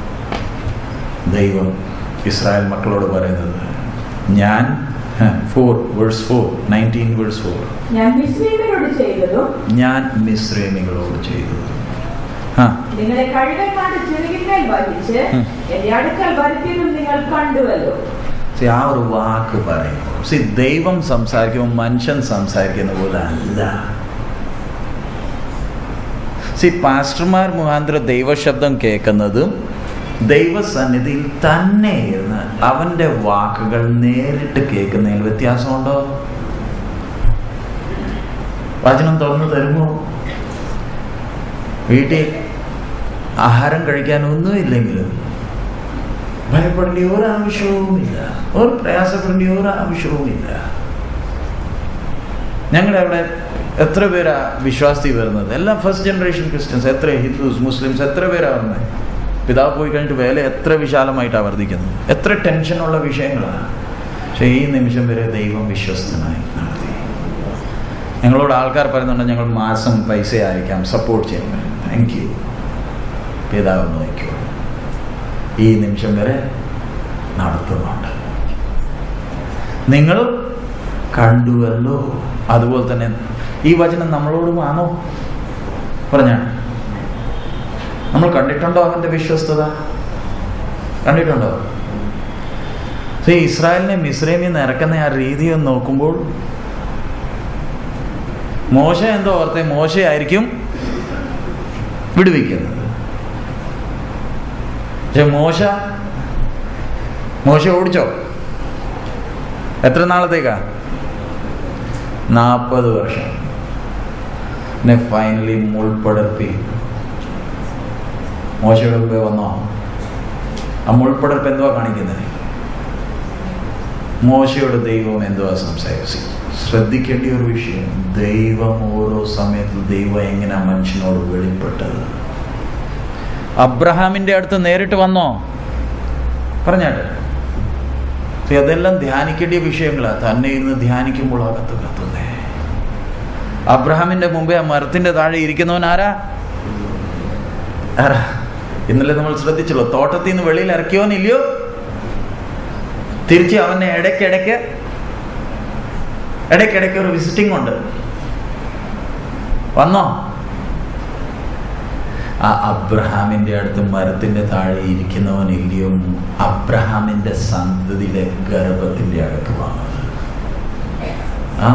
ദൈവം ഇസ്രായേൽ മക്കളോട് പറയുന്നത് ഞാൻ four verse four nineteen verse four ഞാൻ മിശ്രീമിനോട് ചെയ്തതും ഞാൻ മിശ്രമികളോട് ചെയ്തത് ആ നിങ്ങളെ കഴുകന്മാരുടെ ചെറുകിന്മേൽ വഹിച്ച് ഉം. എന്റെ അടുക്കൽ വരുത്തിയതും നിങ്ങൾ കണ്ടുവല്ലോ See, ആ ഒരു വാക്ക് പറയുമ്പോൾ സി ദൈവം സംസാരിക്കുമ്പോൾ മനുഷ്യൻ സംസാരിക്കുന്ന പോലെ അല്ല സി പാസ്റ്റർമാർ മുഖാന്തരം ദൈവശബ്ദം കേൾക്കുന്നതും ദൈവസന്നിധിയിൽ തന്നെ ഇരുന്ന് അവൻ്റെ വാക്കുകൾ നേരിട്ട് കേൾക്കുന്നതിൽ വ്യത്യാസമുണ്ടോ വചനം തുറന്നു തരുമോ വീട്ടിൽ ആഹാരം കഴിക്കാൻ ഒന്നുമില്ലെങ്കിലും ഭയപ്പെടേണ്ട ഒരു ആവശ്യവുമില്ല ഒരു പ്രയാസപ്പെടേണ്ട ഒരു ആവശ്യവുമില്ല ഞങ്ങളുടെ അവിടെ എത്ര പേരാ വിശ്വാസി വരുന്നത് എല്ലാം ഫസ്റ്റ് ജനറേഷൻ ക്രിസ്ത്യൻസ് എത്ര ഹിന്ദുസ് മുസ്ലിംസ് എത്ര പേരാ വരുന്നത് പിതാവ് പോയി കഴിഞ്ഞിട്ട് വേല എത്ര വിശാലമായിട്ടാണ് വർദ്ധിക്കുന്നത് എത്ര ടെൻഷനുള്ള വിഷയങ്ങളാണ് പക്ഷേ ഈ നിമിഷം വരെ ദൈവം വിശ്വസ്തനായി നടത്തി ഞങ്ങളോട് ആൾക്കാർ പറയുന്നുണ്ട് ഞങ്ങൾ മാസം പൈസ അയക്കാം സപ്പോർട്ട് ചെയ്യാം താങ്ക് യു പിതാവ് നോക്കിയോ ഈ നിമിഷം വരെ നടത്തുന്നുണ്ട് നിങ്ങൾ കണ്ടുവല്ലോ അതുപോലെ തന്നെ ഈ വചനം നമ്മളോടുമാണോ പറഞ്ഞാണ് നമ്മൾ കണ്ടിട്ടുണ്ടോ അവന്റെ വിശ്വസ്തത കണ്ടിട്ടുണ്ടോ സോ ഈ ഇസ്രായേലിനെ മിശ്രമിൽ നിന്ന് ഇറക്കുന്ന ആ രീതി ഒന്ന് നോക്കുമ്പോൾ മോശ എന്തോ ഓർത്തെ മോശയായിരിക്കും വിടുവിക്കുന്നത് പക്ഷെ മോശ മോശ ഓടിച്ചോ എത്ര നാളത്തേക്കാ നാൽപ്പത് വർഷം പിന്നെ ഫൈനലി മുൾപ്പടർപ്പി മോശയുടെ മുമ്പേ വന്നോ ആ മുൾപ്പടർപ്പ് എന്തുവാ കാണിക്കുന്നത് മോശയുടെ ദൈവം എന്തുവാ സംസാരിച്ചു ശ്രദ്ധിക്കേണ്ട ഒരു വിഷയം ദൈവം ഓരോ സമയത്തും ദൈവം എങ്ങനെ മനുഷ്യനോട് വെളിപ്പെട്ടത് അബ്രഹാമിന്റെ അടുത്ത് നേരിട്ട് വന്നോ പറഞ്ഞാട്ടെ See, അതെല്ലാം ധ്യാനിക്കേണ്ട വിഷയങ്ങളാണ് തന്നെ ഇരുന്ന് ധ്യാനിക്കുമ്പോൾ അകത്ത് കത്തുന്നേ അബ്രഹാമിന്റെ മുമ്പേ ആ മരത്തിന്റെ താഴെ ഇരിക്കുന്നവൻ ആരാ ആരാ ഇന്നലെ നമ്മൾ ശ്രദ്ധിച്ചല്ലോ തോട്ടത്തിൽ നിന്ന് വെളിയിൽ ഇറക്കിയോനില്ലയോ തിരിച്ച് അവനെ ഇടയ്ക്കിടയ്ക്ക് ഇടയ്ക്കിടയ്ക്ക് ഒരു വിസിറ്റിംഗ് ഉണ്ട് വന്നോ ആ അബ്രഹാമിന്റെ അടുത്ത് മരത്തിന്റെ താഴെ ഇരിക്കുന്നവൻ ഇല്ലയോ അബ്രഹാമിന്റെ സന്തതിയുടെ ഗർഭത്തിന്റെ അകത്ത് വന്നത് ആ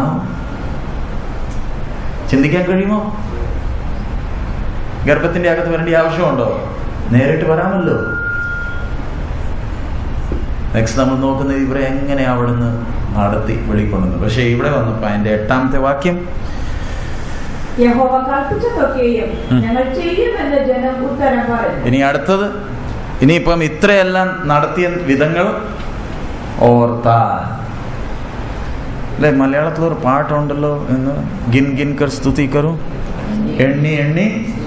ചിന്തിക്കാൻ കഴിയുമോ ഗർഭത്തിന്റെ അകത്ത് വരേണ്ട ആവശ്യമുണ്ടോ നേരിട്ട് വരാമല്ലോ നെക്സ്റ്റ് നമ്മൾ നോക്കുന്നത് ഇവരെ എങ്ങനെ അവിടുന്ന് നടത്തി വെളിക്കൊണ്ടുവന്നു പക്ഷേ ഇവിടെ വന്നപ്പോൾ അതിൻ്റെ എട്ടാമത്തെ വാക്യം യഹോവ കൽപ്പിച്ചതൊക്കെയും ഉം. ഞങ്ങൾ ചെയ്യുമെന്ന് ജനം ഉത്തരം പറഞ്ഞു ഇനി അടുത്തത് ഇനിയിപ്പം ഇത്രയെല്ലാം നടത്തിയ വിധങ്ങൾ ഓർത്താൻ അല്ലെ മലയാളത്തിൽ ഒരു പാട്ടുണ്ടല്ലോ എന്ന് ഗിൻ ഗിൻ കർ സ്തുതിക്കറും എണ്ണി എണ്ണി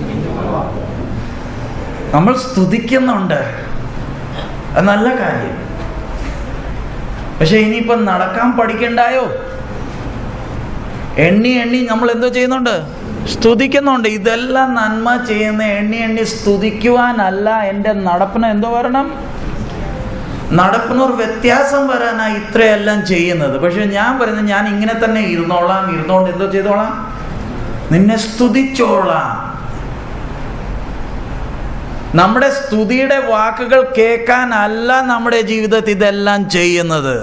നമ്മൾ സ്തുതിക്കുന്നുണ്ട് അത് നല്ല കാര്യം പക്ഷെ ഇനിയിപ്പം നടക്കാൻ പഠിക്കണ്ടായോ എണ്ണി എണ്ണി നമ്മൾ എന്തോ ചെയ്യുന്നുണ്ട് സ്തുതിക്കുന്നുണ്ട് ഇതെല്ലാം നന്മ ചെയ്യുന്ന എണ്ണി എണ്ണി സ്തുതിക്കുവാനല്ല എൻ്റെ നടപ്പിന് എന്തോ വരണം നടപ്പിന് ഒരു വ്യത്യാസം വരാനാ ഇത്രയെല്ലാം ചെയ്യുന്നത് പക്ഷെ ഞാൻ പറയുന്നത് ഞാൻ ഇങ്ങനെ തന്നെ ഇരുന്നോളാം ഇരുന്നോണ്ട് എന്തോ ചെയ്തോളാം നിന്നെ സ്തുതിച്ചോളാം നമ്മുടെ സ്തുതിയുടെ വാക്കുകൾ കേൾക്കാനല്ല നമ്മുടെ ജീവിതത്തിൽ ഇതെല്ലാം ചെയ്യുന്നത്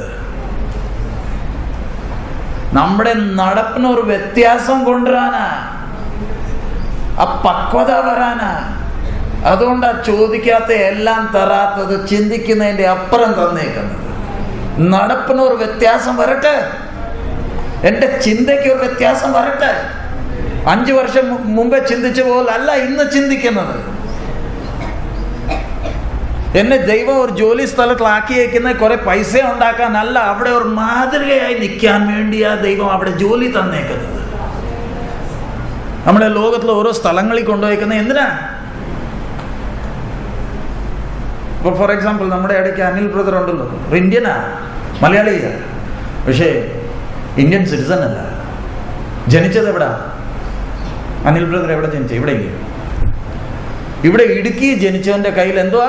നമ്മുടെ നടപ്പിന് ഒരു വ്യത്യാസം കൊണ്ടുവരാനാ ആ പക്വത വരാനാ അതുകൊണ്ടാ ചോദിക്കാത്ത എല്ലാം തരാത്തത് ചിന്തിക്കുന്നതിന്റെ അപ്പുറം തന്നേക്കുന്നത് നടപ്പിന് ഒരു വ്യത്യാസം വരട്ടെ എൻ്റെ ചിന്തയ്ക്ക് ഒരു വ്യത്യാസം വരട്ടെ അഞ്ചു വർഷം മു- മുമ്പേ ചിന്തിച്ച പോലല്ല ഇന്ന് ചിന്തിക്കുന്നത് എന്നെ ദൈവം ഒരു ജോലി സ്ഥലത്തിലാക്കിയേക്കുന്ന കുറെ പൈസ ഉണ്ടാക്കാനല്ല അവിടെ ഒരു മാതൃകയായി നിൽക്കാൻ വേണ്ടിയാ ദൈവം അവിടെ ജോലി തന്നേക്കുന്നത് നമ്മളെ ലോകത്തിൽ ഓരോ സ്ഥലങ്ങളിൽ കൊണ്ടുപോയേക്കുന്നത് എന്തിനാ ഇപ്പോൾ ഫോർ എക്സാമ്പിൾ നമ്മുടെ ഇടയ്ക്ക് അനിൽ ബ്രദർ ഉണ്ടല്ലോ ഒരു ഇന്ത്യനാ മലയാളിയാ പക്ഷേ ഇന്ത്യൻ സിറ്റിസൺ അല്ല ജനിച്ചത് എവിടാ അനിൽ ബ്രദർ എവിടെ ജനിച്ചത് ഇവിടെ ഇല്ല ഇവിടെ ഇടുക്കി ജനിച്ചവന്റെ കയ്യിൽ എന്തുവാ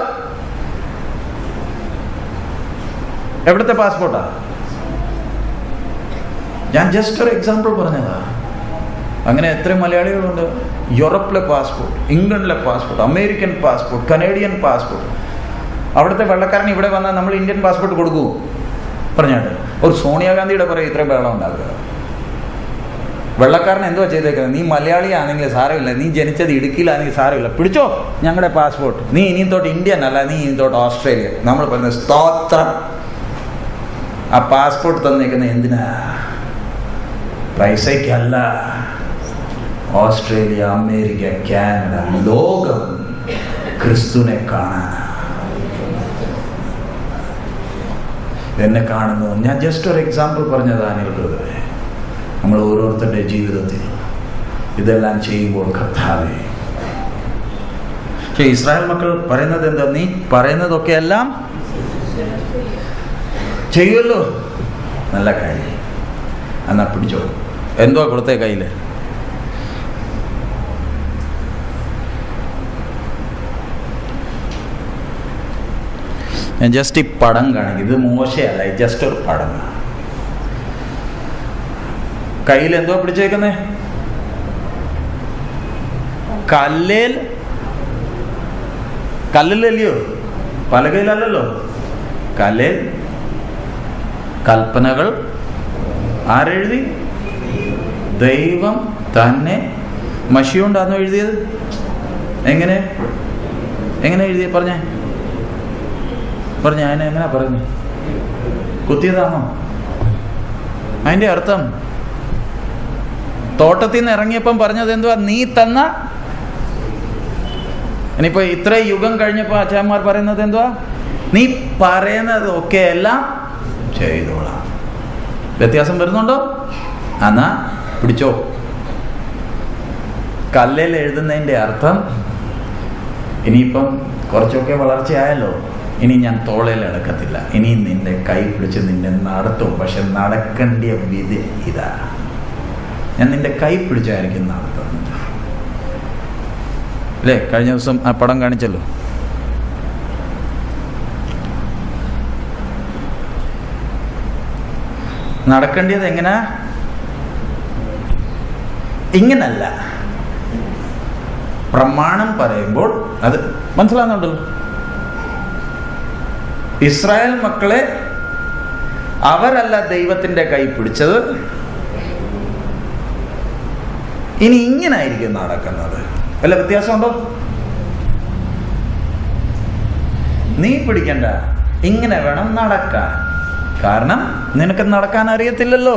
എവിടുത്തെ പാസ്പോർട്ടാ ഞാൻ ജസ്റ്റ് ഒരു എക്സാമ്പിൾ പറഞ്ഞതാ അങ്ങനെ എത്ര മലയാളികളുണ്ട് യൂറപ്പിലെ പാസ്പോർട്ട് ഇംഗ്ലണ്ടിലെ passport American passport Canadian passport അവിടുത്തെ വെള്ളക്കാരൻ ഇവിടെ വന്നാൽ നമ്മൾ ഇന്ത്യൻ പാസ്പോർട്ട് കൊടുക്കൂ പറഞ്ഞാട്ട് ഒരു സോണിയാഗാന്ധിയുടെ പറയും ഇത്രയും വെള്ളം ഉണ്ടാക്കുക വെള്ളക്കാരൻ എന്തുവാ ചെയ്തേക്കുന്നത് നീ മലയാളിയാണെങ്കിൽ സാരമില്ല നീ ജനിച്ചത് ഇടുക്കിയിലാണെങ്കിൽ സാരമില്ല പിടിച്ചോ ഞങ്ങളുടെ പാസ്പോർട്ട് നീ ഇനി തൊട്ട് ഇന്ത്യൻ അല്ല നീ ഇനി തൊട്ട് ഓസ്ട്രേലിയ നമ്മൾ പറയുന്നത് സ്തോത്രം ആ പാസ്പോർട്ട് തന്നേക്കുന്നത് എന്തിനാ പൈസയ്ക്കല്ല ഓസ്ട്രേലിയ അമേരിക്ക കാനഡ ലോകം ക്രിസ്തുവിനെ കാണാനാ എന്നെ കാണുന്നു ഞാൻ ജസ്റ്റ് ഒരു എക്സാമ്പിൾ പറഞ്ഞത് അനിൽ ബ്രദറെ നമ്മൾ ഓരോരുത്തരുടെ ജീവിതത്തിൽ ഇതെല്ലാം ചെയ്യുമ്പോൾ കർത്താവേ പക്ഷേ ഇസ്രായേൽ മക്കൾ പറയുന്നത് എന്താ നീ പറയുന്നതൊക്കെ എല്ലാം ചെയ്യുമല്ലോ നല്ല കാര്യം എന്നാ പിടിച്ചോ എന്തോ കൊടുത്തേ കയ്യിൽ ഞാൻ ജസ്റ്റ് ഈ പടം കാണിക്കും ഇത് മോശയല്ല ഇത് ജസ്റ്റ് ഒരു പടം കയ്യിൽ എന്തോ പിടിച്ചേക്കുന്നേ കല്ലേൽ കല്ലിലല്ലയോ പലകയിലല്ലല്ലോ കല്ലേൽ കൽപ്പനകൾ ആരെഴുതി ദൈവം തന്നെ മഷി കൊണ്ടാണോ എഴുതിയത് എങ്ങനെ എങ്ങനെ എഴുതിയ പറഞ്ഞേ പറഞ്ഞ അതിനെ എങ്ങനെ പറഞ്ഞു കുത്തിയതാണോ അതിന്റെ അർത്ഥം തോട്ടത്തിൽ നിന്ന് ഇറങ്ങിയപ്പം പറഞ്ഞത് എന്തുവാ നീ തന്ന ഇനിയിപ്പോ ഇത്ര യുഗം കഴിഞ്ഞപ്പോൾ അച്ഛന്മാർ പറയുന്നത് എന്തുവാ നീ പറയുന്നത് ഒക്കെ എല്ലാം ചെയ്തോളാം വ്യത്യാസം വരുന്നുണ്ടോ എന്നാ പിടിച്ചോ കല്ലിൽ എഴുതുന്നതിൻ്റെ അർത്ഥം ഇനിയിപ്പം കുറച്ചൊക്കെ വളർച്ചയായല്ലോ ഇനി ഞാൻ തോളയിൽ എടുക്കത്തില്ല ഇനി നിന്റെ കൈ പിടിച്ച് നിന്നെ നടത്തും പക്ഷെ നടക്കേണ്ട വിധി ഇതാ ഞാൻ നിന്റെ കൈ പിടിച്ചായിരിക്കും നടത്തുന്നത് അല്ലേ കഴിഞ്ഞ ദിവസം ആ പടം കാണിച്ചല്ലോ നടക്കേണ്ടത് എങ്ങനാ ഇങ്ങനല്ല പ്രമാണം പറയുമ്പോൾ അത് മനസ്സിലാകുന്നുണ്ടല്ലോ ഇസ്രായേൽ മക്കളെ അവരല്ല ദൈവത്തിൻ്റെ കൈ പിടിച്ചത് ഇനി ഇങ്ങനായിരിക്കും നടക്കുന്നത് വല്ല വ്യത്യാസമുണ്ടോ നീ പിടിക്കണ്ട ഇങ്ങനെ വേണം നടക്കാൻ കാരണം നിനക്ക് നടക്കാൻ അറിയത്തില്ലല്ലോ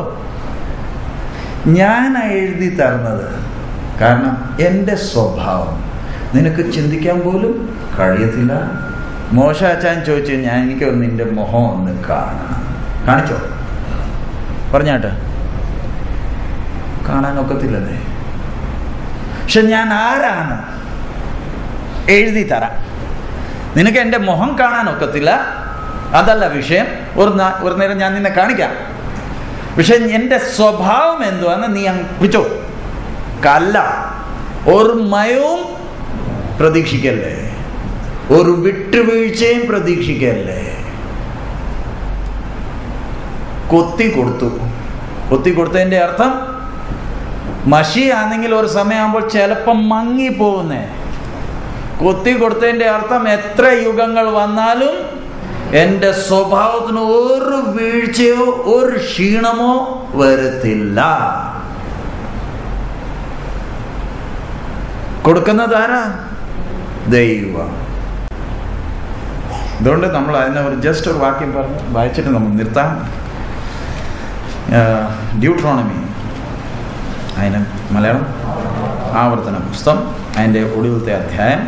ഞാൻ എഴുതി തരുന്നത് കാരണം എൻ്റെ സ്വഭാവം നിനക്ക് ചിന്തിക്കാൻ പോലും കഴിയത്തില്ല മോശാച്ചാൻ ചോദിച്ചു ഞാൻ എനിക്ക് നിന്റെ മുഖം ഒന്ന് കാണണം കാണിച്ചോ പറഞ്ഞാട്ടെ കാണാൻ ഒക്കത്തില്ലല്ലേ പക്ഷെ ഞാൻ ആരാണ് എഴുതി തരാം നിനക്ക് എൻ്റെ മുഖം കാണാൻ ഒക്കത്തില്ല അതല്ല വിഷയം ഒരു നാ- ഒരു നേരം ഞാൻ നിന്നെ കാണിക്കാം പക്ഷെ എൻ്റെ സ്വഭാവം എന്തുവാന്ന് നീ അങ്ങ് പിടിച്ചോ കല്ല ഒരു മയവും പ്രതീക്ഷിക്കല്ലേ ഒരു വിട്ടുവീഴ്ചയും പ്രതീക്ഷിക്കല്ലേ കൊത്തി കൊടുത്തു കൊത്തി കൊടുത്തതിൻ്റെ അർത്ഥം മഷിയാണെങ്കിൽ ഒരു സമയമാകുമ്പോൾ ചിലപ്പം മങ്ങിപ്പോകുന്നേ കൊത്തി കൊടുത്തതിൻ്റെ അർത്ഥം എത്ര യുഗങ്ങൾ വന്നാലും എൻ്റെ സ്വഭാവത്തിന് ഒരു വീഴ്ചയോ ഒരു ക്ഷീണമോ വരത്തില്ല കൊടുക്കുന്നത് ആരാ ദൈവം അതുകൊണ്ട് നമ്മൾ അതിനെ ഒരു ജസ്റ്റ് ഒരു വാക്യം പറഞ്ഞ് വായിച്ചിട്ട് നമ്മൾ നിർത്താം ഡ്യൂട്രോണമി അതിന് മലയാളം ആവർത്തന പുസ്തകം അതിൻ്റെ ഒടുവിലത്തെ അധ്യായം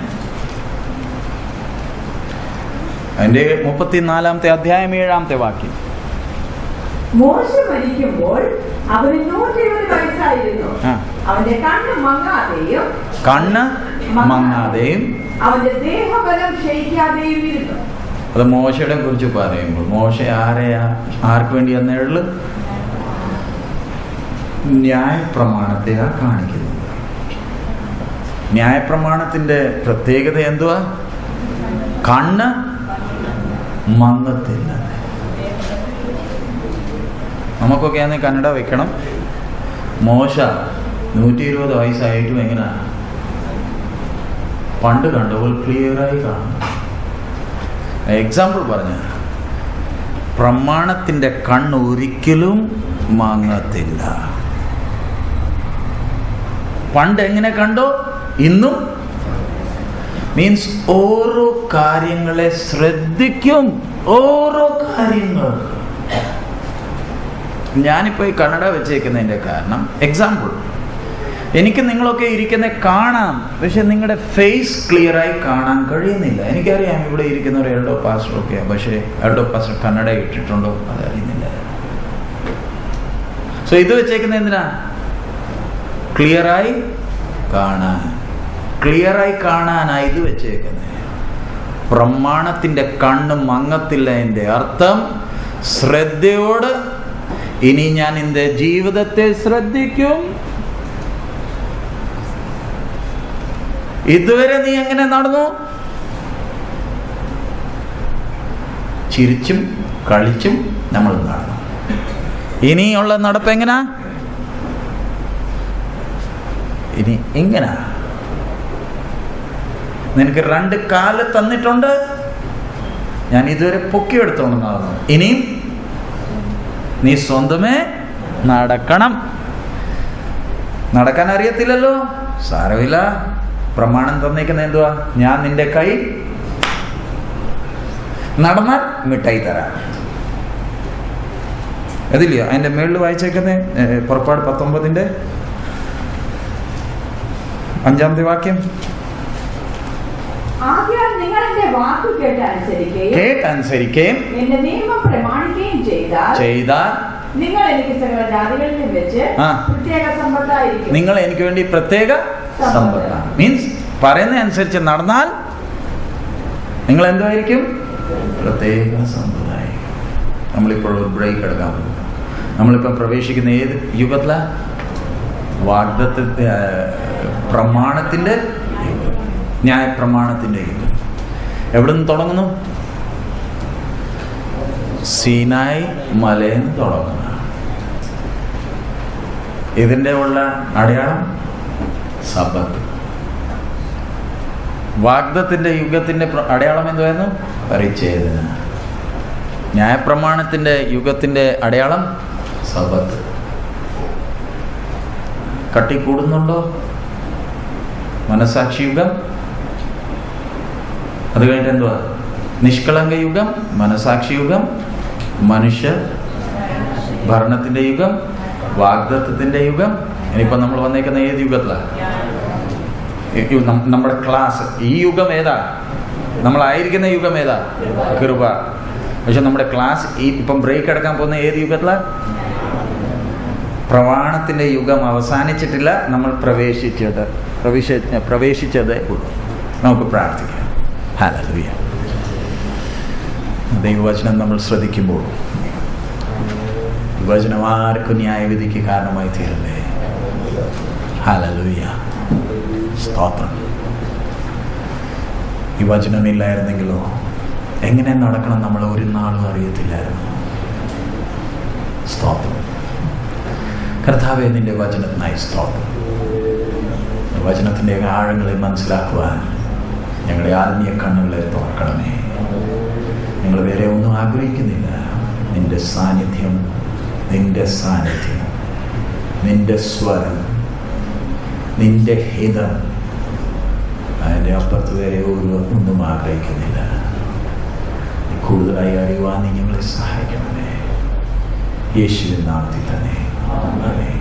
അതിൻ്റെ മുപ്പത്തിനാലാമത്തെ അധ്യായം ഏഴാമത്തെ വാക്യം മോശ മരിക്കുമ്പോൾ അവന് നൂറ്റി ഇരുപത് വയസ്സായിരുന്നു ആ. അവന്റെ കണ്ണ് മങ്ങാതെയും കണ്ണ് മങ്ങാതെയും അവന്റെ ദേഹബലം ക്ഷയിക്കാതെയും ഇരുന്നു അത് മോശയുടെ കുറിച്ച് പറയുമ്പോൾ മോശ ആരെയാ ആർക്ക് വേണ്ടി എന്നുള്ളത് ന്യായപ്രമാണത്തെയാ കാണിക്കുന്നത് ന്യായപ്രമാണത്തിന്റെ പ്രത്യേകത എന്തുവാ കണ്ണ് മങ്ങത്തില്ല നമുക്കൊക്കെ ആണെങ്കിൽ കന്നഡ വെക്കണം മോശ നൂറ്റി ഇരുപത് വയസ്സായിട്ടും എങ്ങനെയാ പണ്ട് കണ്ടപ്പോൾ ക്ലിയറായി കാണും എക്സാമ്പിൾ പറഞ്ഞ പ്രമാണത്തിൻ്റെ കണ്ണ് ഒരിക്കലും മാങ്ങത്തില്ല പണ്ട് എങ്ങനെ കണ്ടോ ഇന്നും മീൻസ് ഓരോ കാര്യങ്ങളെ ശ്രദ്ധിക്കും ഓരോ കാര്യങ്ങൾ ഞാനിപ്പോൾ ഈ കന്നഡ വെച്ചേക്കുന്നതിൻ്റെ കാരണം എക്സാമ്പിൾ എനിക്ക് നിങ്ങളൊക്കെ ഇരിക്കുന്ന കാണാം പക്ഷെ നിങ്ങളുടെ ഫേസ് ക്ലിയറായി കാണാൻ കഴിയുന്നില്ല എനിക്കറിയാം ഇവിടെ ഇരിക്കുന്ന ഒരു എൽഡോ പാസ്റ്ററൊക്കെ പക്ഷേ എൽഡോ പാസ്റ്റർ കന്നഡ ഇട്ടിട്ടുണ്ടോ അതറിയുന്നില്ല സോ ഇത് വെച്ചേക്കുന്ന എന്തിനാ ക്ലിയറായി കാണാൻ ക്ലിയറായി കാണാനാണ് ഇത് വെച്ചേക്കുന്നത് പ്രമാണത്തിൻ്റെ കണ്ണ് മങ്ങത്തില്ല എൻ്റെ അർത്ഥം ശ്രദ്ധയോട് ഇനി ഞാൻ എൻ്റെ ജീവിതത്തെ ശ്രദ്ധിക്കും ഇതുവരെ നീ എങ്ങനെ നടന്നു ചിരിച്ചും കളിച്ചും നമ്മൾ നടന്നു ഇനിയുള്ള നടപ്പ് എങ്ങനാ ഇനി എങ്ങനാ നിനക്ക് രണ്ട് കാല് തന്നിട്ടുണ്ട് ഞാൻ ഇതുവരെ പൊക്കിയെടുത്തോണ്ട് നടന്നു ഇനിയും നീ സ്വന്തമേ നടക്കണം നടക്കാൻ അറിയത്തില്ലല്ലോ സാരമില്ല പ്രമാണം തന്നേക്കുന്ന എന്തുവാ ഞാൻ നിന്റെ കൈ നടന്നാൽ മിഠായി തരാം അതില്ല അതിന്റെ മേളിൽ വായിച്ചേക്കുന്ന പുറപ്പാട് പത്തൊമ്പതിന്റെ അഞ്ചാമത്തെ വാക്യം ആദ്യം നിങ്ങൾ എന്റെ വാക്കു കേട്ട് അനുസരിക്കുകയും കേട്ടനുസരിക്കുകയും എന്റെ നിയമം പ്രമാണിക്കുകയും ചെയ്താൽ ചെയ്താൽ നിങ്ങൾ എനിക്ക് സകല ജാതികളിലും വെച്ച് ആ. പ്രത്യേക സമ്പത്തായിരിക്കും നിങ്ങൾ എനിക്ക് വേണ്ടി പ്രത്യേക സമ്പത്താണ് മീൻസ് പറയുന്ന അനുസരിച്ച് നടന്നാൽ നിങ്ങൾ എന്തായിരിക്കും പ്രത്യേക സമ്പത്തായിരിക്കും നമ്മളിപ്പോൾ ഒരു ബ്രേക്ക് എടുക്കാൻ പോകും നമ്മളിപ്പോൾ പ്രവേശിക്കുന്ന ഏത് യുഗത്തില വാഗ്ദത്തെ പ്രമാണത്തിൻ്റെ യുഗം ന്യായപ്രമാണത്തിൻ്റെ യുഗം എവിടെ നിന്ന് തുടങ്ങുന്നു സീനായ് മലയിൽ നിന്ന് തുടങ്ങുന്നു ഇതിൻ്റെ ഉള്ള അടയാളം സബത്ത് വാഗ്ദത്തിൻ്റെ യുഗത്തിൻ്റെ പ്ര- അടയാളം എന്തുവായിരുന്നു പരിച്ഛേദന ന്യായപ്രമാണത്തിൻ്റെ യുഗത്തിൻ്റെ അടയാളം സബത്ത് കട്ടിക്കൂടുന്നുണ്ടോ മനസാക്ഷി യുഗം അത് കഴിഞ്ഞിട്ട് എന്തുവാ നിഷ്കളങ്ക യുഗം മനസാക്ഷി യുഗം മനുഷ്യ ഭരണത്തിൻ്റെ യുഗം വാഗ്ദത്വത്തിൻ്റെ യുഗം ഇനിയിപ്പോൾ നമ്മൾ വന്നേക്കുന്ന ഏത് യുഗത്തിലാണ് ഈ- ഈ നം- നമ്മുടെ ക്ലാസ് ഈ യുഗം ഏതാ നമ്മളായിരിക്കുന്ന യുഗം ഏതാ കൃപ പക്ഷെ നമ്മുടെ ക്ലാസ് ഈ ഇപ്പം ബ്രേക്ക് എടുക്കാൻ പോകുന്ന ഏത് യുഗത്തിലാണ് പ്രമാണത്തിൻ്റെ യുഗം അവസാനിച്ചിട്ടില്ല നമ്മൾ പ്രവേശിച്ചത് പ്രവേശ പ്രവേശിച്ചതേ ഉള്ളൂ നമുക്ക് പ്രാർത്ഥിക്കാം ഹാലലുയ ദൈവവചനം നമ്മൾ ശ്രദ്ധിക്കുമ്പോൾ ഈ വചനം ആർക്കും ന്യായവിധിക്ക് കാരണമായി തീരല്ലേ ഹാലലുയ സ്തോത്രം ഈ വചനമില്ലായിരുന്നെങ്കിലോ എങ്ങനെ നടക്കണം നമ്മൾ ഒരു നാളും അറിയത്തില്ലായിരുന്നു സ്തോത്രം കർത്താവെ നിന്റെ വചനത്തിനായി സ്തോത്രം വചനത്തിൻ്റെ ആഴങ്ങളെ മനസ്സിലാക്കുവാൻ ഞങ്ങളുടെ ആത്മീയ കണ്ണുകളെ തുറക്കണമേ ഞങ്ങൾ വേറെ ഒന്നും ആഗ്രഹിക്കുന്നില്ല നിന്റെ സാന്നിധ്യം നിന്റെ സാന്നിധ്യം നിന്റെ സ്വരം നിന്റെ ഹിതം അതിൻ്റെ അപ്പുറത്ത് വേറെ ഒരു ഒന്നും ആഗ്രഹിക്കുന്നില്ല കൂടുതലായി അറിയുവാൻ നീ ഞങ്ങളെ സഹായിക്കണമേ യേശുവിൻ നാമത്തിൽ തന്നെ ആമേൻ